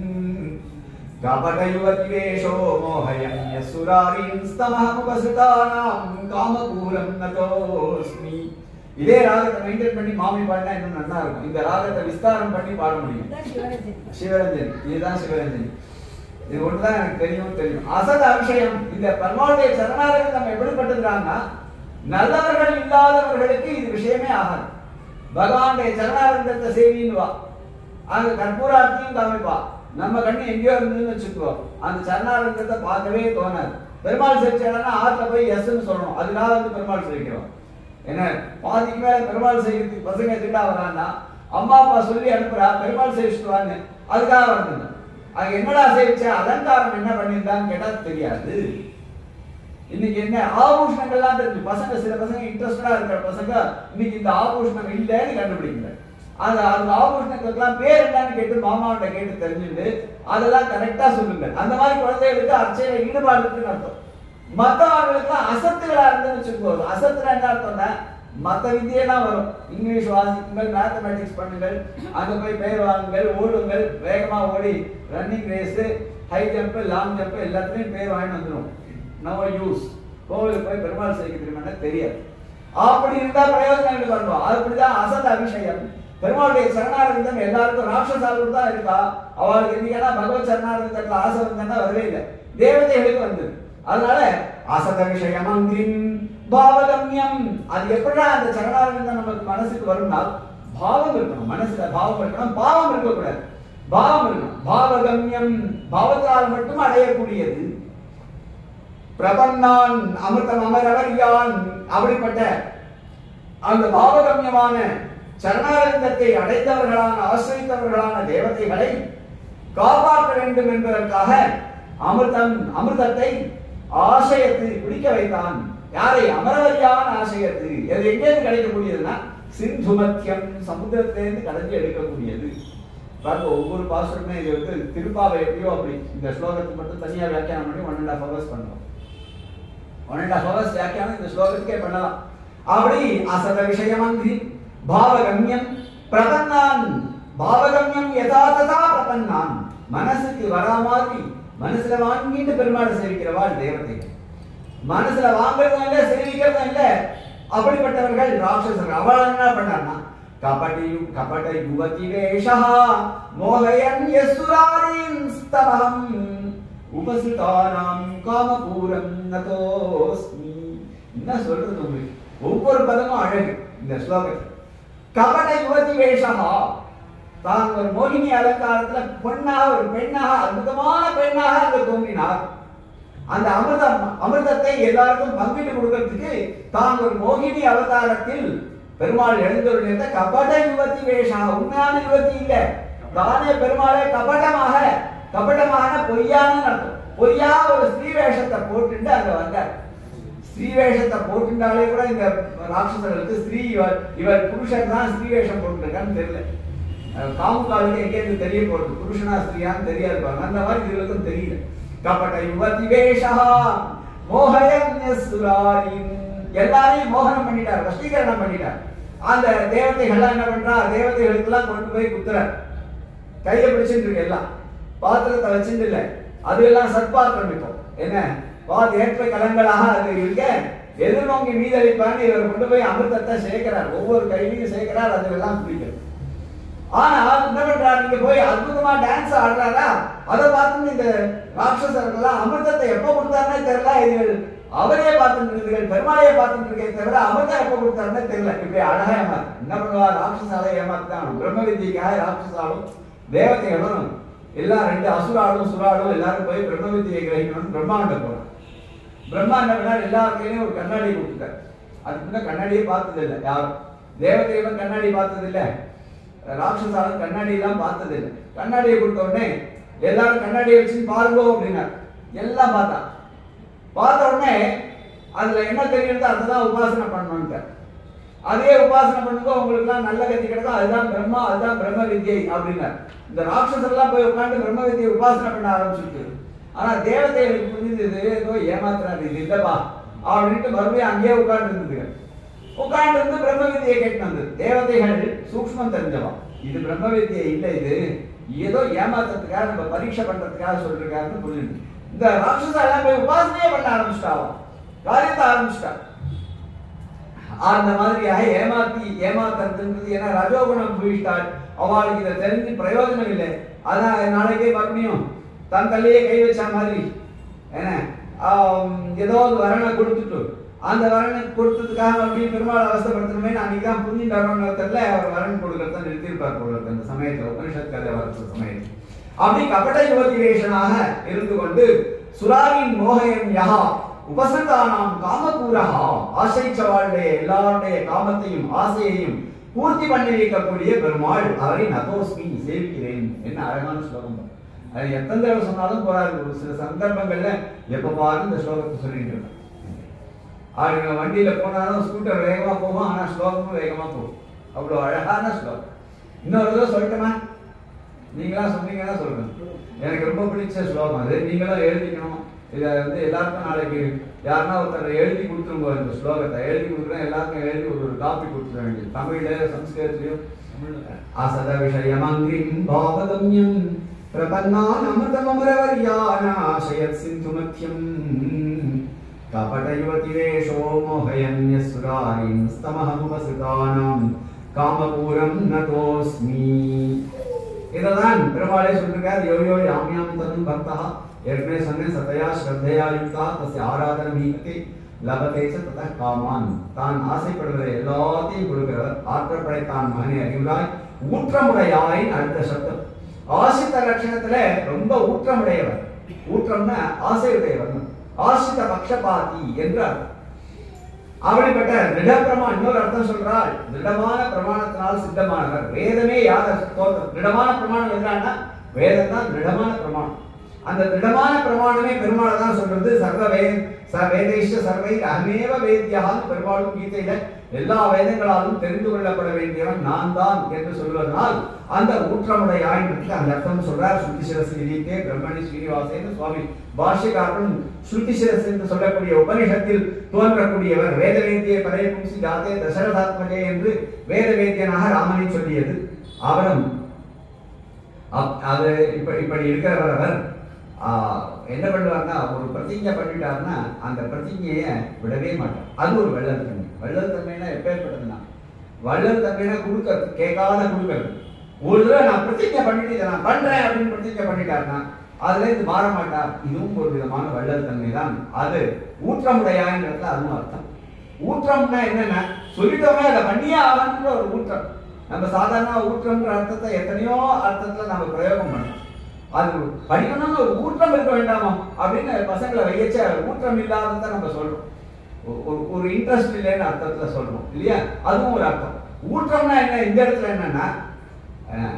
[SPEAKER 1] கபடயுவதிவேஷோ மோகயம் யசுராரின் ஸ்தமஹமுபசுதானாம் காமபூரம் நதோஸ்மி இதே ராகத்தை மெயின்டைன் பண்ணி மாமி பாடினா இன்னும் நல்லா இருக்கும் இந்த ராகத்தை விஸ்தாரம் பண்ணி பாட முடியும் சிவரஞ்சனி இதுதான் சிவரஞ்சனி இது ஒன்றுதான் எனக்கு தெரியும் தெரியும் அசத அபிஷயம் இந்த பெருமாளுடைய சரணாரங்கள் நம்ம எப்படிப்பட்டிருக்காங்கன்னா நல்லவர்கள் இல்லாதவர்களுக்கு இது விஷயமே ஆகாது பகவானுடைய சரணாரங்கத்தை சேவின்னு வா அங்க கற்பூரார்த்தியும் காமிப்பா நம்ம கண்ணு எங்கேயோ இருந்ததுன்னு வச்சுக்கோ அந்த சரணாரங்கத்தை பார்க்கவே தோணாது பெருமாள் சிரிச்சானா ஆத்துல போய் எஸ்ன்னு சொல்லணும் அதுக்காக வந்து பெருமாள் சிரிக்கிறோம் என்ன பாதிக்கு மேல பெருமாள் செய்யறதுக்கு பசங்க திட்டா வரான்னா அம்மா அப்பா சொல்லி அனுப்புறா பெருமாள் சேவிச்சுட்டு வாங்க அதுக்காக வரணும் அது என்னடா சேவிச்சா அலங்காரம் என்ன பண்ணியிருந்தான்னு கேட்டா தெரியாது இன்னைக்கு என்ன ஆபூஷணங்கள்லாம் தெரிஞ்சு பசங்க சில பசங்க இன்ட்ரெஸ்டடா இருக்கிற பசங்க இன்னைக்கு இந்த ஆபூஷணம் இல்லைன்னு கண்டுபிடிக்கல அந்த அந்த ஆபூஷணங்களுக்கெல்லாம் பேர் என்னன்னு கேட்டு மாமாவிட்ட கேட்டு தெரிஞ்சுட்டு அதெல்லாம் கரெக்டா சொல்லுங்க அந்த மாதிரி குழந்தைகளுக்கு அர்ச்சையில ஈடுபாடு இருக்குன்னு அர்த்தம் மற்றவர்களுக்குலாம் அசத்துகளா இருந்துன்னு வச்சுக்கோங்க அசத்துல என்ன அர்த்தம்னா மற்ற வித்தியெல்லாம் வரும் இங்கிலீஷ் வாசிக்குங்கள் மேத்தமெட்டிக்ஸ் பண்ணுங்கள் அங்க போய் பெயர் வாங்குங்கள் ஓடுங்கள் வேகமா ஓடி running race high jump long jump எல்லாத்துலயும் பேர் வாங்கிட்டு வந்துடும் நோ யூஸ் கோவிலுக்கு போய் பெருமாள் செய்ய தெரியுமா தெரியாது அப்படி இருந்தா பிரயோஜனம் பண்ணுவோம் அப்படிதான் அசத அபிஷேகம் பெருமாளுடைய சரணாரந்தம் எல்லாருக்கும் ராட்சசாலும் தான் இருக்கா அவளுக்கு இன்னைக்கு பகவத் சரணாரந்தத்துல ஆசை வந்தா வரவே இல்லை தேவதைகளுக்கு வந்தது அதனால அசத விஷயம் அங்கிம் பாவகம்யம் அது எப்படிடா அந்த சரணாரந்தம் நமக்கு மனசுக்கு வரும்னா பாவம் இருக்கணும் மனசுல பாவம் இருக்கணும் பாவம் இருக்கக்கூடாது பாவம் இருக்கணும் பாவகம்யம் பாவத்தால் மட்டும் அடையக்கூடியது பிரபன்னான் அமிர்தம் அமரவர் யான் அப்படிப்பட்ட அந்த பாவகம்யமான சரணாரந்தத்தை அடைந்தவர்களான ஆசிரியத்தவர்களான தேவதைகளை காப்பாற்ற வேண்டும் என்பதற்காக அமிர்தம் அமிர்தத்தை ஆசையத்து குடிக்க வைத்தான் யாரை அமரவரியான ஆசையத்து அது எங்கேருந்து கிடைக்கக்கூடியதுன்னா சிந்துமத்தியம் சமுத்திரத்திலிருந்து கடைஞ்சி எடுக்கக்கூடியது பாருங்க ஒவ்வொரு பாசுரமே இது வந்து திருப்பாவை எப்படியோ அப்படி இந்த ஸ்லோகத்துக்கு மட்டும் தனியா வியாக்கியானம் பண்ணி ஒன் அண்ட் ஹாஃப் ஹவர்ஸ் பண்ணுறோம் ஒன் அண்ட் ஹாஃப் ஹவர்ஸ் வியாக்கியானம் இந்த ஸ்லோகத்துக்கே பண்ணலாம் அப்படி அசத விஷயமங்கி பாவகம்யம் பிரபன்னான் பாவகம்யம் யதா ததா பிரபன்னான் மனசுக்கு வரா மாதிரி மனசுல வாங்கிட்டு பெருமாளை சேவிக்கிறவாள் தேவதைகள் மனசுல வாங்குறதும் இல்ல சேவிக்கிறதும் இல்ல அப்படிப்பட்டவர்கள் ராட்சசர்கள் அவள் என்ன பண்ணான்னா கபடி கபட யுவதி வேஷா மோகயன் யசுராரின் ஸ்தமம் உபசிதானாம் காமபூரம் நதோஸ்மி என்ன சொல்றது உங்களுக்கு ஒவ்வொரு பதமும் அழகு இந்த ஸ்லோகத்தில் கபட யுவதி வேஷமா தான் ஒரு மோகினி அலங்காரத்துல பொண்ணாக ஒரு பெண்ணாக அற்புதமான பெண்ணாக அங்கு தோன்றினார் அந்த அமிர்தம் அமிர்தத்தை எல்லாருக்கும் பங்கிட்டு கொடுக்கறதுக்கு தான் ஒரு மோகினி அவதாரத்தில் பெருமாள் எழுந்தருளிருந்த கபட யுவதி வேஷா உண்மையான யுவதி இல்ல தானே பெருமாளை கபடமாக கபடமான பொய்யான அர்த்தம் பொய்யா ஒரு ஸ்ரீ வேஷத்தை போட்டுட்டு அங்க வந்தார் ஸ்ரீ வேஷத்தை போட்டுட்டாலே கூட இந்த ராட்சசர்களுக்கு ஸ்ரீ இவர் இவர் புருஷன் தான் ஸ்ரீ வேஷம் போட்டுருக்கான்னு தெரியல அஹ் காமுகாலுக்கு எங்கேருந்து தெரிய போறது புருஷனா ஸ்திரியான்னு தெரியாது பாருங்க அந்த மாதிரி இதுகளுக்கும் தெரியல கபட யுவதி வேஷா மோகயன்யசுராரின் எல்லாரையும் மோகனம் பண்ணிட்டார் வசீகரணம் பண்ணிட்டார் அந்த தேவதைகள்லாம் என்ன பண்றா தேவதைகளுக்கெல்லாம் கொண்டு போய் குத்துறார் கையை பிடிச்சிட்டு இருக்கு எல்லாம் பாத்திரத்தை வச்சுட்டு இல்ல அது எல்லாம் சற்பாத்திரம் இப்போ என்ன பாத் ஏற்ற கலங்களாக அது இருக்க எதிர்நோங்கி மீதளிப்பான்னு இவர் கொண்டு போய் அமிர்தத்தை சேர்க்கிறார் ஒவ்வொரு கையிலையும் சேர்க்கிறார் அதுவெல்லாம் பிடிக்கும் ஆனா என்ன பண்றாரு நீங்க போய் அற்புதமா டான்ஸ் ஆடுறாரா அதை பார்த்து இந்த ராட்சசர்கள்லாம் அமிர்தத்தை எப்ப கொடுத்தாருன்னே தெரியல இதுகள் அவரே பார்த்துட்டு இருந்தீர்கள் பெருமாளையே பார்த்துட்டு இருக்கே தவிர அமிர்தம் எப்ப கொடுத்தாருன்னே தெரியல இப்படி அழகா ஏமாத்து என்ன பண்ணுவா ராட்சசாலை ஏமாத்தான் பிரம்ம வித்தியக்காக ராட்சசாலும் தேவதைகளும் எல்லாம் ரெண்டு அசுராலும் சுராலும் எல்லாரும் போய் பிரம்ம வித்தியை கிரகிக்கணும்னு பிரம்மாண்ட போறான் பிரம்மா என்ன பண்ணார் எல்லா கையிலையும் ஒரு கண்ணாடி கொடுத்துட்டார் அதுக்கு முன்ன கண்ணாடியே பார்த்தது இல்லை யாரும் தேவதைகளும் கண்ணாடி பார்த்தது இல்லை ராட்சசாலும் கண்ணாடி எல்லாம் பார்த்தது இல்லை கண்ணாடியை கொடுத்த உடனே எல்லாரும் கண்ணாடியை வச்சு பாருங்க அப்படின்னார் எல்லாம் பார்த்தா பார்த்த உடனே அதுல என்ன தெரியுது அதுதான் உபாசனை பண்ணணும்ட்டு அதே உபாசனை பண்ணுங்க உங்களுக்குலாம் நல்ல கத்தி கிடைக்கும் அதுதான் பிரம்மா அதுதான் பிரம்ம வித்யை அப்படின்னார் இந்த ராட்சசர்லாம் போய் உட்காந்து பிரம்ம வித்யை உபாசனை பண்ண ஆரம்பிச்சுட்டு ஆனா தேவதைகளுக்கு புரிஞ்சது ஏதோ ஏமாத்துறாரு இது இல்லப்பா அப்படின்ட்டு மறுபடியும் அங்கேயே உட்கார்ந்து இருந்துங்க உட்கார்ந்து இருந்து பிரம்ம வித்தியை கேட்டு வந்தது தேவதைகள் சூக்ஷ்மம் தெரிஞ்சவா இது பிரம்ம வித்தியை இல்லை இது ஏதோ ஏமாத்துறதுக்காக நம்ம பரீட்சை பண்றதுக்காக சொல்லிருக்காருன்னு புரியுது இந்த ராட்சசா எல்லாம் போய் உபாசனையே பண்ண ஆரம்பிச்சிட்டாவா காரியத்தை ஆரம்பிச்சிட்டா அந்த மாதிரியாக ஏமாத்தி ஏமாத்துறதுன்றது ஏன்னா ரஜோகுணம் போயிட்டாள் அவளுக்கு இதை தெரிஞ்சு பிரயோஜனம் இல்லை அதான் நாளைக்கே மறுபடியும் தன் தலையே கை வச்ச மாதிரி என்ன ஆம், ஏதோ ஒரு வரனை கொடுத்துட்டு அந்த வரனை கொடுத்ததுக்காக அப்படியே பெருமாள் அவசரப்படுத்தணுமே அன்னைக்கு தான் புரிஞ்சு வரணும் தெரியல அவர் வரன் கொடுக்கறத நிறுத்தியிருப்பார் போல இருக்கு அந்த சமயத்துல உபனிஷத் கதை வர சமயத்தில் அப்படி கபட யுவதிவேஷனாக இருந்து கொண்டு சுராவின் மோகயம் யஹா உபசந்தானாம் காமபூரஹா ஆசைச்சவாளுடைய எல்லாருடைய காமத்தையும் ஆசையையும் பூர்த்தி பண்ணி வைக்கக்கூடிய பெருமாள் அவரை நதோஸ்மி சேவிக்கிறேன் என்ன அழகான ஸ்லோகம் பாரு. அது எத்தனை தடவை சொன்னாலும் போறாது ஒரு சில சந்தர்ப்பங்கள்ல எப்ப பாரு இந்த ஸ்லோகத்தை சொல்லிட்டு இருக்கேன் அவங்க வண்டியில போனாலும் ஸ்கூட்டர் வேகமா போகும் ஆனா ஸ்லோகமும் வேகமா போகும் அவ்வளவு அழகான ஸ்லோகம் இன்னொரு தடவை சொல்லட்டுமா நீங்களா சொன்னீங்கன்னா சொல்றேன் எனக்கு ரொம்ப பிடிச்ச ஸ்லோகம் அது நீங்களும் எழுதிக்கணும் இதை வந்து எல்லாருக்கும் நாளைக்கு யாருன்னா ஒருத்தர் எழுதி கொடுத்துருங்க இந்த ஸ்லோகத்தை எழுதி கொடுக்குறேன் எல்லாருக்கும் எழுதி ஒரு ஒரு காப்பி கொடுத்துட வேண்டியது தமிழ்ல சம்ஸ்கிருதத்திலையும் அசத விஷயமங்கிரிம் பாவகம்யம் பிரபன்னான் அமிர்தமரவர்யானாசயத் சிந்து மத்தியம் கபடயுவதிவேஷோ மோகயன்யசுராரின் ஸ்தமஹமுபசுதானாம் காமபூரம் நதோஸ்மி இததான் பெருமாளே சொல்லிருக்கார் யோ யோ யாமியாம் தனும் பக்தா ஏற்கனவே சொன்னேன் சதயா ஸ்ரத்தையா யுக்தா தஸ்ய ஆராதன மீகத்தை லபதே ச தத காமான் தான் ஆசைப்படுகிற எல்லாத்தையும் கொடுக்கிறவர் ஆற்றப்படை தான் மகனை அறிவுராய் ஊற்றமுடையாய் அடுத்த சப்தம் ஆசித்த லட்சணத்துல ரொம்ப ஊற்றமுடையவர் ஊற்றம்னா ஆசையுடையவர் ஆசித்த பக்ஷபாதி என்று அர்த்தம் அப்படிப்பட்ட திட பிரமா இன்னொரு அர்த்தம் சொல்றாள் திடமான பிரமாணத்தினால் சித்தமானவர் வேதமே யார தோற்றம் திடமான பிரமாணம் எதுனா வேதம் தான் திடமான பிரமாணம் அந்த திடமான பிரமாணமே பெருமாளை தான் சொல்றது சர்வ வே ச வேதைஷ சர்வை அகமேவ வேத்தியான்னு பெருமாளும் கீதையில எல்லா வேதங்களாலும் தெரிந்து கொள்ளப்பட வேண்டியவன் நான் தான் என்று சொல்வதனால் அந்த ஊற்றமுடைய ஆயினத்துக்கு அந்த அர்த்தம் சொல்றார் ஸ்ருதி சிரசு விதித்தே பிரம்மணி ஸ்ரீனிவாசேன்னு சுவாமி பாஷ்யக்காரனும் ஸ்ருதி சிரஸ் என்று சொல்லக்கூடிய உபனிஷத்தில் தோன்றக்கூடியவர் வேத வேத்திய பரே பும்சி ஜாத்தே தசரதாத்மகே என்று வேத வேத்தியனாக ராமனை சொல்லியது அவரும் அப்- அது இப்ப இப்படி இருக்கிறவர் அவர் ஆ, என்ன பண்ணுவார்னா ஒரு பிரதிஜை பண்ணிட்டாருன்னா அந்த பிரதிஜையை விடவே மாட்டார் அது ஒரு வள்ளல் தன்மை வள்ளல் தன்மைனா எப்பேற்பட்டதுன்னா வள்ளல் தன்மைனா கொடுக்கறது கேட்காத கொடுக்கறது ஒரு தடவை நான் பிரதிஜை பண்ணிட்டு இதை நான் பண்றேன் அப்படின்னு பிரதிஜை பண்ணிட்டாருன்னா அதுல இருந்து மாற மாட்டார் இதுவும் ஒரு விதமான வள்ளல் தன்மை தான் அது ஊற்றமுடையாங்கிறதுல அதுவும் அர்த்தம் ஊற்றம்னா என்னன்னா சொல்லிட்டோமே அதை பண்ணியே ஆகணுன்ற ஒரு ஊற்றம் நம்ம சாதாரண ஊற்றம்ன்ற அர்த்தத்தை எத்தனையோ அர்த்தத்துல நம்ம பிரயோகம் பண்ணோம் அது படிக்கணும்னு ஒரு ஊற்றம் இருக்க வேண்டாமா அப்படின்னு பசங்களை வையச்ச ஊற்றம் இல்லாததை நம்ம சொல்றோம் ஒ- ஒரு ஒரு இன்ட்ரெஸ்ட் இல்லைன்னு அர்த்தத்துல சொல்றோம் இல்லையா அதுவும் ஒரு அர்த்தம் ஊற்றம்னா என்ன இந்த இடத்துல என்னன்னா அஹ்,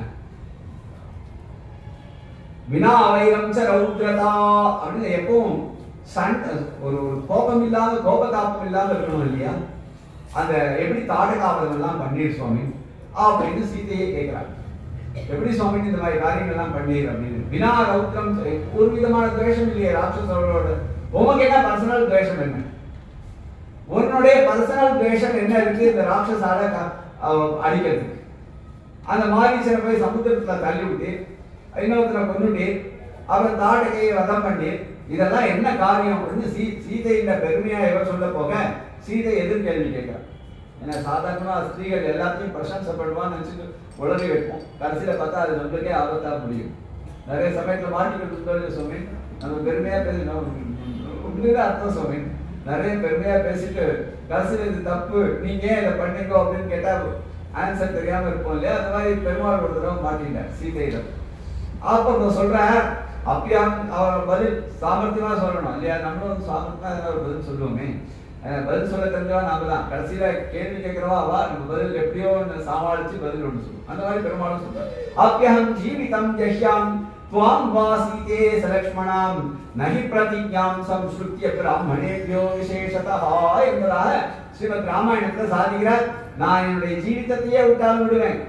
[SPEAKER 1] வினா வைரம் ச ரௌத்ரதா அப்படின்னு எப்பவும் சண்டை ஒரு ஒரு கோபம் இல்லாத கோபதாபம் இல்லாத இருக்கணும் இல்லையா அந்த எப்படி தாடகாவதம் எல்லாம் பண்ணீர் சுவாமி அப்படின்னு சீதையே கேட்கிறாங்க எப்படி சுவாமி இந்த மாதிரி காரியங்கள்லாம் பண்ணீர் அப்படின்னு வினா ரௌத்ரம் ஒரு விதமான துவேஷம் இல்லையே ராட்சசர்களோட உமக்கு என்ன பர்சனல் துவேஷம் என்ன உன்னுடைய பர்சனல் துவேஷம் என்ன இருக்கு இந்த ராட்சசால க- அவ- அடிக்கிறதுக்கு அந்த மாரீசனை போய் சமுத்திரத்துல தள்ளி விட்டு இன்னொருத்தரை கொண்டுட்டு அவர் தாடகையை வதம் பண்ணி இதெல்லாம் என்ன காரியம் அப்படின்னு சீ சீதையின் பெருமையா இவர் சொல்ல போக சீதை எதிர்கேள்வி கேட்கிறார் ஏன்னா சாதாரணமா ஸ்திரீகள் எல்லாத்தையும் பிரசம்சப்படுவான்னு நினைச்சிட்டு உளறி வைப்போம் கடைசியில பார்த்தா அது நம்மளுக்கே ஆபத்தா முடியும் நிறைய சமயத்துல மாட்டிக்கிட்டு சுவாமி நம்ம பெருமையா பேசணும் உண்மையில அர்த்தம் சுவாமி நிறைய பெருமையா பேசிட்டு கடைசியில இது தப்பு நீங்க ஏன் இதை பண்ணீங்க அப்படின்னு கேட்டா ஆன்சர் தெரியாம இருப்போம் இல்லையா அந்த மாதிரி பெருமாள் ஒரு தடவை மாட்டிட்டார் சீதையிடம் அப்ப நான் சொல்றேன் அப்படியா அவர் பதில் சாமர்த்தியமா சொல்லணும் இல்லையா நம்மளும் வந்து சாமர்த்தியமா எதனா ஒரு பதில் சொல்லுவோமே அஹ் பதில் சொல்ல தெரிஞ்சவா நாம தான் கடைசியில கேள்வி கேட்கிறவா அவா நம்ம பதில் எப்படியோ ஒண்ணு சமாளிச்சு பதில் ஒன்று சொல்லுவோம் அந்த மாதிரி பெருமாளும் சொல்றாரு அப்பியம் ஜீவிதம் ஜஷ்யாம் துவாம் வா சீதே சலக்ஷ்மணாம் நகி பிரதிஜாம் சம்ஸ்ருத்திய பிராமணேபியோ விசேஷதா என்பதாக ஸ்ரீமத் ராமாயணத்துல சாதிக்கிறார் நான் என்னுடைய ஜீவிதத்தையே விட்டாலும் விடுவேன்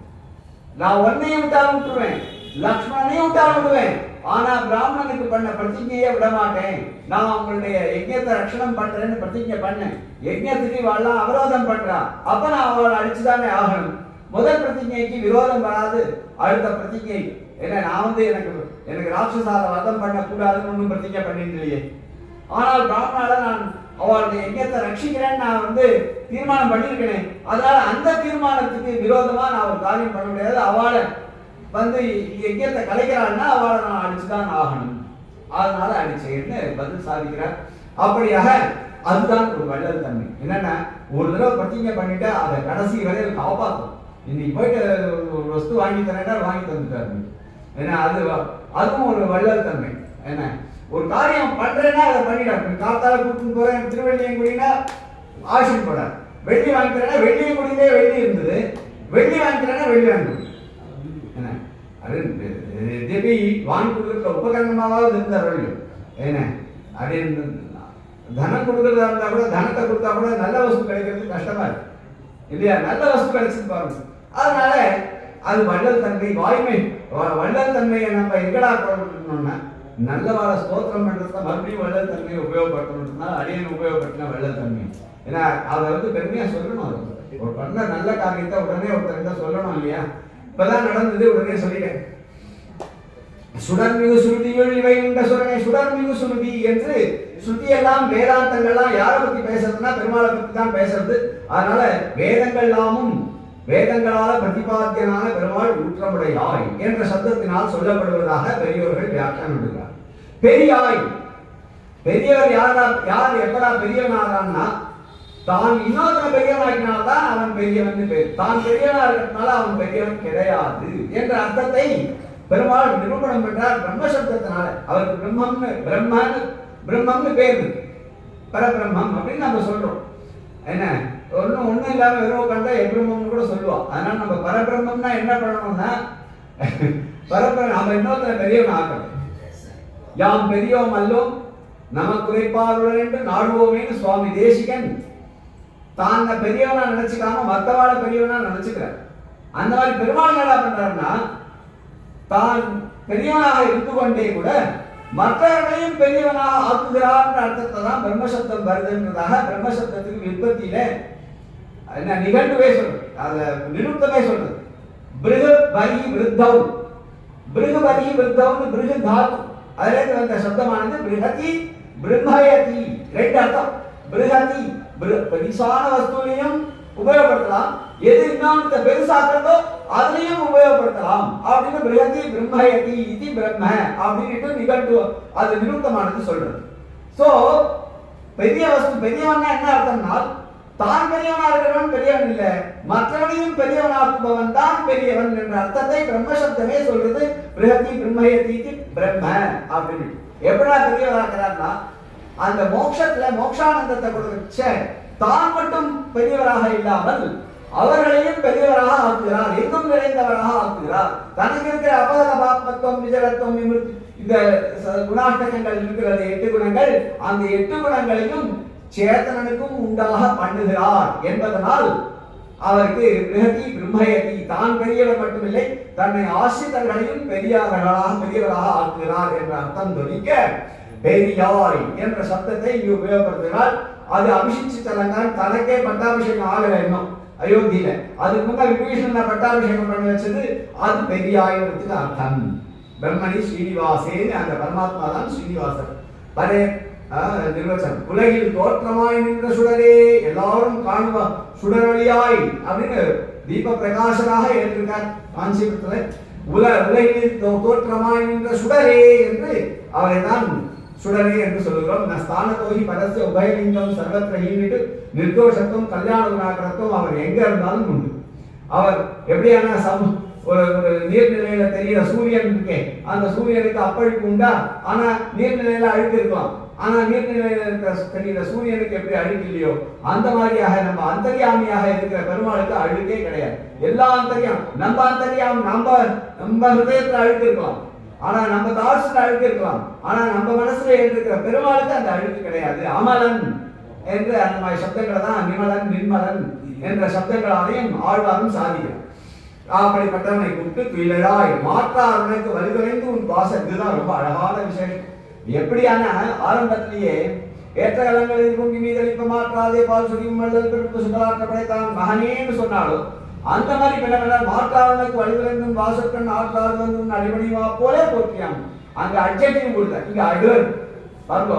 [SPEAKER 1] நான் உன்னையும் விட்டாலும் விட்டுருவேன் லக்ஷ்மணனையும் விட்டாலும் விடுவேன் ஆனா பிராமணனுக்கு பண்ண பிரதிஜையை விட மாட்டேன் நான் உங்களுடைய யஜ்ஞத்தை ரட்சணம் பண்றேன்னு பிரதிஜை பண்ணேன் யஜ்ஞத்துக்கு இவாள்லாம் அவரோதம் பண்றா அப்ப நான் அவளை அடிச்சுதானே ஆகணும் முதல் பிரதிஜைக்கு விரோதம் வராது அடுத்த பிரதிஜை ஏன்னா நான் வந்து எனக்கு எனக்கு ராட்சசால வதம் பண்ண கூடாதுன்னு ஒன்றும் பிரதிஜை பண்ணிட்டு இல்லையே ஆனால் பிராமணால நான் அவளுடைய யஜ்ஞத்தை ரட்சிக்கிறேன்னு நான் வந்து தீர்மானம் பண்ணியிருக்கிறேன் அதனால அந்த தீர்மானத்துக்கு விரோதமா நான் ஒரு காரியம் பண்ண முடியாது அவளை வந்து யஜ்ஞத்தை கலைக்கிறாள்னா அவளை நான் அடிச்சுதான் ஆகணும் அதனால அடிச்சேன்னு பதில் சாதிக்கிறார் அப்படியாக அதுதான் ஒரு வள்ளல் தன்மை என்னன்னா ஒரு தடவை பிரதிஜை பண்ணிட்டு அதை கடைசி வரையில் காப்பாற்றும் இன்னைக்கு போயிட்டு ஒரு வஸ்து வாங்கி தரேன்டா வாங்கி தந்துட்டாரு ஏன்னா அது அதுவும் ஒரு வள்ளல் தன்மை என்ன ஒரு காரியம் பண்றேன்னா அதை பண்ணிடாரு காத்தால கூட்டிட்டு போறேன் திருவள்ளியங்குடினா ஆசின் போறார் வெள்ளி வாங்கிக்கிறேன்னா வெள்ளியங்குடியிலே வெள்ளி இருந்தது வெள்ளி வாங்கிக்கிறேன்னா வெள்ளி வாங்கி என்ன அது தேவி வாங்கி கொடுக்குற உபகரணமாவது இருந்தார் என்ன அது தனம் கொடுக்கறதா இருந்தா கூட தனத்தை கொடுத்தா கூட நல்ல வஸ்து கிடைக்கிறது கஷ்டமா இருக்கு இல்லையா நல்ல வஸ்து கிடைச்சு பாருங்க அதனால அது வள்ளல் தன்மை வாய்மை வ- வள்ளல் தன்மையை நம்ம எங்கடா பண்ணணும்னா நல்லவார ஸ்தோத்திரம் பண்றதுக்கு மறுபடியும் வள்ளல் தன்மையை உபயோகப்படுத்தணும்னா அடியன் உபயோகப்படுத்தினா வள்ளல் தன்மை ஏன்னா அதை வந்து பெருமையா சொல்லணும் அது ஒரு பண்ண நல்ல காரியத்தை உடனே ஒருத்தர்கிட்ட சொல்லணும் இல்லையா இப்பதான் நடந்தது உடனே சொல்லிட்டேன் சுடர்மிகு சுருதியுள் இவை உண்ட சுரனை சுடர்மிகு சுருதி என்று சுருதி எல்லாம் வேதாந்தங்கள்லாம் யாரை பத்தி பேசுறதுன்னா பெருமாளை பத்தி தான் பேசுறது அதனால வேதங்கள்லாமும் வேதங்களால பிரதிபாத்தியனான பெருமாள் ஊற்றமுடையாய் என்ற சப்தத்தினால் சொல்லப்படுவதாக பெரியோர்கள் வியாக்கியானம் எழுதுகிறார் பெரியாய் பெரியவர் யாரா யார் எப்படா பெரியவனாகிறான்னா தான் இன்னொருத்தனை பெரியவனாக்கினால்தான் அவன் பெரியவன் பேர் தான் பெரியவனா இருக்கிறதுனால அவன் பெரியவன் கிடையாது என்ற அர்த்தத்தை பெருமாள் நிரூபணம் பண்றார் பிரம்ம சப்தத்தினால அவருக்கு பிரம்மம்னு பிரம்மன்னு பிரம்மம்னு பேர் இருக்கு பரபிரம்மம் அப்படின்னு நம்ம சொல்றோம் என்ன ஒண்ணும் ஒண்ணும் இல்லாம வெறும் கண்டா எபிரம்மம்னு கூட சொல்லுவோம் அதனால நம்ம பரபிரம்மம்னா என்ன பண்ணணும்னா பரபிரம் நம்ம இன்னொருத்தரை பெரியவன் ஆக்கணும் யாம் பெரியோம் அல்லோம் நமக்கு உரைப்பாருடன் என்று நாடுவோமேன்னு சுவாமி தேசிகன் தான் பெரியவனா நினைச்சுக்காம மத்தவாள பெரியவனா நினைச்சுக்கிறார் அந்த மாதிரி பெருமாள் என்னடா பண்றாருன்னா தான் பெரியவனாக இருந்து கொண்டே கூட மற்றவர்களையும் பெரியவனாக ஆக்குகிறார்ன்ற அர்த்தத்தை தான் பிரம்மசப்தம் வருதுன்றதாக பிரம்மசப்தத்துக்கு விற்பத்தியில என்ன நிகழ்வுவே சொல்றது அத நிருப்தமே சொல்றது பிருகு பலி விருத்தவ் பிருகு பலி விருத்தவ்னு பிருகு தாத்து அதுல இருந்து வந்த சப்தமானது பிருகதி பிரம்மயதி ரெண்டு அர்த்தம் பிருகதி பிரு- பெரிசான வஸ்துலையும் உபயோகப்படுத்தலாம் எது இன்னொன்று பெருசாக்குறதோ அதுலயும் உபயோகப்படுத்தலாம் அப்படின்னு பிருகதி பிரம்மயதி இது பிரம்ம அப்படின்ட்டு நிகழ்வு அது நிருப்தமானது சொல்றது சோ பெரிய வஸ்து பெரியவன்னா என்ன அர்த்தம்னா தான் பெரியவனா இருக்கிறவன் பெரியவன் இல்ல மற்றவனையும் பெரியவனாக்குபவன் தான் பெரியவன் என்ற அர்த்தத்தை பிரம்மசப்தமே சொல்றது பிரகதி பிரம்மயதீதி பிரம்ம அப்படின்னு எப்படா பெரியவராகிறார்னா அந்த மோட்சத்துல மோட்சானந்தத்தை கொடுச்ச தான் மட்டும் பெரியவராக இல்லாமல் அவர்களையும் பெரியவராக ஆக்குகிறார் எங்கும் நிறைந்தவராக ஆக்குகிறார் தனக்கு இருக்கிற அபகத பாப்பத்துவம் விஜயத்துவம் விமிருத்தி இந்த ச- குணாஷ்டகங்கள் இருக்கிறது எட்டு குணங்கள் அந்த எட்டு குணங்களையும் சேத்தனனுக்கும் உண்டாக பண்ணுகிறார் என்பதனால் அவருக்கு பிரகதி பிரம்மயதி தான் பெரியவர் மட்டுமில்லை தன்னை ஆசிரியர்களையும் பெரியவர்களாக பெரியவராக ஆக்குகிறார் என்ற அர்த்தம் தொனிக்க பெரியாய் என்ற சப்தத்தை இங்கு உபயோகப்படுத்தினால் அது அபிஷிச்சு தலங்கான் தனக்கே பட்டாபிஷேகம் ஆகல இன்னும் அயோத்தியில அதுக்கு முன்ன விபீஷணனை பட்டாபிஷேகம் பண்ணி வச்சது அது பெரியாயிரத்துக்கு அர்த்தம் பிரம்மணி ஸ்ரீனிவாசேன்னு அந்த பரமாத்மா தான் ஸ்ரீனிவாசர் பரே ஆஹ், நிர்வச்சனம் உலகில் தோற்றமாய் நின்ற சுடரே எல்லாரும் காணுவா சுடரொளியாய் அப்படின்னு தீப பிரகாசராக ஏற்றிருக்கார் காஞ்சிபுரத்துல உல உலகில் தோ- தோற்றமாய் நின்ற சுடரே என்று அவரை தான் சுடரே என்று சொல்லுகிறோம் ந ஸ்தானத்தோகி பரஸ்ய உபயலிங்கம் சர்வத்திர ஈனிட்டு நிர்தோஷத்துவம் கல்யாண குணாகரத்துவம் அவர் எங்க இருந்தாலும் உண்டு அவர் எப்படியான சம ஒரு ஒரு நீர்நிலையில தெரிகிற சூரியன் இருக்கே அந்த சூரியனுக்கு அப்பழுக்கு உண்டா ஆனா நீர்நிலையில அழுக்கு இருக்கலாம் ஆனா நீர்நிலையில இருக்கிற தெரிகிற சூரியனுக்கு எப்படி அழுக்கு இல்லையோ அந்த மாதிரியாக நம்ம அந்தரியாமியாக இருக்கிற பெருமாளுக்கு அழுக்கே கிடையாது எல்லா அந்தரியம் நம்ம அந்தரியாம் நம்ம நம்ம ஹிருதயத்துல அழுக்கு இருக்கலாம் ஆனா நம்ம தாட்ஸ்ல அழுக்கு இருக்கலாம் ஆனா நம்ம மனசுல இருக்கிற பெருமாளுக்கு அந்த அழுக்கு கிடையாது அமலன் என்று அந்த மாதிரி சப்தங்களை தான் நிமலன் நிர்மலன் என்ற சப்தங்களாலையும் ஆழ்வாரும் சாதிக்கிறார் அப்படிப்பட்டவனை கூப்பிட்டு துயிலழாய் மாற்றாரனுக்கு வலிகுறைந்து உன் பாசம் இதுதான் ரொம்ப அழகான விசேஷம் எப்படியான ஆரம்பத்திலேயே ஏற்ற கலங்களில் பொங்கி மீதளிப்ப மாற்றாதே பால் சுடியும் மல்லல் பிறப்பு சுடலாற்ற படைத்தான் மகனேன்னு சொன்னாலும் அந்த மாதிரி பின்னவர்கள் மாற்றாரனுக்கு வலிகுறைந்தும் வாசக்கண் ஆற்றாறு வந்து உன் அடிபணிவா போலே போற்றியாம் அங்க அட்ஜெக்டிவ் கொடுத்த இங்க அடுவர் பாருங்க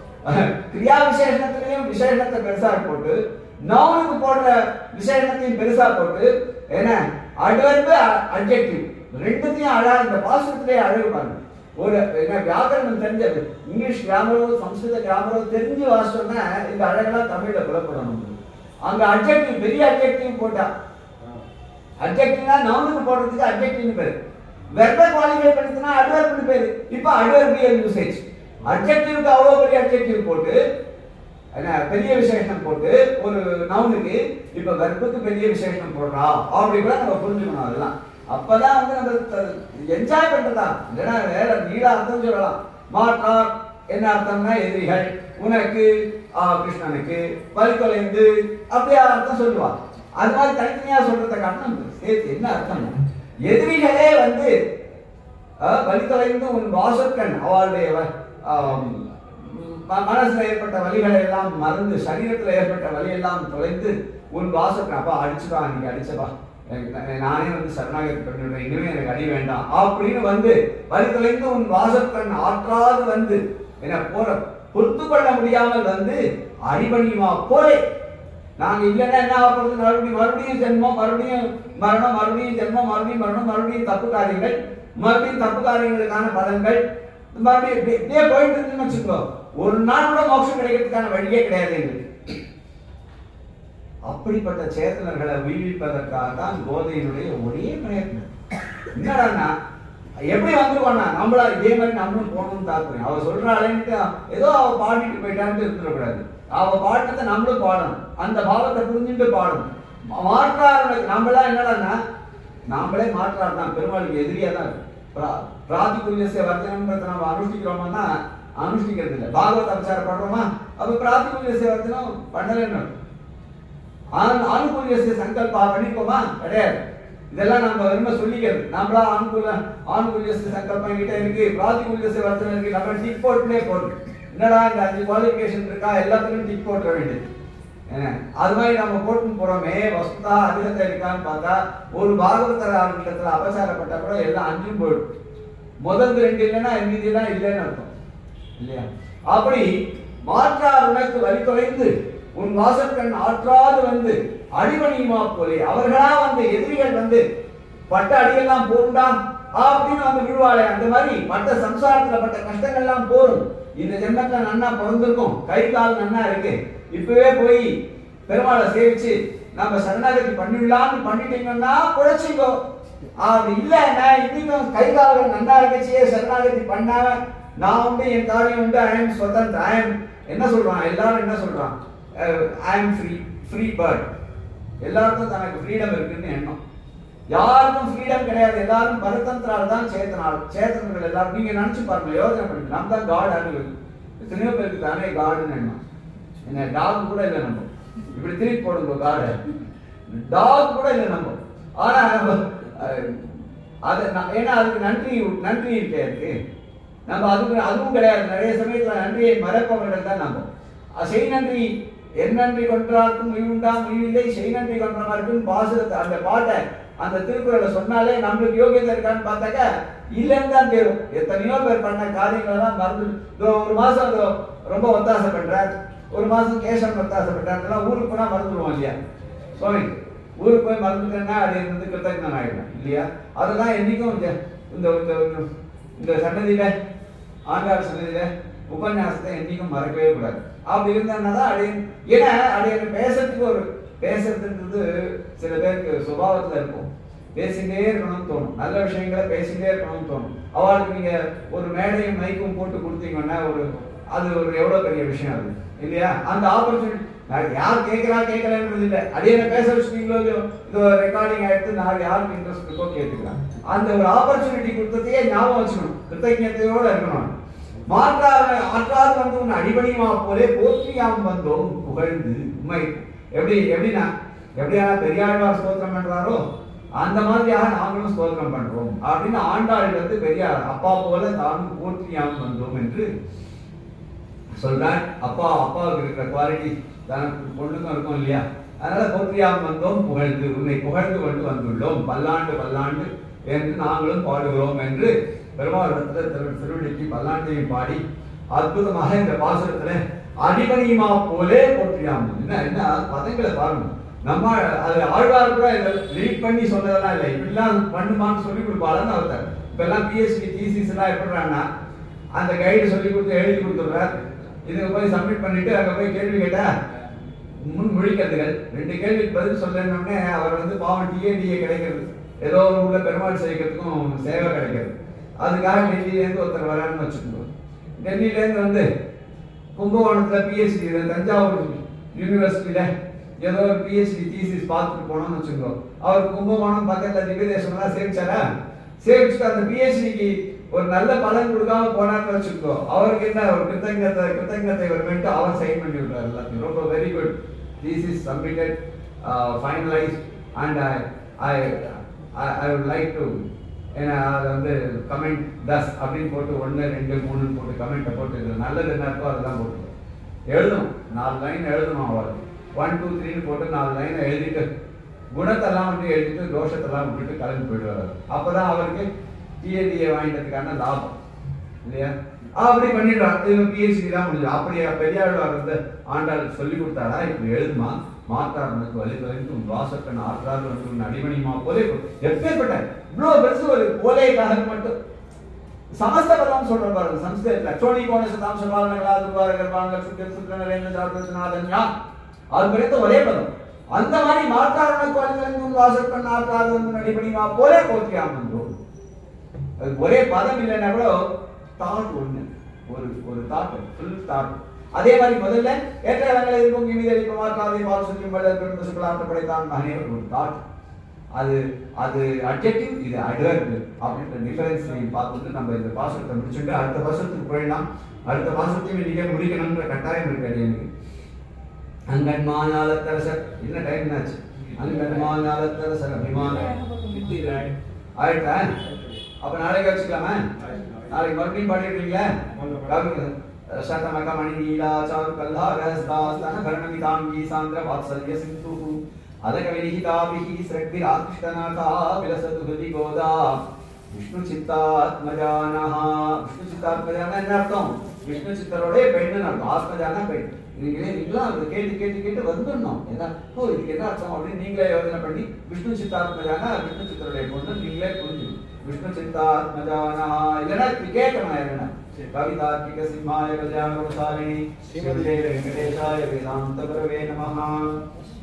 [SPEAKER 1] கிரியா விசேஷணத்திலையும் விசேஷணத்தை பெருசா போட்டு நவுனுக்கு போடுற விசேஷணத்தையும் பெருசா போட்டு என்ன அட்வர்பு அட்ஜெக்டிவ் ரெண்டுத்தையும் அழகா இந்த பாசுரத்திலே அழகு பாருங்க ஒரு என்ன வியாக்கரணம் தெரிஞ்சது இங்கிலீஷ் கிராமரோ சம்ஸ்கிருத கிராமரோ தெரிஞ்சு வாசிச்சோம்னா இந்த அழகெல்லாம் தமிழ்ல புலப்படணும் அங்க அட்ஜெக்டிவ் பெரிய அட்ஜெக்டிவ் போட்டா அட்ஜெக்டிவ்னா நவுனுக்கு போடுறதுக்கு அட்ஜெக்டிவ்னு பேரு வெர்பை குவாலிஃபை பண்ணினா அட்வர்ப்னு பேரு இப்போ அட்வர்பியல் யூசேஜ் அட்ஜெக்டிவ்க்கு அவ்வளோ பெரிய அட்ஜெக்டிவ் போட்டு என்ன பெரிய விசேஷம் போட்டு ஒரு நவுனுக்கு இப்ப வெர்புக்கு பெரிய விசேஷம் போடுறா அப்படி கூட நம்ம புரிஞ்சுக்கணும் அதெல்லாம் அப்பதான் வந்து நம்ம என்ஜாய் பண்றதா இல்லைன்னா வேற நீடா அர்த்தம் சொல்லலாம் மாற்றார் என்ன அர்த்தம்னா எதிரிகள் உனக்கு ஆ, கிருஷ்ணனுக்கு பல்கொலைந்து அப்படியா அர்த்தம் சொல்லுவா அது மாதிரி தனித்தனியா சொல்றதை காட்டணும் சேர்த்து என்ன அர்த்தம் எதிரிகளே வந்து அஹ், வலி தொலைந்து உன் வாசற்கண் அவளுடைய வ- ஆம், ம- மனசுல ஏற்பட்ட வலிகளை எல்லாம் மறந்து சரீரத்துல ஏற்பட்ட வலி எல்லாம் தொலைந்து உன் வாசற்கண் அப்பா அடிச்சுப்பா நீங்க அடிச்சப்பா எனக்கு நா- நானே வந்து சரணாகதி பண்ணிவிடுறேன் இனிமே எனக்கு அடி வேண்டாம் அப்படின்னு வந்து வலி தொலைந்து உன் வாசற்கண் ஆற்றாது வந்து என்ன போற பொறுத்து கொள்ள முடியாமல் வந்து அடிபணியுமா போலே நாங்க இல்லைன்னா என்ன ஆக போறது மறுபடியும் மறுபடியும் ஜென்மம் மறுபடியும் மரணம் மறுபடியும் ஜென்மம் மறுபடியும் மரணம் மறுபடியும் தப்பு காரியங்கள் மறுபடியும் தப்பு காரியங்களுக்கான பலன்கள் மறுபடியும் இப்படி- இப்படியே போயிட்டு இருக்குன்னு வச்சுக்கோ ஒரு நாள் கூட மோட்சம் கிடைக்கிறதுக்கான வழியே கிடையாது எங்களுக்கு அப்படிப்பட்ட சேத்தனர்களை உயிர்ப்பிப்பதற்காக தான் போதையினுடைய ஒரே பிரயத்னம் என்னடான்னா எப்படி வந்துருவானா நம்மளா இதே மாதிரி நம்மளும் போகணும்னு தாக்குறேன் அவ சொல்றாளேன்ட்டு ஏதோ அவ பாடிட்டு போயிட்டான்ட்டு இருந்துடக்கூடாது அவ பாடினதை நம்மளும் பாடணும் அந்த பாவத்தை புரிஞ்சுட்டு பாடணும் மாற்றாருடைய நம்மளா என்னடான்னா நாமளே மாற்றார் தான் பெருமாளுக்கு எதிரியா தான் இருக்கு. பிரா- பிராதிகுல்யசிய வர்த்தனம்ன்றத நம்ம அனுஷ்டிக்கிறோம்னா அனுஷ்டிக்கிறது இல்லை பாகவத அபச்சாரம் பண்றோமா அப்ப பிராதிகுல்யசிய வர்த்தனம் பண்ணலன்னு அர்த்தம். ஆன- ஆணுகூல்யசிய சங்கல்பா பண்ணிப்போமா கிடையாது இதெல்லாம் நம்ம வெறும சொல்லிக்கிறது நம்மளா ஆணுகூல ஆணுகூல்யசிய சங்கல்பம் கிட்ட இருக்கு பிராதிகூல்யசிய வர்த்தனை இருக்கு நம்ம டிக் போட்டுனே போறோம் என்னடா இந்த அஞ்சு குவாலிஃபிகேஷன் இருக்கா எல்லாத்துலயும் டிக் போட்டுற வேண்டியது என்ன? அது மாதிரி நம்ம போட்டு போறோமே வஸ்துதா அதிகத்தை இருக்கான்னு பார்த்தா ஒரு பாகவதர் ஆளுநத்துல அபச்சாரப்பட்டா கூட எல்லாம் அஞ்சும் போயிடும் முதல் ரெண்டு இல்லைன்னா மீதி எல்லாம் இல்லைன்னு அர்த்தம் இல்லையா அப்படி மாற்றார் உனக்கு வழி தொலைந்து உன் வாசற்கண் ஆற்றாது வந்து அடிபணியுமா போலே அவர்களா வந்து எதிரிகள் வந்து பட்ட அடியெல்லாம் போண்டா அப்படின்னு வந்து விழுவாளே அந்த மாதிரி பட்ட சம்சாரத்துல பட்ட கஷ்டங்கள்லாம் போரும் இந்த ஜென்மத்துல நன்னா பிறந்திருக்கும் கை கால் நன்னா இருக்கு இப்பவே போய் பெருமாளை சேவிச்சு நம்ம சரணாகதி பண்ணிடலாம்னு பண்ணிட்டீங்கன்னா குழைச்சிக்கோ அப்படி இல்லைன்னா இன்னைக்கும் கை கால்கள் நன்னா இருக்கச்சியே சரணாகதி பண்ணாம நான் உண்டு என் காரியம் உண்டு ஐ எம் சுதந்திர ஐ எம் என்ன சொல்றான் எல்லாரும் என்ன சொல்றான் I am free free bird எல்லாருக்கும் தனக்கு ஃப்ரீடம் இருக்குன்னு எண்ணம் யாருக்கும் ஃப்ரீடம் கிடையாது எல்லாரும் பரதந்திரால் தான் சேத்தனால் சேத்தனர்கள் எல்லாரும் நீங்க நினைச்சு பாருங்க யோசனை பண்ணுங்க நம்ம தான் காட் அனுபவி எத்தனையோ பேருக்கு தானே காடுன்னு எண்ணம் என்ன டாக் கூட இல்லை நம்ம இப்படி திருப்பி போடுங்க காடை டாக் கூட இல்லை நம்ம ஆனா அஹ், அது ந- ஏன்னா அதுக்கு நன்றி நன்றி இருக்கே இருக்கு நம்ம அதுக்கு அதுவும் கிடையாது நிறைய சமயத்துல நன்றியை மறப்பவர்கள் தான் நம்ம அஹ் செய் நன்றி என் நன்றி கொன்றார்க்கும் உய்வுண்டா உய்வில்லை செய் நன்றி கொன்றவர்க்கும் பாசுரத்தை அந்த பாட்டை அந்த திருக்குறளை சொன்னாலே நம்மளுக்கு யோகியதை இருக்கான்னு பார்த்தாக்க இல்லைன்னு தான் தெரியும் எத்தனையோ பேர் பண்ண காரியங்களெல்லாம் மறந்து இதோ ஒரு மாசம் இதோ ரொம்ப ஒத்தாசை பண்றார் ஒரு மாசம் கேசவன் ஒத்தாசை பண்றார் இதெல்லாம் ஊருக்கு போனா மறந்துடுவோம் இல்லையா சுவாமி ஊருக்கு போய் மறந்துட்டேன்னா அது வந்து கிருத்தஜன் ஆயிடும் இல்லையா அதெல்லாம் என்னைக்கும் இந்த இந்த இந்த- இந்த சன்னதியில ஆண்டாள் சன்னதியில உபன்யாசத்தை என்னைக்கும் மறக்கவே கூடாது அப்படி இருந்தான்னா தான் அடைய ஏன்னா அடைய பேசுறதுக்கு ஒரு பேசுறதுன்றது சில பேருக்கு சுபாவத்துல இருக்கும் பேசிட்டே இருக்கணும்னு தோணும் நல்ல விஷயங்களை பேசிட்டே இருக்கணும்னு தோணும் அவளுக்கு நீங்க ஒரு மேடையும் மைக்கும் போட்டு கொடுத்தீங்கன்னா ஒரு அது ஒரு எவ்வளவு பெரிய விஷயம் அது இல்லையா அந்த ஆப்பர்ச்சுனிட்டி யார் கேட்கறா கேட்கலன்றது இல்லை அடியனை பேச வச்சுட்டீங்களோ இல்லையோ இது ரெக்கார்டிங் ஆயிடுத்து நான் யாருக்கு இன்ட்ரெஸ்ட் இருக்கோ கேட்டுக்கலாம் அந்த ஒரு ஆப்பர்ச்சுனிட்டி கொடுத்ததையே ஞாபகம் வச்சுக்கணும் கிருத்தஜத்தையோட இருக்கணும் மாற்றாக ஆற்றாது வந்து உன் அடிபணியுமா போலே போற்றியாம் வந்தோம் புகழ்ந்து உண்மை எப்படி எப்படின்னா எப்படியா பெரியாழ்வார் ஸ்தோத்திரம் பண்றாரோ அந்த மாதிரியாக நாங்களும் ஸ்தோத்திரம் பண்றோம் அப்படின்னு ஆண்டாள் வந்து பெரியார் அப்பா போல தானும் போற்றியாம் வந்தோம் என்று சொல்றார் அப்பா அப்பாவுக்கு இருக்கிற குவாலிட்டி தனக்கு பொண்ணுக்கும் இருக்கும் இல்லையா அதனால போற்றியாம் வந்தோம் புகழ்ந்து உன்னை புகழ்ந்து கொண்டு வந்துள்ளோம் பல்லாண்டு பல்லாண்டு என்று நாங்களும் பாடுகிறோம் என்று பெருமாளிடத்துல திரு திருவடிக்கு பல்லாண்டையும் பாடி அற்புதமாக இந்த பாசுரத்துல அடிபணியுமா போலே போற்றியாம் என்ன என்ன பதங்களை பாருங்க நம்ம அது ஆழ்வார் கூட இதை ரீட் பண்ணி சொன்னதெல்லாம் இல்லை இப்படிலாம் பண்ணுமான்னு சொல்லி கொடுப்பாளன்னு அவர் இப்ப எல்லாம் பிஎஸ்சி தீசிஸ் எல்லாம் எப்படிறான்னா அந்த கைடு சொல்லி கொடுத்து எழுதி கொடுத்துடுறார் இதுக்கு போய் சப்மிட் பண்ணிட்டு அங்க போய் கேள்வி கேட்டா முன் முழிக்கிறதுகள் ரெண்டு கேள்விக்கு பதில் சொல்லணும்னே அவர் வந்து பாவம் டிஏடிஏ கிடைக்கிறது ஏதோ ஒரு ஊர்ல பெருமாள் செய்கிறதுக்கும் சேவை கிடைக்கிறது அதுக்காக டெல்லியிலேருந்து ஒருத்தர் வரான்னு வச்சுக்கோங்க டெல்லியிலேருந்து வந்து கும்பகோணத்துல பிஹெச்டி தஞ்சாவூர் யூனிவர்சிட்டியில ஏதோ ஒரு பிஹெச்டி தீசிஸ் பார்த்துட்டு போனோம்னு வச்சுக்கோ அவர் கும்பகோணம் பக்கத்துல திவ்யதேசம் எல்லாம் சேவிச்சாரா சேவிச்சுட்டு அந்த பிஹெச்டிக்கு ஒரு நல்ல பலன் கொடுக்காம போனார்னு வச்சுக்கோ அவருக்கு என்ன ஒரு கிருத்தங்கத்தை கிருத்தங்கத்தை வருமென்ட்டு அவர் சைன் பண்ணி விடுறாரு எல்லாத்தையும் ரொம்ப very good thesis submitted finalise and I I I would like to ஏன்னா அதை வந்து கமெண்ட் தஸ் அப்படின்னு போட்டு ஒன்று ரெண்டு மூணுன்னு போட்டு கமெண்ட்டை போட்டு இது நல்லது என்ன இருக்கோ அதெல்லாம் போட்டு எழுதணும் நாலு லைன் எழுதணும் அவர் ஒன் டூ த்ரீன்னு போட்டு நாலு லைனை எழுதிட்டு குணத்தெல்லாம் மட்டும் எழுதிட்டு தோஷத்தெல்லாம் விட்டுட்டு கிளம்பி போயிடுவார் அவர். அப்பதான் அவருக்கு டிஏடிஏ வாங்கிட்டதுக்கான லாபம் இல்லையா அப்படி பண்ணிடுறான் இது பிஹெச்டி தான் முடிஞ்சு அப்படியே பெரியாழ்வார் வந்து ஆண்டாள் சொல்லி கொடுத்தாடா இப்படி எழுதுமா மாற்றாருனுக்கு வலி தொலைந்து வாசக்கன் ஆற்றாது வந்து உன் அடிமணிமா போலே எப்பேற்பட்ட இவ்வளவு பெருசு ஒரு கோலைக்காக மட்டும் ಸಮಸ್ತ ಪದಂ சொல்ற பாருங்க ಸಂಸ್ಕೃತ ಲಕ್ಷೋಣಿ ಕೋಣ ಶತಾಂಶ ಪಾಲನಗಳ ದುರ್ವಾರ ಗರ್ಭಾಂಗ ಸುತ್ತ ಸುತ್ತ ನರೇಂದ್ರ ಜಾತನಾದನ್ಯ அது வரைக்கும் ஒரே பதம் அந்த மாதிரி மாற்றாரண கோலிலிருந்து வாசக்கண் ஆற்றாது வந்து நடிபடிமா போலே போற்றியாம் வந்தோம் அது ஒரே பதம் இல்லைன்னா கூட தாட் ஒண்ணு ஒரு ஒரு தாட் ஃபுல் தாட் அதே மாதிரி முதல்ல ஏற்ற இடங்களில் இருக்கும் இனிதறி மாற்றாதே பால் சுற்றி வள்ளல் பெரும் பசுக்களாட்ட படைத்தான் மகனே ஒரு தாட் அது அது அட்ஜெக்டிவ் இது அட்வர்ப் அப்படின்ற டிஃபரன்ஸ் நீங்க பார்த்துட்டு நம்ம இந்த பாசத்தை முடிச்சுட்டு அடுத்த பாசத்துக்கு போயிடலாம் அடுத்த பாசத்தையும் இன்னைக்கே முடிக்கணும்ன்ற கட்டாயம் இருக்காது எனக்கு அங்கன்மானாலத்தரசர் என்ன டைம் என்னாச்சு அங்கன்மானாலத்தரசர் அபிமான ஆயிட்டா அப்ப நாளைக்கு வச்சுக்கலாமா நாளைக்கு மறுபடியும் பாடிடுறீங்களா சதமக மணி நீலா சாரு கல்லாரஸ்தாஸ்தன கர்ணமிதாங்கி சாந்திர வாத்சல்ய சிந்து அதக வினிஹிதாபிஹி ஸ்ரக்பிராக்ஷ்டநாதா விலசது ஹிருதி கோதா விஷ்ணு சித்தாத்மஜானஹ விஷ்ணு சித்தாத்மஜான என்ன அர்த்தம் விஷ்ணு சித்தரோட பெண்ணுன்னு அர்த்தம் ஆத்மஜான பெண் நீங்களே நீங்களும் அதை கேட்டு கேட்டு கேட்டு வந்துடணும் என்ன ஓ இதுக்கு என்ன அர்த்தம் அப்படின்னு நீங்களே யோசனை பண்ணி விஷ்ணு சித்தாத்மஜான விஷ்ணு சித்தருடைய பொண்ணு நீங்களே புரிஞ்சுக்கணும் விஷ்ணு சித்தாத்மஜானா இல்லைன்னா இப்படி கேட்கணும் என்னன்னா कवितार्किक सिंहाय कल्याणशालिनी श्रीमते वेंकटेशाय वेदांत गुरवे नमः